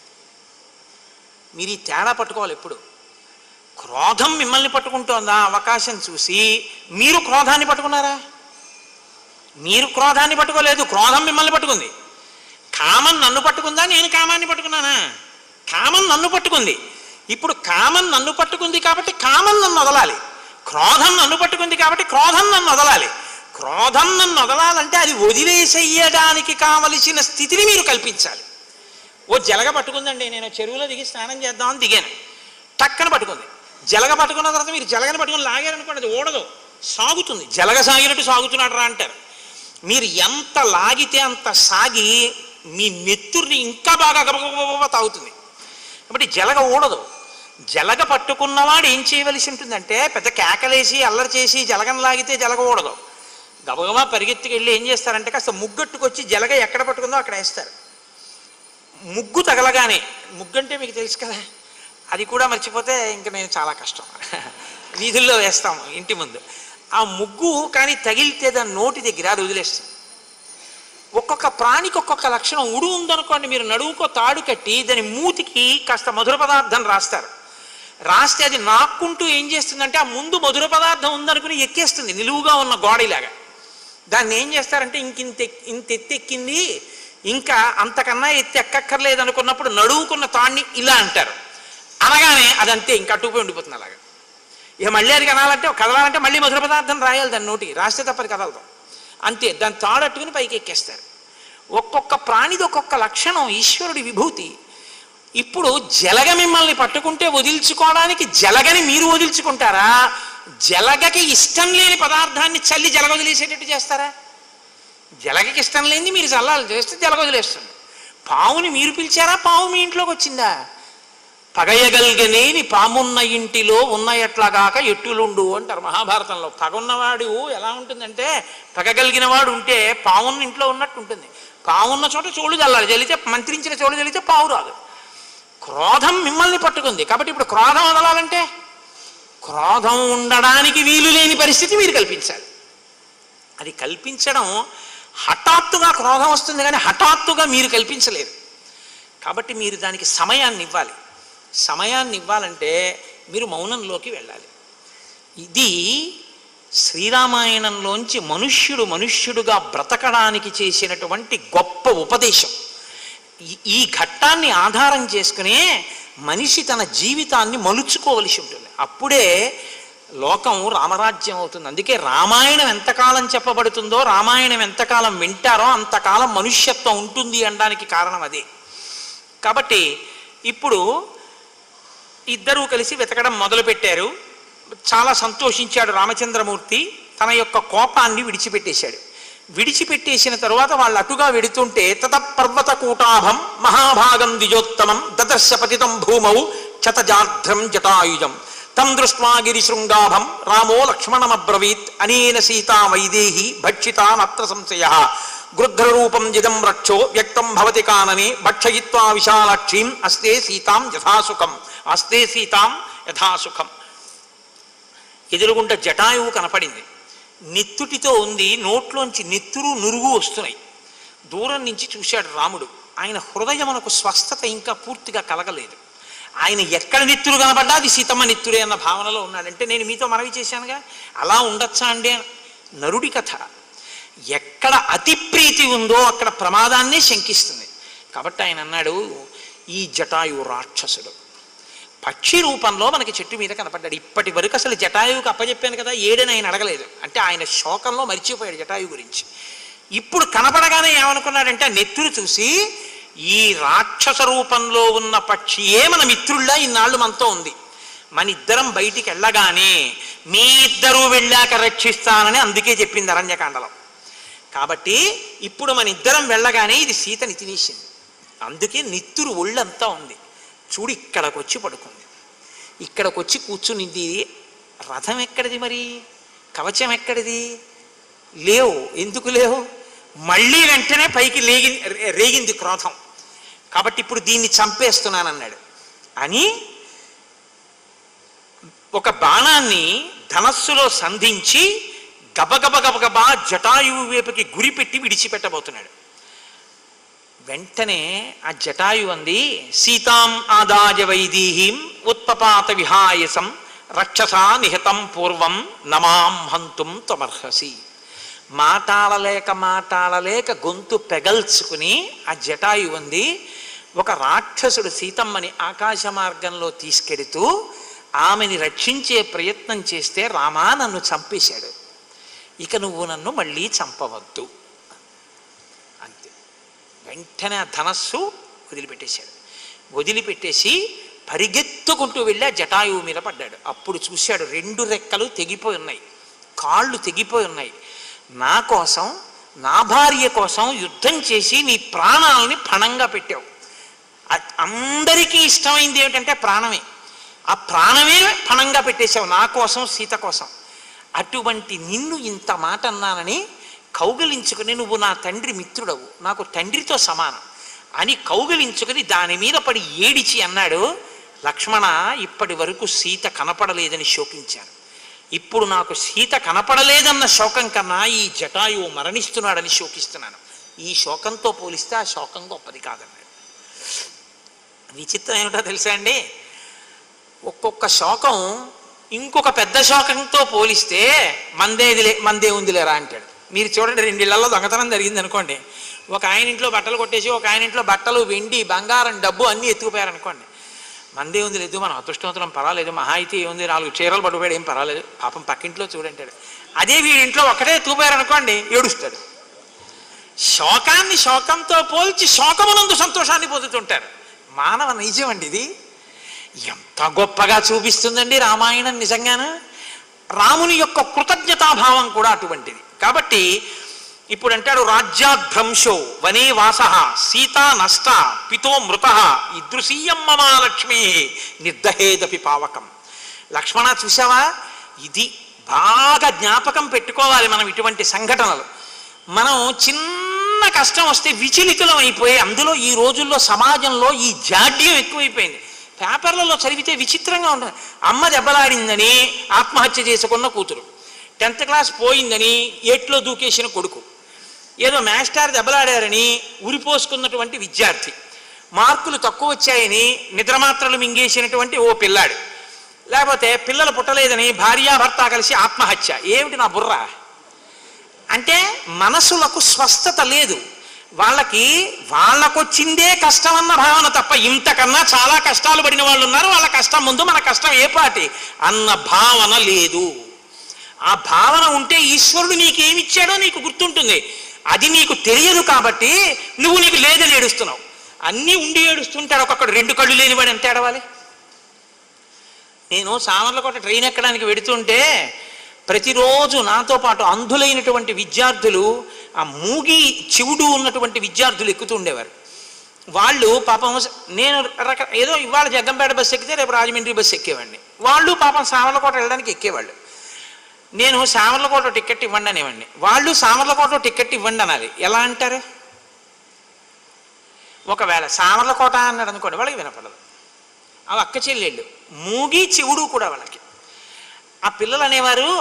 మీరు ఈ తేడా పట్టుకోవాలి ఎప్పుడు క్రోధం మిమ్మల్ని పట్టుకుంటోందా అవకాశం చూసి మీరు క్రోధాన్ని పట్టుకున్నారా మీరు క్రోధాన్ని పట్టుకోలేదు క్రోధం మిమ్మల్ని పట్టుకుంది కామం నన్ను పట్టుకుందా నేను కామాన్ని పట్టుకున్నానా కామం నన్ను పట్టుకుంది ఇప్పుడు కామం నన్ను పట్టుకుంది కాబట్టి కామం నన్ను వదలాలి క్రోధం నన్ను పట్టుకుంది కాబట్టి క్రోధం నన్ను వదలాలి క్రోధం నన్ను వదలాలంటే అది వదిలేసేయడానికి కావలసిన స్థితిని మీరు కల్పించాలి ఓ జలగ పట్టుకుందండి నేను చెరువులో దిగి స్నానం చేద్దామని దిగాను టక్కన పట్టుకుంది జలగ పట్టుకున్న తర్వాత మీరు జలగని పట్టుకుని లాగారనుకోండి అది ఓడదు సాగుతుంది జలగ సాగినట్టు సాగుతున్నాడు రా అంటారు మీరు ఎంత లాగితే అంత సాగి మీ నెత్తుర్ని ఇంకా బాగా గబగబగబ తాగుతుంది కాబట్టి జలగ ఊడదు జలగ పట్టుకున్నవాడు ఏం చేయవలసి ఉంటుందంటే పెద్ద కేకలేసి అల్లరి చేసి జలగను లాగితే జలగ ఊడదు గబగబా పరిగెత్తుకెళ్ళి ఏం చేస్తారంటే కాస్త ముగ్గట్టుకొచ్చి జలగ ఎక్కడ పట్టుకుందో అక్కడ వేస్తారు ముగ్గు తగలగానే ముగ్గు అంటే మీకు తెలుసు కదా అది కూడా మర్చిపోతే ఇంకా నేను చాలా కష్టం వీధుల్లో వేస్తాము ఇంటి ముందు ఆ ముగ్గు కానీ తగిలితే దాని నోటి దగ్గర అది వదిలేస్తాం ఒక్కొక్క ప్రాణికి ఒక్కొక్క లక్షణం ఉడు ఉందనుకోండి మీరు నడువుకో తాడు కట్టి దాని మూతికి కాస్త మధుర పదార్థం రాస్తారు రాస్తే అది నాక్కుంటూ ఏం చేస్తుందంటే ఆ ముందు మధుర పదార్థం ఉందనుకుని ఎక్కేస్తుంది నిలువుగా ఉన్న గోడలాగా దాన్ని ఏం చేస్తారంటే ఇంకింత ఎక్- ఇంత ఎత్తెక్కింది ఇంకా అంతకన్నా ఎత్తి ఎక్కక్కర్లేదు అనుకున్నప్పుడు నడువుకున్న తాడిని ఇలా అంటారు అనగానే అదంతే ఇంకా అట్టుకుపోయి ఉండిపోతుంది అలాగా ఇక మళ్ళీ అది కనాలంటే కదలాలంటే మళ్ళీ మధుర పదార్థం రాయాలి దాని నోటికి రాస్తే తప్పది కదలదు అంతే దాన్ని తాడట్టుకుని పైకి ఎక్కేస్తారు ఒక్కొక్క ప్రాణిది ఒక్కొక్క లక్షణం ఈశ్వరుడి విభూతి ఇప్పుడు జలగ మిమ్మల్ని పట్టుకుంటే వదిల్చుకోవడానికి జలగని మీరు వదిల్చుకుంటారా జలగకి ఇష్టం లేని పదార్థాన్ని చల్లి జలగ వదిలేసేటట్టు చేస్తారా జలగకి ఇష్టం లేనిది మీరు చల్లాలి చేస్తే జలగ వదిలేస్తుంది పావుని మీరు పిలిచారా పావు మీ ఇంట్లోకి వచ్చిందా పగయగలిగనేని పామున్న ఇంటిలో ఉన్న ఎట్లాగాక ఎట్టులుండు అంటారు మహాభారతంలో పగున్నవాడు ఎలా ఉంటుందంటే పగగలిగిన వాడు ఉంటే పావున్న ఇంట్లో ఉన్నట్టు ఉంటుంది పావున్న చోట చోళ్ళు చల్లాలి చల్లితే మంత్రించిన చోళ్ళు చల్లితే పావు రాదు క్రోధం మిమ్మల్ని పట్టుకుంది కాబట్టి ఇప్పుడు క్రోధం వదలాలంటే క్రోధం ఉండడానికి వీలు లేని పరిస్థితి మీరు కల్పించాలి అది కల్పించడం హఠాత్తుగా క్రోధం వస్తుంది కానీ హఠాత్తుగా మీరు కల్పించలేరు కాబట్టి మీరు దానికి సమయాన్ని ఇవ్వాలి సమయాన్ని ఇవ్వాలంటే మీరు మౌనంలోకి వెళ్ళాలి ఇది శ్రీరామాయణంలోంచి మనుష్యుడు మనుష్యుడుగా బ్రతకడానికి చేసినటువంటి గొప్ప ఉపదేశం ఈ- ఈ ఘట్టాన్ని ఆధారం చేసుకునే మనిషి తన జీవితాన్ని మలుచుకోవలసి ఉంటుంది అప్పుడే లోకం రామరాజ్యం అవుతుంది అందుకే రామాయణం ఎంతకాలం చెప్పబడుతుందో రామాయణం ఎంతకాలం వింటారో అంతకాలం మనుష్యత్వం ఉంటుంది అనడానికి కారణం అదే కాబట్టి ఇప్పుడు ఇద్దరూ కలిసి వెతకడం మొదలుపెట్టారు చాలా సంతోషించాడు రామచంద్రమూర్తి తన యొక్క కోపాన్ని విడిచిపెట్టేశాడు విడిచిపెట్టేసిన తరువాత వాళ్ళు అటుగా వెడుతుంటే తత పర్వత కూటాభం మహాభాగం ద్విజోత్తమం దదర్శ పతితం భూమౌ శతజాధ్రం జటాయుజం తం దృష్ట్వా గిరిశృంగాభం రామో లక్ష్మణమబ్రవీత్ అనేన సీతా వైదేహి భక్షితానత్ర సంశయ గృధ్రరూపం జిదం రక్షో వ్యక్తం భవతి కాననే భక్షయిత్వా విశాలాక్షీం అస్తే సీతాం యథాసుఖం అస్తే సీతాం యథాసుఖం ఎదురుగుంట జటాయువు కనపడింది నెత్తుటితో ఉంది నోట్లోంచి నెత్తురు నురుగు వస్తున్నాయి దూరం నుంచి చూశాడు రాముడు ఆయన హృదయమునకు స్వస్థత ఇంకా పూర్తిగా కలగలేదు ఆయన ఎక్కడ నెత్తురు కనపడ్డా అది సీతమ్మ నెత్తురే అన్న భావనలో ఉన్నాడంటే నేను మీతో మనవి చేశానుగా అలా ఉండొచ్చా అండి నరుడి కథ ఎక్కడ అతి ప్రీతి ఉందో అక్కడ ప్రమాదాన్నే శంకిస్తుంది కాబట్టి ఆయన అన్నాడు ఈ జటాయు రాక్షసుడు పక్షి రూపంలో మనకి చెట్టు మీద కనపడ్డాడు ఇప్పటి వరకు అసలు జటాయువుకి అప్పచెప్పాను కదా ఏడని ఆయన అడగలేదు అంటే ఆయన శోకంలో మరిచిపోయాడు జటాయు గురించి ఇప్పుడు కనపడగానే ఏమనుకున్నాడంటే ఆ నెత్తురు చూసి ఈ రాక్షస రూపంలో ఉన్న పక్షియే మన మిత్రుల్లా ఇన్నాళ్ళు మనతో ఉంది మన ఇద్దరం బయటికి వెళ్ళగానే మీ ఇద్దరూ వెళ్ళాక రక్షిస్తానని అందుకే చెప్పింది అరణ్యకాండలో కాబట్టి ఇప్పుడు మన ఇద్దరం వెళ్ళగానే ఇది సీతని తినేసింది అందుకే నిత్తురు ఒళ్ళంతా ఉంది చూడు ఇక్కడికి వచ్చి పడుకుంది ఇక్కడికి వచ్చి కూర్చునింది రథం ఎక్కడిది మరి కవచం ఎక్కడిది లేవు ఎందుకు లేవు మళ్ళీ వెంటనే పైకి లేగి రేగింది క్రోధం కాబట్టి ఇప్పుడు దీన్ని చంపేస్తున్నానన్నాడు అని ఒక బాణాన్ని ధనస్సులో సంధించి గబగబ గబగబా జటాయువు వైపుకి గురిపెట్టి విడిచిపెట్టబోతున్నాడు వెంటనే ఆ జటాయు అంది సీతాం ఆదాయ వైదీహీం ఉత్పపాత విహాయసం రక్షసా నిహతం పూర్వం నమాం హంతుం త్వమర్హసి మాటాడలేక మాటాడలేక గొంతు పెగల్చుకుని ఆ జటాయు ఉంది ఒక రాక్షసుడు సీతమ్మని ఆకాశ మార్గంలో తీసుకెడుతూ ఆమెని రక్షించే ప్రయత్నం చేస్తే రామా నన్ను చంపేశాడు ఇక నువ్వు నన్ను మళ్ళీ చంపవద్దు అంతే వెంటనే ఆ ధనస్సు వదిలిపెట్టేశాడు వదిలిపెట్టేసి పరిగెత్తుకుంటూ వెళ్ళి ఆ జటాయువు మీద పడ్డాడు అప్పుడు చూశాడు రెండు రెక్కలు తెగిపోయి ఉన్నాయి కాళ్ళు తెగిపోయి ఉన్నాయి నా కోసం నా భార్య కోసం యుద్ధం చేసి నీ ప్రాణాలని పణంగా పెట్టావు అ- అందరికీ ఇష్టమైంది ఏమిటంటే ప్రాణమే ఆ ప్రాణమే పణంగా పెట్టేశావు నా కోసం సీత కోసం అటువంటి నిన్ను ఇంత మాట అన్నానని కౌగలించుకుని నువ్వు నా తండ్రి మిత్రుడవు నాకు తండ్రితో సమానం అని కౌగలించుకుని దాని మీద పడి ఏడిచి అన్నాడు లక్ష్మణ ఇప్పటి వరకు సీత కనపడలేదని శోకించాను ఇప్పుడు నాకు సీత కనపడలేదన్న శోకం కన్నా ఈ జటాయువు మరణిస్తున్నాడని శోకిస్తున్నాను ఈ శోకంతో పోలిస్తే ఆ శోకం గొప్పది కాదన్నాడు విచిత్రం ఏమిటో తెలుసా అండి ఒక్కొక్క శోకం ఇంకొక పెద్ద శోకంతో పోలిస్తే మందేదిలే మందే ఉందిలేరా అంటాడు మీరు చూడండి రెండిళ్లలో దొంగతనం జరిగింది అనుకోండి ఒక ఆయన ఇంట్లో బట్టలు కొట్టేసి ఒక ఆయన ఇంట్లో బట్టలు వెండి బంగారం డబ్బు అన్నీ ఎత్తుకుపోయారు అనుకోండి మందే ఉంది లేదు మనం అదృష్టవంతులం పర్వాలేదు మహా అయితే ఏముంది నాలుగు చీరలు పట్టుకుపోయాడు ఏం పర్వాలేదు పాపం పక్కింట్లో చూడంటాడు అదే వీడింట్లో ఒకటే ఎత్తుకుపోయారు అనుకోండి ఏడుస్తాడు శోకాన్ని శోకంతో పోల్చి శోకమునందు సంతోషాన్ని పొందుతుంటారు మానవ నైజం అండి ఇది ఎంత గొప్పగా చూపిస్తుందండి రామాయణం నిజంగాను రాముని యొక్క కృతజ్ఞతాభావం కూడా అటువంటిది కాబట్టి ఇప్పుడు అంటాడు రాజ్యాధ్రంశో వనే వాస సీతా నష్ట పితో మృత ఇదృశీయం మమాలక్ష్మి నిర్దహేదపి పావకం లక్ష్మణ చూసావా ఇది బాగా జ్ఞాపకం పెట్టుకోవాలి మనం ఇటువంటి సంఘటనలు మనం చిన్న కష్టం వస్తే విచలితులం అయిపోయి అందులో ఈ రోజుల్లో సమాజంలో ఈ జాడ్యం ఎక్కువైపోయింది పేపర్లలో చదివితే విచిత్రంగా ఉంటుంది అమ్మ దెబ్బలాడిందని ఆత్మహత్య చేసుకున్న కూతురు టెన్త్ క్లాస్ పోయిందని ఏట్లో దూకేసిన కొడుకు ఏదో మాస్టర్ దెబ్బలాడారని ఉరిపోసుకున్నటువంటి విద్యార్థి మార్కులు తక్కువ వచ్చాయని నిద్రమాత్రలు మింగేసినటువంటి ఓ పిల్లాడు లేకపోతే పిల్లలు పుట్టలేదని భార్యాభర్త కలిసి ఆత్మహత్య ఏమిటి నా బుర్ర అంటే మనసులకు స్వస్థత లేదు వాళ్ళకి వాళ్ళకొచ్చిందే కష్టం అన్న భావన తప్ప ఇంతకన్నా చాలా కష్టాలు పడిన వాళ్ళు ఉన్నారు వాళ్ళ కష్టం ముందు మన కష్టం ఏ పాటి అన్న భావన లేదు ఆ భావన ఉంటే ఈశ్వరుడు నీకేమిచ్చాడో నీకు గుర్తుంటుంది అది నీకు తెలియదు కాబట్టి నువ్వు నీకు లేదని ఏడుస్తున్నావు అన్నీ ఉండి ఏడుస్తుంటాడు ఒక్కొక్కడు రెండు కళ్ళు లేనివాడు ఎంత ఏడవాలి నేను సామర్లకోట ట్రైన్ ఎక్కడానికి వెడుతుంటే ప్రతిరోజు నాతో పాటు అంధులైనటువంటి విద్యార్థులు ఆ మూగి చెవుడు ఉన్నటువంటి విద్యార్థులు ఎక్కుతూ ఉండేవారు వాళ్ళు పాపం నేను రక ఏదో ఇవాళ జగ్గంపేట బస్సు ఎక్కితే రేపు రాజమండ్రి బస్సు ఎక్కేవాడిని వాళ్ళు పాపం సామర్లకోట వెళ్ళడానికి ఎక్కేవాళ్ళు నేను సామర్లకోట టికెట్ ఇవ్వండి అనేవాడిని వాళ్ళు సామర్లకోట టికెట్ ఇవ్వండి అనాలి ఎలా అంటారు ఒకవేళ సామర్లకోట అన్నాడు అనుకోండి వాళ్ళకి వినపడదు అవి అక్క చెల్లెళ్ళు మూగి చెవుడు కూడా వాళ్ళకి ఆ పిల్లలు అనేవారు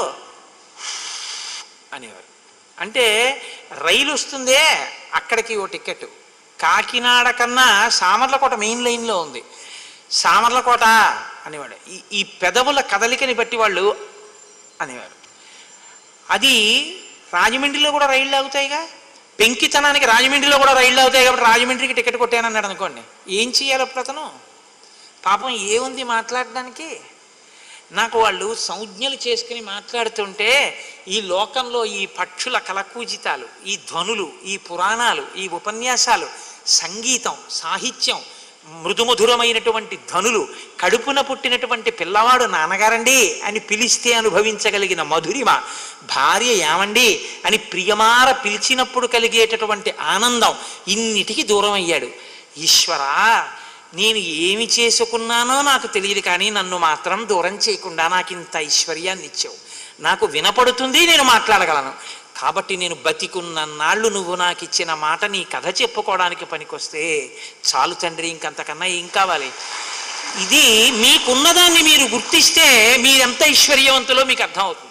అనేవారు అంటే రైలు వస్తుందే అక్కడికి ఓ టికెట్ కాకినాడ కన్నా సామర్లకోట మెయిన్ లైన్లో ఉంది సామర్లకోట అనేవాడు ఈ ఈ పెదవుల కదలికని బట్టి వాళ్ళు అనేవారు అది రాజమండ్రిలో కూడా రైళ్ళు ఆగుతాయిగా పెంకితనానికి రాజమండ్రిలో కూడా రైళ్ళు అవుతాయి కాబట్టి రాజమండ్రికి టికెట్ కొట్టానన్నాడు అనుకోండి ఏం చేయాలి అప్పుడు అతను పాపం ఏముంది మాట్లాడడానికి నాకు వాళ్ళు సంజ్ఞలు చేసుకుని మాట్లాడుతుంటే ఈ లోకంలో ఈ పక్షుల కలకూజితాలు ఈ ధ్వనులు ఈ పురాణాలు ఈ ఉపన్యాసాలు సంగీతం సాహిత్యం మృదుమధురమైనటువంటి ధనులు కడుపున పుట్టినటువంటి పిల్లవాడు నాన్నగారండి అని పిలిస్తే అనుభవించగలిగిన మధురిమ భార్య ఏమండి అని ప్రియమార పిలిచినప్పుడు కలిగేటటువంటి ఆనందం ఇన్నిటికి దూరం అయ్యాడు ఈశ్వరా నేను ఏమి చేసుకున్నానో నాకు తెలియదు కానీ నన్ను మాత్రం దూరం చేయకుండా నాకు ఇంత ఐశ్వర్యాన్ని ఇచ్చావు నాకు వినపడుతుంది నేను మాట్లాడగలను కాబట్టి నేను బతికున్న నాళ్ళు నువ్వు నాకు ఇచ్చిన మాట నీ కథ చెప్పుకోవడానికి పనికొస్తే చాలు తండ్రి ఇంకంతకన్నా ఏం కావాలి ఇది మీకున్నదాన్ని మీరు గుర్తిస్తే మీరెంత ఐశ్వర్యవంతులో మీకు అర్థమవుతుంది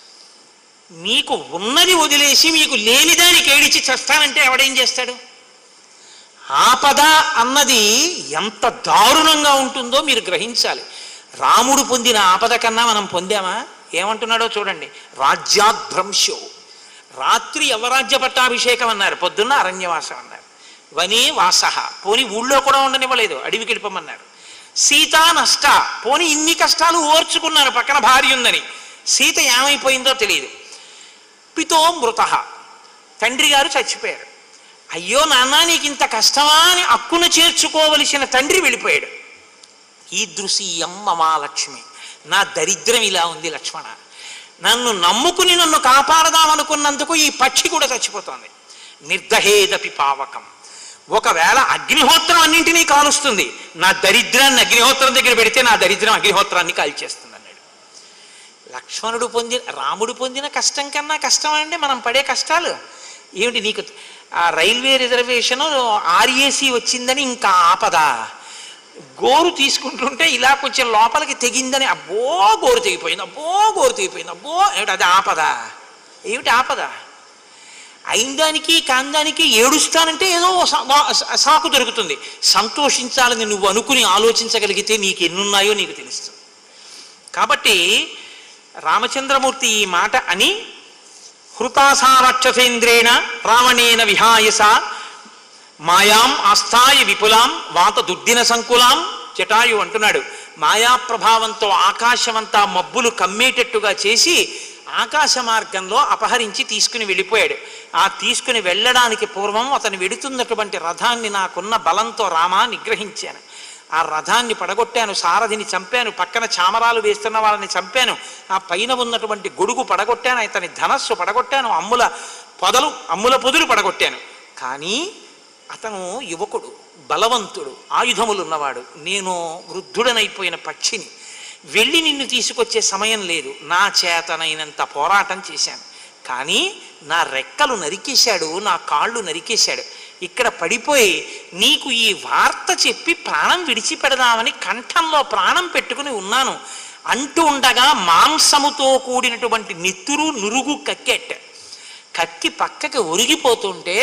మీకు ఉన్నది వదిలేసి మీకు లేనిదానికి ఏడిచి చస్తానంటే ఎవడేం చేస్తాడు ఆపద అన్నది ఎంత దారుణంగా ఉంటుందో మీరు గ్రహించాలి రాముడు పొందిన ఆపద కన్నా మనం పొందామా ఏమంటున్నాడో చూడండి రాజ్యాద్భ్రంశో రాత్రి యవరాజ్య పట్టాభిషేకం అన్నారు పొద్దున్న అరణ్యవాసం అన్నారు వనే వాస పోని ఊళ్ళో కూడా ఉండనివ్వలేదు అడవికి వెళ్ళిపోమన్నారు సీత నష్ట పోని ఇన్ని కష్టాలు ఓర్చుకున్నారు పక్కన భార్య ఉందని సీత ఏమైపోయిందో తెలియదు పితో మృత తండ్రి గారు చచ్చిపోయారు అయ్యో నాన్న నీకు ఇంత కష్టమా అని అక్కున చేర్చుకోవలసిన తండ్రి వెళ్ళిపోయాడు ఈదృశీయం మమాలక్ష్మి నా దరిద్రం ఇలా ఉంది లక్ష్మణ నన్ను నమ్ముకుని నన్ను కాపాడదామనుకున్నందుకు ఈ పక్షి కూడా చచ్చిపోతోంది నిర్దహేదపి పావకం ఒకవేళ అగ్నిహోత్రం అన్నింటినీ కాలుస్తుంది నా దరిద్రాన్ని అగ్నిహోత్రం దగ్గర పెడితే నా దరిద్రం అగ్నిహోత్రాన్ని కాల్చేస్తుంది అన్నాడు లక్ష్మణుడు పొందిన రాముడు పొందిన కష్టం కన్నా కష్టం అండి మనం పడే కష్టాలు ఏమిటి నీకు ఆ రైల్వే రిజర్వేషన్ ఆర్ఏసీ వచ్చిందని ఇంకా ఆపద గోరు తీసుకుంటుంటే ఇలా కొంచెం లోపలికి తెగిందని అబ్బో గోరు తెగిపోయింది అబ్బో గోరు తెగిపోయింది అబ్బో ఏమిటి అది ఆపద ఏమిటి ఆపద అయిందానికి కాందానికి ఏడుస్తానంటే ఏదో సా- వా- సాకు దొరుకుతుంది సంతోషించాలని నువ్వు అనుకుని ఆలోచించగలిగితే నీకు ఎన్నున్నాయో నీకు తెలుస్తుంది కాబట్టి రామచంద్రమూర్తి ఈ మాట అని హృతాసారక్షసేంద్రేణ రావణేన విహాయస మాయాం ఆస్థాయ విపులాం వాత దుద్దిన సంకులాం జటాయు అంటున్నాడు మాయా ప్రభావంతో ఆకాశమంతా మబ్బులు కమ్మేటట్టుగా చేసి ఆకాశ మార్గంలో అపహరించి తీసుకుని వెళ్ళిపోయాడు ఆ తీసుకుని వెళ్ళడానికి పూర్వం అతను వెడుతున్నటువంటి రథాన్ని నాకున్న బలంతో రామా నిగ్రహించాను ఆ రథాన్ని పడగొట్టాను సారథిని చంపాను పక్కన చామరాలు వేస్తున్న వాళ్ళని చంపాను ఆ పైన ఉన్నటువంటి గొడుగు పడగొట్టాను అతని ధనస్సు పడగొట్టాను అమ్ముల పొదలు అమ్ముల పొదులు పడగొట్టాను కానీ అతను యువకుడు బలవంతుడు ఆయుధములు ఉన్నవాడు నేను వృద్ధుడనైపోయిన పక్షిని వెళ్ళి నిన్ను తీసుకొచ్చే సమయం లేదు నా చేతనైనంత పోరాటం చేశాను కానీ నా రెక్కలు నరికేశాడు నా కాళ్ళు నరికేశాడు ఇక్కడ పడిపోయి నీకు ఈ వార్త చెప్పి ప్రాణం విడిచిపెడదామని కంఠంలో ప్రాణం పెట్టుకుని ఉన్నాను అంటూ ఉండగా మాంసముతో కూడినటువంటి నెత్తురు నురుగు కక్కెట్ట కక్కి పక్కకి ఒరిగిపోతుంటే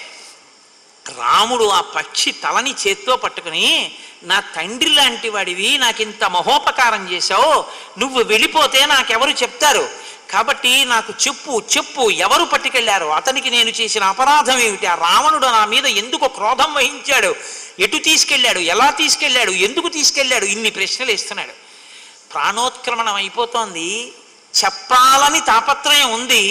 రాముడు ఆ పక్షి తలని చేత్తో పట్టుకుని నా తండ్రి లాంటి వాడివి నాకింత మహోపకారం చేశావు నువ్వు వెళ్ళిపోతే నాకెవరు చెప్తారు కాబట్టి నాకు చెప్పు చెప్పు ఎవరు పట్టుకెళ్లారు అతనికి నేను చేసిన అపరాధం ఏమిటి ఆ రావణుడు నా మీద ఎందుకు క్రోధం వహించాడు ఎటు తీసుకెళ్ళాడు ఎలా తీసుకెళ్ళాడు ఎందుకు తీసుకెళ్ళాడు ఇన్ని ప్రశ్నలు ఇస్తున్నాడు ప్రాణోత్క్రమణం అయిపోతోంది చెప్పాలని తాపత్రయం ఉంది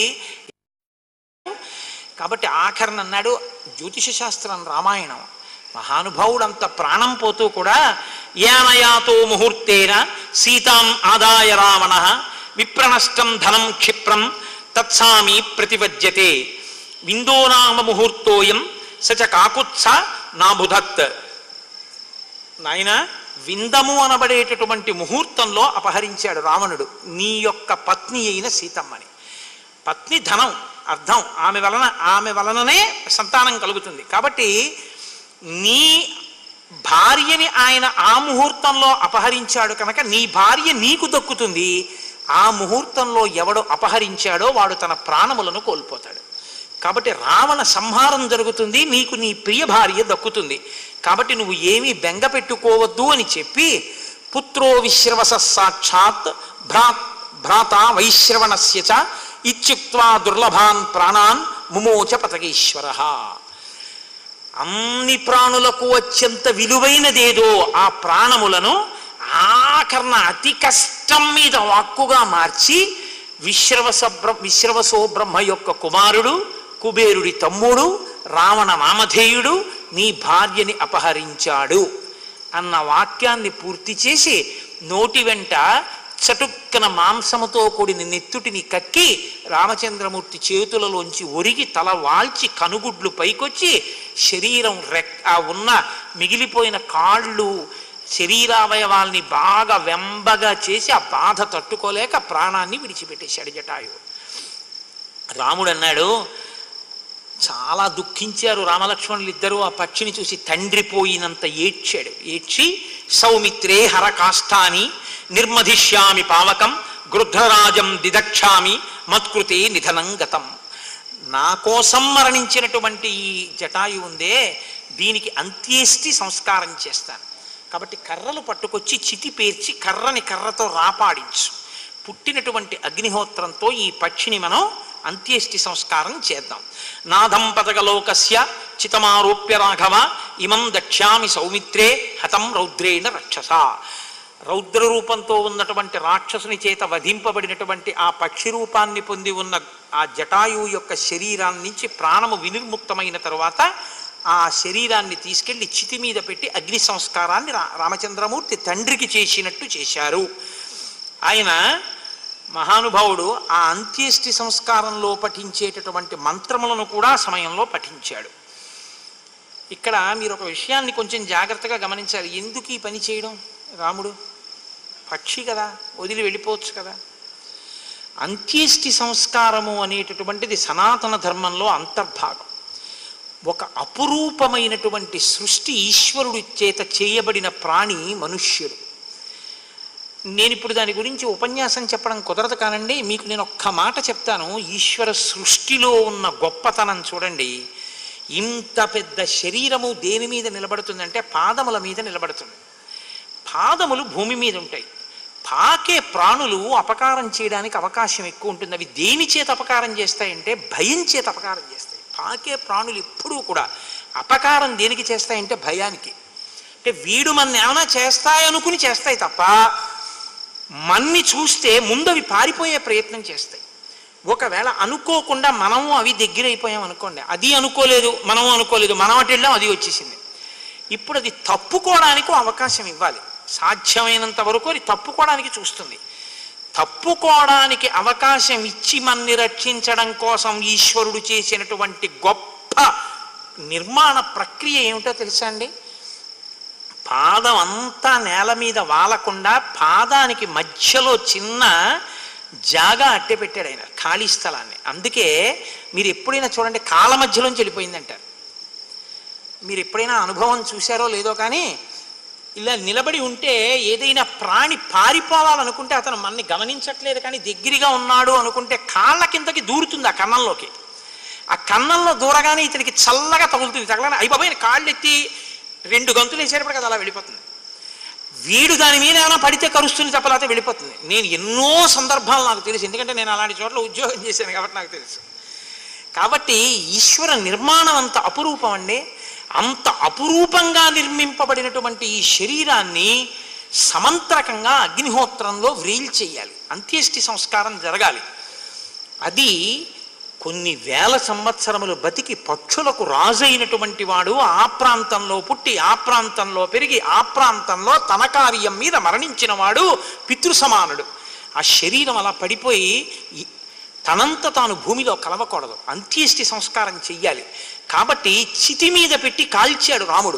కాబట్టి ఆఖరణ అన్నాడు జ్యోతిష శాస్త్రం రామాయణం మహానుభావుడు అంత ప్రాణం పోతూ కూడా యానయాతో ముహూర్తేన సీతాం ఆదాయ రావణ విప్రణష్టం ధనం క్షిప్రం తత్సామి ప్రతివజ్యతే విందోనామ ముహూర్తోయం సచ కాకుత్స నా బుధత్ నాయన విందము అనబడేటటువంటి ముహూర్తంలో అపహరించాడు రావణుడు నీ యొక్క పత్ని అయిన సీతమ్మని పత్ని ధనం అర్థం ఆమె వలన ఆమె వలననే సంతానం కలుగుతుంది కాబట్టి నీ భార్యని ఆయన ఆ ముహూర్తంలో అపహరించాడు కనుక నీ భార్య నీకు దక్కుతుంది ఆ ముహూర్తంలో ఎవడు అపహరించాడో వాడు తన ప్రాణములను కోల్పోతాడు కాబట్టి రావణ సంహారం జరుగుతుంది నీకు నీ ప్రియ భార్య దక్కుతుంది కాబట్టి నువ్వు ఏమీ బెంగ పెట్టుకోవద్దు అని చెప్పి పుత్రో విశ్రవస సాక్షాత్ భ్రా భ్రాత వైశ్రవణస్య చ ఇత్యుక్త్వా దుర్లభాన్ ప్రాణాన్ ముమోచ పతగేశ్వర అన్ని ప్రాణులకు అత్యంత విలువైనదేదో ఆ ప్రాణములను ఆకర్ణ అతి కష్టం మీద వాక్కుగా మార్చి విశ్రవస బ్ర విశ్రవసో బ్రహ్మ యొక్క కుమారుడు కుబేరుడి తమ్ముడు రావణ నామధేయుడు నీ భార్యని అపహరించాడు అన్న వాక్యాన్ని పూర్తి చేసి నోటి వెంట చటుక్కన మాంసముతో కూడిన నెత్తుటిని కక్కి రామచంద్రమూర్తి చేతులలోంచి ఒరిగి తల వాల్చి కనుగుడ్లు పైకొచ్చి శరీరం రెక్ ఆ ఉన్న మిగిలిపోయిన కాళ్ళు శరీరావయవాల్ని బాగా వెంబగా చేసి ఆ బాధ తట్టుకోలేక ప్రాణాన్ని విడిచిపెట్టేశాడు జటాయు రాముడు అన్నాడు చాలా దుఃఖించారు రామలక్ష్మణులు ఇద్దరూ ఆ పక్షిని చూసి తండ్రిపోయినంత ఏడ్చాడు ఏడ్చి సౌమిత్రే హరకాష్టాని నిర్మధిష్యామి పావకం గృధ్రరాజం దిదక్షామి మత్కృతే నిధనం గతం నా కోసం మరణించినటువంటి ఈ జటాయు ఉందే దీనికి అంత్యేష్టి సంస్కారం చేస్తాను కాబట్టి కర్రలు పట్టుకొచ్చి చితి పేర్చి కర్రని కర్రతో రాపాడించు పుట్టినటువంటి అగ్నిహోత్రంతో ఈ పక్షిని మనం అంత్యేష్టి సంస్కారం చేద్దాం నాథం పతకలోకస్య చితమారోప్య రాఘవ ఇమం దక్ష్యామి సౌమిత్రే హతం రౌద్రేణ రక్షస రౌద్ర రూపంతో ఉన్నటువంటి రాక్షసుని చేత వధింపబడినటువంటి ఆ పక్షి రూపాన్ని పొంది ఉన్న ఆ జటాయువు యొక్క శరీరాన్ని నుంచి ప్రాణము వినిర్ముక్తమైన తరువాత ఆ శరీరాన్ని తీసుకెళ్లి చితి మీద పెట్టి అగ్ని సంస్కారాన్ని రా రామచంద్రమూర్తి తండ్రికి చేసినట్టు చేశారు ఆయన మహానుభావుడు ఆ అంత్యేష్టి సంస్కారంలో పఠించేటటువంటి మంత్రములను కూడా ఆ సమయంలో పఠించాడు ఇక్కడ మీరు ఒక విషయాన్ని కొంచెం జాగ్రత్తగా గమనించాలి ఎందుకు ఈ పని చేయడం రాముడు పక్షి కదా వదిలి వెళ్ళిపోవచ్చు కదా అంత్యేష్టి సంస్కారము అనేటటువంటిది సనాతన ధర్మంలో అంతర్భాగం ఒక అపురూపమైనటువంటి సృష్టి ఈశ్వరుడి చేత చేయబడిన ప్రాణి మనుష్యుడు నేను ఇప్పుడు దాని గురించి ఉపన్యాసం చెప్పడం కుదరదు కానండి మీకు నేను ఒక్క మాట చెప్తాను ఈశ్వర సృష్టిలో ఉన్న గొప్పతనం చూడండి ఇంత పెద్ద శరీరము దేని మీద నిలబడుతుందంటే పాదముల మీద నిలబడుతుంది పాదములు భూమి మీద ఉంటాయి పాకే ప్రాణులు అపకారం చేయడానికి అవకాశం ఎక్కువ ఉంటుంది అవి దేని చేత అపకారం చేస్తాయంటే భయం చేత అపకారం చేస్తాయి పాకే ప్రాణులు ఎప్పుడూ కూడా అపకారం దేనికి చేస్తాయంటే భయానికి అంటే వీడు మన ఏమైనా చేస్తాయనుకుని చేస్తాయి తప్ప మన్ని చూస్తే ముందు అవి పారిపోయే ప్రయత్నం చేస్తాయి ఒకవేళ అనుకోకుండా మనము అవి దగ్గర అయిపోయాం అనుకోండి అది అనుకోలేదు మనము అనుకోలేదు మనం అటు వెళ్ళాం అది వచ్చేసింది ఇప్పుడు అది తప్పుకోవడానికి అవకాశం ఇవ్వాలి సాధ్యమైనంత వరకు అది తప్పుకోవడానికి చూస్తుంది తప్పుకోవడానికి అవకాశం ఇచ్చి మన్ని రక్షించడం కోసం ఈశ్వరుడు చేసినటువంటి గొప్ప నిర్మాణ ప్రక్రియ ఏమిటో తెలుసా అండి పాదం అంతా నేల మీద వాలకుండా పాదానికి మధ్యలో చిన్న జాగా అట్టే పెట్టాడు ఆయన ఖాళీ స్థలాన్ని అందుకే మీరు ఎప్పుడైనా చూడండి కాళ్ళ మధ్యలోంచి వెళ్ళిపోయిందంటారు మీరు ఎప్పుడైనా అనుభవం చూశారో లేదో కానీ ఇలా నిలబడి ఉంటే ఏదైనా ప్రాణి పారిపోవాలనుకుంటే అతను మనని గమనించట్లేదు కానీ దగ్గరగా ఉన్నాడు అనుకుంటే కాళ్ళ కిందకి దూరుతుంది ఆ కన్నంలోకి ఆ కన్నంలో దూరగానే ఇతనికి చల్లగా తగులుతుంది తగలని అయిపోయి కాళ్ళు ఎత్తి రెండు గంతులు వేసేటప్పుడు కదా అలా వెళ్ళిపోతుంది వీడు దాని మీద ఏమైనా పడితే కరుస్తుంది తప్పలేకపోతే వెళ్ళిపోతుంది నేను ఎన్నో సందర్భాలు నాకు తెలుసు ఎందుకంటే నేను అలాంటి చోట్ల ఉద్యోగం చేశాను కాబట్టి నాకు తెలుసు కాబట్టి ఈశ్వర నిర్మాణం అంత అపురూపం అండి అంత అపురూపంగా నిర్మింపబడినటువంటి ఈ శరీరాన్ని సమంత్రకంగా అగ్నిహోత్రంలో వ్రీల్ చేయాలి అంత్యేష్టి సంస్కారం జరగాలి అది కొన్ని వేల సంవత్సరములు బతికి పక్షులకు రాజైనటువంటి వాడు ఆ ప్రాంతంలో పుట్టి ఆ ప్రాంతంలో పెరిగి ఆ ప్రాంతంలో తన కార్యం మీద మరణించిన వాడు పితృసమానుడు ఆ శరీరం అలా పడిపోయి ఈ తనంత తాను భూమిలో కలవకూడదు అంత్యేష్టి సంస్కారం చెయ్యాలి కాబట్టి చితి మీద పెట్టి కాల్చాడు రాముడు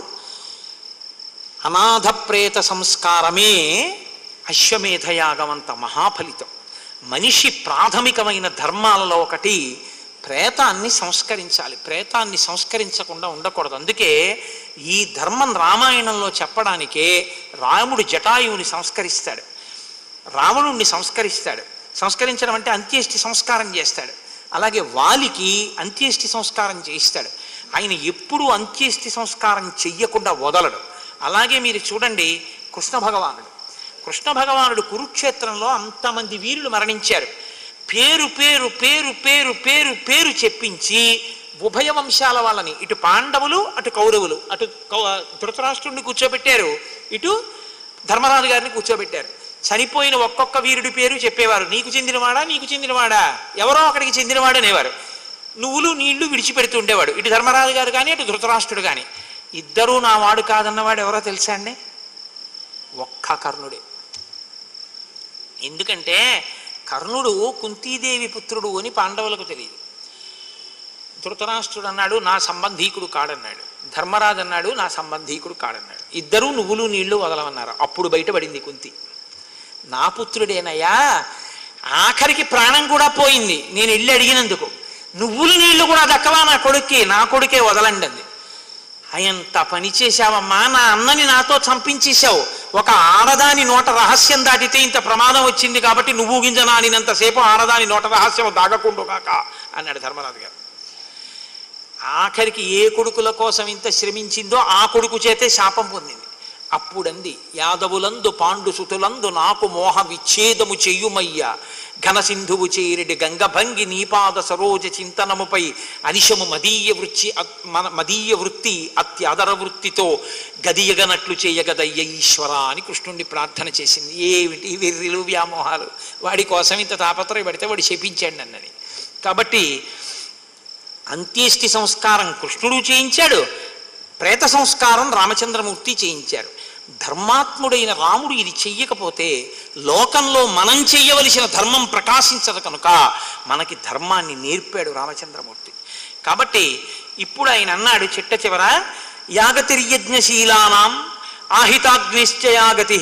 అనాథ ప్రేత సంస్కారమే అశ్వమేధయాగమంత మహాఫలితం మనిషి ప్రాథమికమైన ధర్మాలలో ఒకటి ప్రేతాన్ని సంస్కరించాలి ప్రేతాన్ని సంస్కరించకుండా ఉండకూడదు అందుకే ఈ ధర్మం రామాయణంలో చెప్పడానికే రాముడు జటాయువుని సంస్కరిస్తాడు రావణుణ్ణి సంస్కరిస్తాడు సంస్కరించడం అంటే అంత్యేష్టి సంస్కారం చేస్తాడు అలాగే వాలికి అంత్యేష్టి సంస్కారం చేయిస్తాడు ఆయన ఎప్పుడూ అంత్యేష్టి సంస్కారం చెయ్యకుండా వదలడు అలాగే మీరు చూడండి కృష్ణ భగవానుడు కృష్ణ భగవానుడు కురుక్షేత్రంలో అంతమంది వీరులు మరణించారు పేరు పేరు పేరు పేరు పేరు పేరు చెప్పించి ఉభయ వంశాల వాళ్ళని ఇటు పాండవులు అటు కౌరవులు అటు కౌ- ధృతరాష్ట్రుడిని కూర్చోబెట్టారు ఇటు ధర్మరాజు గారిని కూర్చోబెట్టారు చనిపోయిన ఒక్కొక్క వీరుడి పేరు చెప్పేవారు నీకు చెందినవాడా నీకు చెందినవాడా ఎవరో అక్కడికి చెందినవాడు అనేవారు నువ్వులు నీళ్లు విడిచిపెడుతూ ఉండేవాడు ఇటు ధర్మరాజు గారు కానీ ఇటు ధృతరాష్ట్రుడు కానీ ఇద్దరూ నా వాడు కాదన్నవాడు ఎవరో తెలుసా అండి ఒక్క కర్ణుడే ఎందుకంటే కర్ణుడు కుంతీదేవి పుత్రుడు అని పాండవులకు తెలియదు ధృతరాష్ట్రుడు అన్నాడు నా సంబంధీకుడు కాడన్నాడు ధర్మరాజు అన్నాడు నా సంబంధీకుడు కాడన్నాడు ఇద్దరూ నువ్వులు నీళ్లు వదలమన్నారు అప్పుడు బయటపడింది కుంతి నా పుత్రుడేనయ్యా ఆఖరికి ప్రాణం కూడా పోయింది నేను ఇల్లు అడిగినందుకు నువ్వులు నీళ్లు కూడా దక్కవా నా కొడుక్కి నా కొడుకే వదలండి అంది ఎంత పని చేశావమ్మా నా అన్నని నాతో చంపించేశావు ఒక ఆడదాని నోట రహస్యం దాటితే ఇంత ప్రమాదం వచ్చింది కాబట్టి నువ్వు గింజ నానినంతసేపు ఆడదాని నోట రహస్యం దాగకుండు కాక అన్నాడు ధర్మరాజు గారు ఆఖరికి ఏ కొడుకుల కోసం ఇంత శ్రమించిందో ఆ కొడుకు చేతే శాపం పొందింది అప్పుడంది యాదవులందు పాండు సుతులందు నాకు మోహ విచ్ఛేదము చెయ్యుమయ్య ఘనసింధువు చేరిడి గంగభంగి నీపాద సరోజ చింతనముపై అనిశము మదీయ వృత్తి అత్- మన మదీయ వృత్తి అత్యాదర వృత్తితో గదియగనట్లు చేయగదయ్య ఈశ్వర అని కృష్ణుణ్ణి ప్రార్థన చేసింది ఏమిటి వెర్రిలు వ్యామోహాలు వాడి కోసం ఇంత తాపత్రయపడితే వాడు శపించండి అన్నది కాబట్టి అంత్యేష్టి సంస్కారం కృష్ణుడు చేయించాడు ప్రేత సంస్కారం రామచంద్రమూర్తి చేయించారు ధర్మాత్ముడైన రాముడు ఇది చెయ్యకపోతే లోకంలో మనం చెయ్యవలసిన ధర్మం ప్రకాశించదు కనుక మనకి ధర్మాన్ని నేర్పాడు రామచంద్రమూర్తి కాబట్టి ఇప్పుడు ఆయన అన్నాడు చిట్ట చివర యాగతిర్యజ్ఞశీలానాం ఆహితాగ్నిశ్చయాగతి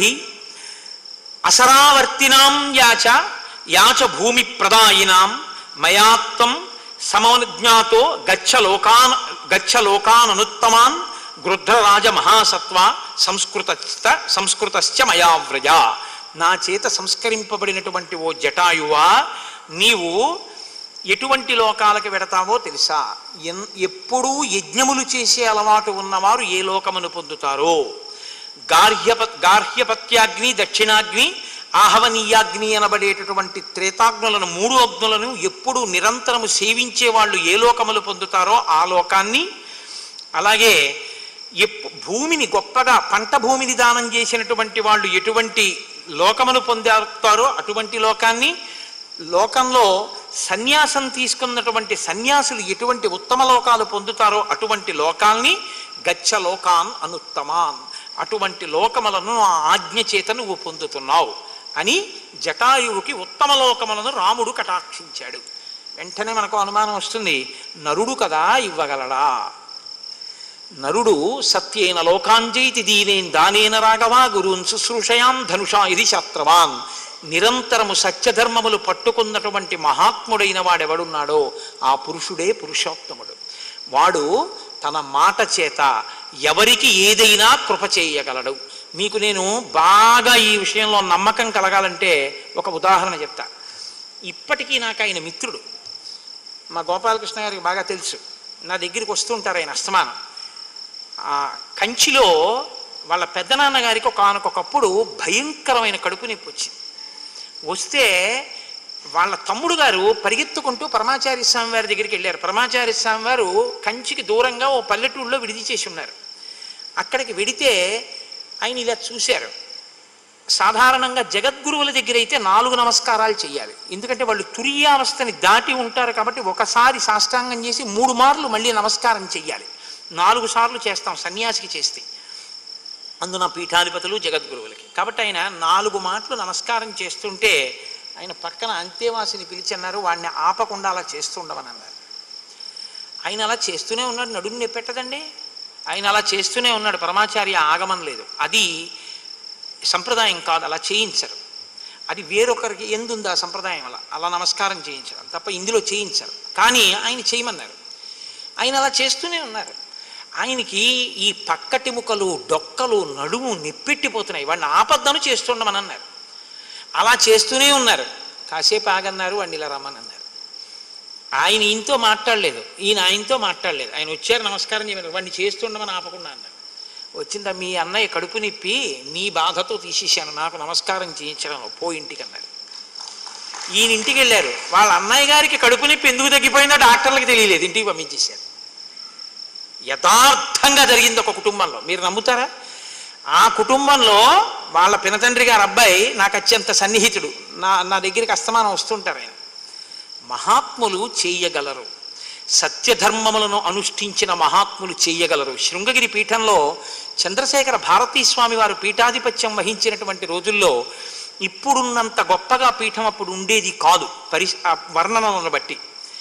అసరావర్తినాం యాచ యాచ భూమి ప్రదాయినాం మయాత్వం సమజ్ఞాతో గచ్చ లోకాన్ గచ్చ లోకాననుత్తమాన్ గృధ్రరాజ మహాసత్వ సంస్కృత సంస్కృతశ్చ మయావ్రజ నా చేత సంస్కరింపబడినటువంటి ఓ జటాయువా నీవు ఎటువంటి లోకాలకు వెడతావో తెలుసా ఎన్ ఎప్పుడూ యజ్ఞములు చేసే అలవాటు ఉన్నవారు ఏ లోకమును పొందుతారో గార్హ్యప గార్హ్యపత్యాగ్ని దక్షిణాగ్ని ఆహవనీయాగ్ని అనబడేటటువంటి త్రేతాగ్నులను మూడు అగ్నులను ఎప్పుడు నిరంతరము సేవించే వాళ్ళు ఏ లోకములు పొందుతారో ఆ లోకాన్ని అలాగే ఎప్పు భూమిని గొప్పగా పంట భూమిని దానం చేసినటువంటి వాళ్ళు ఎటువంటి లోకమును పొందుతారో అటువంటి లోకాన్ని లోకంలో సన్యాసం తీసుకున్నటువంటి సన్యాసులు ఎటువంటి ఉత్తమ లోకాలు పొందుతారో అటువంటి లోకాల్ని గచ్చ లోకాన్ అనుత్తమాన్ అటువంటి లోకములను ఆ ఆజ్ఞ చేత నువ్వు పొందుతున్నావు అని జటాయువుకి ఉత్తమ లోకములను రాముడు కటాక్షించాడు వెంటనే మనకు అనుమానం వస్తుంది నరుడు కదా ఇవ్వగలడా నరుడు సత్యేన లోకాంజైతి దీనేన్ దానేన రాఘవా గురున్ శుశ్రూషయాం ధనుషా ఇది శాస్త్రవాన్ నిరంతరము సత్యధర్మములు పట్టుకున్నటువంటి మహాత్ముడైన వాడెవడున్నాడో ఆ పురుషుడే పురుషోత్తముడు వాడు తన మాట చేత ఎవరికి ఏదైనా కృప చేయగలడు మీకు నేను బాగా ఈ విషయంలో నమ్మకం కలగాలంటే ఒక ఉదాహరణ చెప్తా ఇప్పటికీ నాకు ఆయన మిత్రుడు మా గోపాలకృష్ణ గారికి బాగా తెలుసు నా దగ్గరికి వస్తుంటారు ఆయన అస్తమానం ఆ కంచిలో వాళ్ళ పెద్దనాన్నగారికి ఒక ఆనకొకప్పుడు భయంకరమైన కడుపు నొప్పి వచ్చింది వస్తే వాళ్ళ తమ్ముడు గారు పరిగెత్తుకుంటూ పరమాచార్య స్వామి వారి దగ్గరికి వెళ్ళారు పరమాచార్య స్వామి వారు కంచికి దూరంగా ఓ పల్లెటూరులో విడిది చేసి ఉన్నారు అక్కడికి వెడితే ఆయన ఇలా చూశారు సాధారణంగా జగద్గురువుల దగ్గర అయితే నాలుగు నమస్కారాలు చేయాలి ఎందుకంటే వాళ్ళు తురియావస్థని దాటి ఉంటారు కాబట్టి ఒకసారి సాష్టాంగం చేసి మూడు మార్లు మళ్ళీ నమస్కారం చెయ్యాలి నాలుగు సార్లు చేస్తాం సన్యాసికి చేస్తే అందున పీఠాధిపతులు జగద్గురువులకి కాబట్టి ఆయన నాలుగు మాటలు నమస్కారం చేస్తుంటే ఆయన పక్కన అంతేవాసిని పిలిచి అన్నారు వాడిని ఆపకుండా అలా చేస్తుండమని అన్నారు ఆయన అలా చేస్తూనే ఉన్నాడు నడుము నెప్పెట్టదండి ఆయన అలా చేస్తూనే ఉన్నాడు పరమాచార్య ఆగమం లేదు అది సంప్రదాయం కాదు అలా చేయించరు అది వేరొకరికి ఎందుంది ఆ సంప్రదాయం అలా అలా నమస్కారం చేయించడం తప్ప ఇందులో చేయించరు కానీ ఆయన చేయమన్నారు ఆయన అలా చేస్తూనే ఉన్నారు ఆయనకి ఈ పక్కటిముకలు డొక్కలు నడుము నిప్పెట్టిపోతున్నాయి వాడిని ఆపద్దను చేస్తుండమని అన్నారు అలా చేస్తూనే ఉన్నారు కాసేపు ఆగన్నారు వాడిని ఇలా రమ్మని అన్నారు ఆయన ఈయనతో మాట్లాడలేదు ఈయన ఆయనతో మాట్లాడలేదు ఆయన వచ్చారు నమస్కారం చేయమన్నారు వాడిని చేస్తుండమని ఆపకుండా అన్నారు వచ్చిందా మీ అన్నయ్య కడుపు నిప్పి నీ బాధతో తీసేశాను నాకు నమస్కారం చేయించడం పో ఇంటికి అన్నారు ఈయన ఇంటికి వెళ్ళారు వాళ్ళ అన్నయ్య గారికి కడుపు నొప్పి ఎందుకు తగ్గిపోయిందో డాక్టర్లకు తెలియలేదు ఇంటికి పంపించేశారు యథార్థంగా జరిగింది ఒక కుటుంబంలో మీరు నమ్ముతారా ఆ కుటుంబంలో వాళ్ళ పినతండ్రి గారు అబ్బాయి నాకు అత్యంత సన్నిహితుడు నా నా దగ్గరికి అస్తమానం వస్తుంటారు ఆయన మహాత్ములు చేయగలరు సత్యధర్మములను అనుష్ఠించిన మహాత్ములు చేయగలరు శృంగగిరి పీఠంలో చంద్రశేఖర భారతీ స్వామి వారు పీఠాధిపత్యం వహించినటువంటి రోజుల్లో ఇప్పుడున్నంత గొప్పగా పీఠం అప్పుడు ఉండేది కాదు పరి ఆ వర్ణనలను బట్టి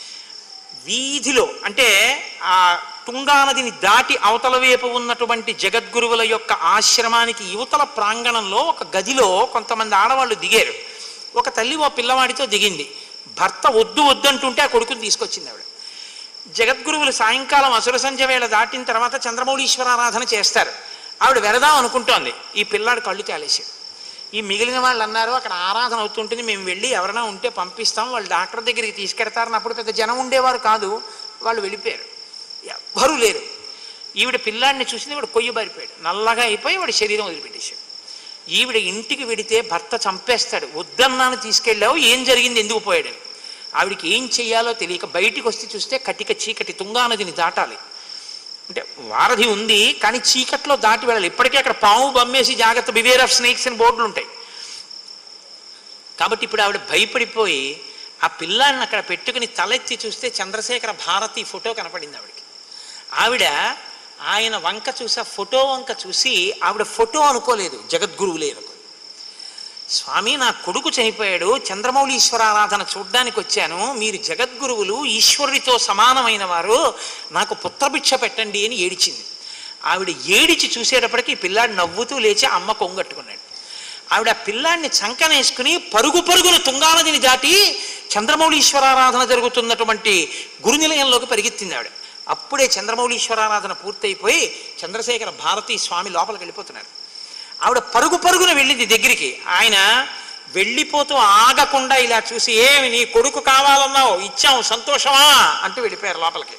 వీధిలో అంటే ఆ తుంగా నదిని దాటి అవతల వైపు ఉన్నటువంటి జగద్గురువుల యొక్క ఆశ్రమానికి యువతల ప్రాంగణంలో ఒక గదిలో కొంతమంది ఆడవాళ్ళు దిగారు ఒక తల్లి ఓ పిల్లవాడితో దిగింది భర్త వద్దు వద్దంటుంటే ఆ కొడుకుని తీసుకొచ్చింది ఆవిడ జగద్గురువులు సాయంకాలం అసుర సంధ్య వేళ దాటిన తర్వాత చంద్రమౌళీశ్వరారాధన చేస్తారు ఆవిడ వెరదాం అనుకుంటోంది ఈ పిల్లాడు కళ్ళు తేలేశాడు ఈ మిగిలిన వాళ్ళు అన్నారు అక్కడ ఆరాధన అవుతుంటుంది మేము వెళ్ళి ఎవరైనా ఉంటే పంపిస్తాం వాళ్ళు డాక్టర్ దగ్గరికి తీసుకెడతారని అప్పుడు పెద్ద జనం ఉండేవారు కాదు వాళ్ళు వెళ్ళిపోయారు ఎవ్వరూ లేరు ఈవిడ పిల్లాడిని చూసింది వాడు కొయ్య బారిపోయాడు నల్లగా అయిపోయి వాడి శరీరం వదిలిపెట్టేశాడు ఈవిడ ఇంటికి వెడితే భర్త చంపేస్తాడు వద్దన్నాను తీసుకెళ్ళావు ఏం జరిగింది ఎందుకు పోయాడని ఆవిడికి ఏం చెయ్యాలో తెలియక బయటికి వస్తే చూస్తే కటిక చీకటి తుంగా నదిని దాటాలి అంటే వారధి ఉంది కానీ చీకట్లో దాటి వెళ్ళాలి ఇప్పటికే అక్కడ పాము బమ్మేసి జాగ్రత్త బివేర్ ఆఫ్ స్నేక్స్ అని బోర్డులు ఉంటాయి కాబట్టి ఇప్పుడు ఆవిడ భయపడిపోయి ఆ పిల్లాన్ని అక్కడ పెట్టుకుని తలెత్తి చూస్తే చంద్రశేఖర భారతి ఫోటో కనపడింది ఆవిడకి ఆవిడ ఆయన వంక చూసి ఆ ఫోటో వంక చూసి ఆవిడ ఫోటో అనుకోలేదు జగద్గురువులే అనుకో స్వామి నా కొడుకు చనిపోయాడు చంద్రమౌళీశ్వర ఆరాధన చూడ్డానికి వచ్చాను మీరు జగద్గురువులు ఈశ్వరుడితో సమానమైన వారు నాకు పుత్రభిక్ష పెట్టండి అని ఏడిచింది ఆవిడ ఏడిచి చూసేటప్పటికి ఈ పిల్లాడు నవ్వుతూ లేచి అమ్మ కొంగట్టుకున్నాడు ఆవిడ ఆ పిల్లాడిని చంకనేసుకుని పరుగు పరుగున తుంగానదిని దాటి చంద్రమౌళీశ్వరారాధన జరుగుతున్నటువంటి గురునిలయంలోకి పరిగెత్తింది ఆవిడ అప్పుడే చంద్రమౌళీశ్వరారాధన పూర్తయిపోయి చంద్రశేఖర భారతీ స్వామి లోపలికి వెళ్ళిపోతున్నారు ఆవిడ పరుగు పరుగున వెళ్ళింది దగ్గరికి ఆయన వెళ్ళిపోతూ ఆగకుండా ఇలా చూసి ఏమి నీ కొడుకు కావాలన్నావు ఇచ్చాం సంతోషమా అంటూ వెళ్ళిపోయారు లోపలికి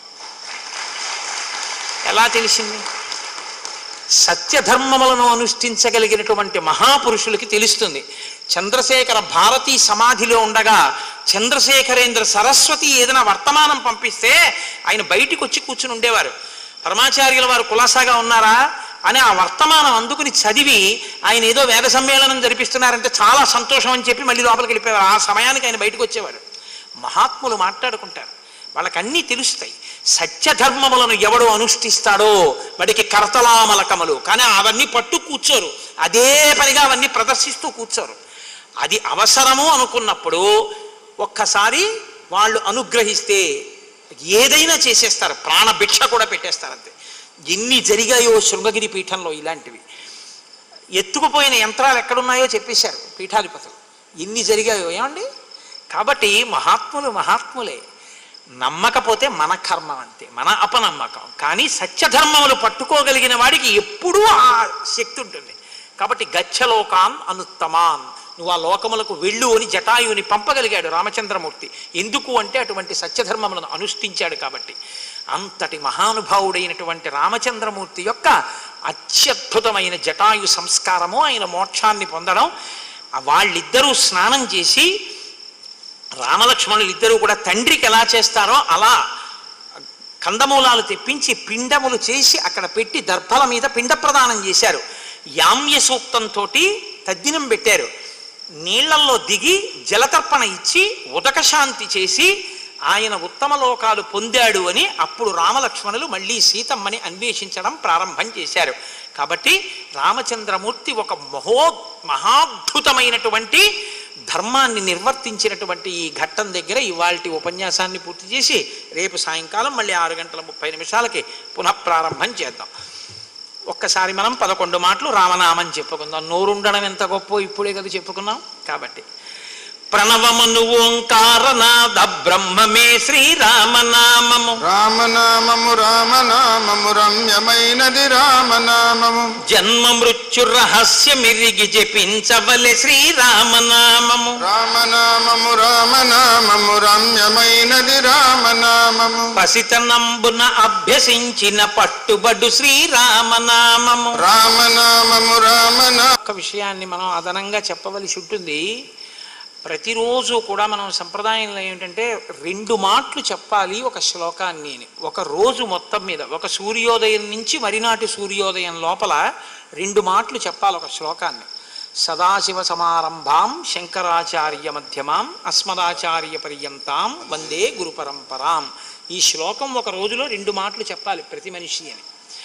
ఎలా తెలిసింది సత్యధర్మములను అనుష్ఠించగలిగినటువంటి మహాపురుషులకి తెలుస్తుంది చంద్రశేఖర భారతీ సమాధిలో ఉండగా చంద్రశేఖరేంద్ర సరస్వతి ఏదైనా వర్తమానం పంపిస్తే ఆయన బయటికి వచ్చి కూర్చుని ఉండేవారు పరమాచార్యుల వారు కులాసాగా ఉన్నారా అని ఆ వర్తమానం అందుకుని చదివి ఆయన ఏదో వేద సమ్మేళనం జరిపిస్తున్నారంటే చాలా సంతోషం అని చెప్పి మళ్ళీ లోపలికి వెళ్ళిపోయేవారు ఆ సమయానికి ఆయన బయటకు వచ్చేవారు మహాత్ములు మాట్లాడుకుంటారు వాళ్ళకి అన్నీ తెలుస్తాయి సత్యధర్మములను ఎవడు అనుష్ఠిస్తాడో వాడికి కర్తలామలకములు కానీ అవన్నీ పట్టు కూర్చోరు అదే పనిగా అవన్నీ ప్రదర్శిస్తూ కూర్చోరు అది అవసరము అనుకున్నప్పుడు ఒక్కసారి వాళ్ళు అనుగ్రహిస్తే ఏదైనా చేసేస్తారు ప్రాణభిక్ష కూడా పెట్టేస్తారు అంతే ఎన్ని జరిగాయో శృంగగిరి పీఠంలో ఇలాంటివి ఎత్తుకుపోయిన యంత్రాలు ఎక్కడున్నాయో చెప్పేశారు పీఠాధిపతులు ఎన్ని జరిగాయో ఏమండి కాబట్టి మహాత్ములు మహాత్ములే నమ్మకపోతే మన కర్మం అంతే మన అపనమ్మకం కానీ సత్యధర్మములు పట్టుకోగలిగిన వాడికి ఎప్పుడూ ఆ శక్తి ఉంటుంది కాబట్టి గచ్చలోకాన్ అనుత్తమాన్ నువ్వు ఆ లోకములకు వెళ్ళు అని జటాయుని పంపగలిగాడు రామచంద్రమూర్తి ఎందుకు అంటే అటువంటి సత్యధర్మములను అనుష్ఠించాడు కాబట్టి అంతటి మహానుభావుడైనటువంటి రామచంద్రమూర్తి యొక్క అత్యద్భుతమైన జటాయు సంస్కారము ఆయన మోక్షాన్ని పొందడం ఆ వాళ్ళిద్దరూ స్నానం చేసి రామలక్ష్మణులు ఇద్దరూ కూడా తండ్రికి ఎలా చేస్తారో అలా కందమూలాలు తెప్పించి పిండములు చేసి అక్కడ పెట్టి దర్భల మీద పిండ ప్రదానం చేశారు యామ్య సూక్తంతో తద్దినం పెట్టారు నీళ్లల్లో దిగి జలతర్పణ ఇచ్చి ఉదకశాంతి చేసి ఆయన ఉత్తమ లోకాలు పొందాడు అని అప్పుడు రామలక్ష్మణులు మళ్ళీ సీతమ్మని అన్వేషించడం ప్రారంభం చేశారు కాబట్టి రామచంద్రమూర్తి ఒక మహో మహాద్భుతమైనటువంటి ధర్మాన్ని నిర్వర్తించినటువంటి ఈ ఘట్టం దగ్గర ఇవాల్టి ఉపన్యాసాన్ని పూర్తి చేసి రేపు సాయంకాలం మళ్ళీ ఆరు గంటల ముప్పై నిమిషాలకి పునః ప్రారంభం చేద్దాం ఒక్కసారి మనం పదకొండు మాటలు రామనామం చెప్పుకుందాం నోరుండడం ఎంత గొప్ప ఇప్పుడే కదా చెప్పుకున్నాం కాబట్టి ప్రణవమును ఓంకారనాద బ్రహ్మమే శ్రీరామనామము రామనామము రామనామము రమ్యమైనది రామనామము జన్మ మృత్యు రహస్యమిరిగి జపించవలె శ్రీరామనామము రామనామము రామనామము రమ్యమైనది రామనామము పసితనంబున అభ్యసించిన పట్టుబడు శ్రీరామనామము రామనామము రామనా ఒక్క విషయాన్ని మనం అదనంగా చెప్పవలసి ఉంటుంది ప్రతిరోజు కూడా మనం సంప్రదాయంలో ఏమిటంటే రెండు మాటలు చెప్పాలి ఒక శ్లోకాన్ని అని. ఒక రోజు మొత్తం మీద ఒక సూర్యోదయం నుంచి మరినాటి సూర్యోదయం లోపల రెండు మాటలు చెప్పాలి ఒక శ్లోకాన్ని సదాశివ సమారంభాం శంకరాచార్య మధ్యమాం అస్మదాచార్య పర్యంతాం వందే గురు పరంపరాం ఈ శ్లోకం ఒక రోజులో రెండు మాటలు చెప్పాలి ప్రతి మనిషి అని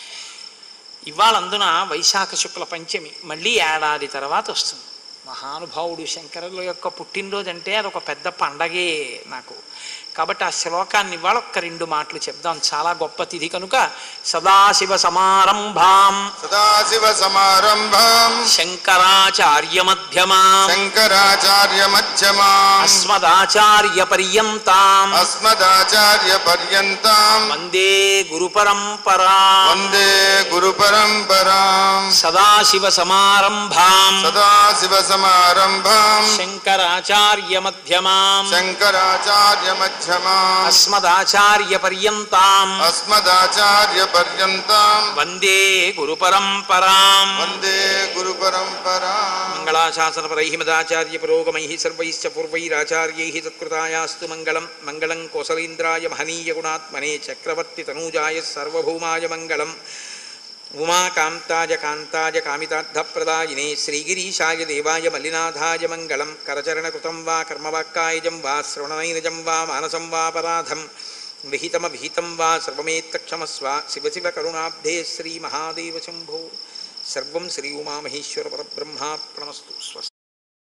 ఇవాళందున వైశాఖ శుక్ల పంచమి మళ్ళీ ఏడాది తర్వాత వస్తుంది మహానుభావుడు శంకరుల యొక్క పుట్టినరోజు అంటే అదొక పెద్ద పండగే నాకు కాబట్టి ఆ శ్లోకాన్ని ఇవాళ ఒక్క రెండు మాటలు చెప్దాం చాలా గొప్ప తిథి కనుక సదాశివ సమారంభాం సదాశివ సమారంభాం శంకరాచార్య మధ్యమాం శంకరాచార్య మధ్యమా అస్మదాచార్య పర్యంతాం అస్మదాచార్య పర్యంతాం వందే గురు పరంపరా వందే గురు పరంపరాం సదాశివ సమారంభాం సదాశివ సమారంభాం శంకరాచార్య మధ్యమాం శంకరాచార్య మధ్యమా అస్మదాచార్య పర్యంతాం అస్మదాచార్య పర్యంతాం వందే గురు పరంపరాం వందే గురు పరంపరాం మంగళాశాసనపరై మదాచార్య పురోగమై సర్వైశ్చ పూర్వైరాచార్యై తత్కృతాయాస్తు మంగళం మంగళం కోసలేంద్రాయ మహనీయ గుణాత్మనే చక్రవర్తి తనూజాయ సర్వభౌమాయ మంగళం ఉమాకాంతాయ కాంతాయ కామితార్థప్రదాయినే శ్రీగిరీశాయ దేవాయ మల్లినాథాయ మంగళం కరచరణకృతం వా కర్మవాక్కాయజం వా శ్రవణనైనజం వా మానసం వాపరాధం విహితమభిహితం వా సర్వమేత్తక్షమస్వ శివ శివ కరుణాబ్ధే శ్రీ మహాదేవ శంభో సర్వం శ్రీ ఉమామహేశ్వర పరబ్రహ్మార్పణమస్తు స్వస్తి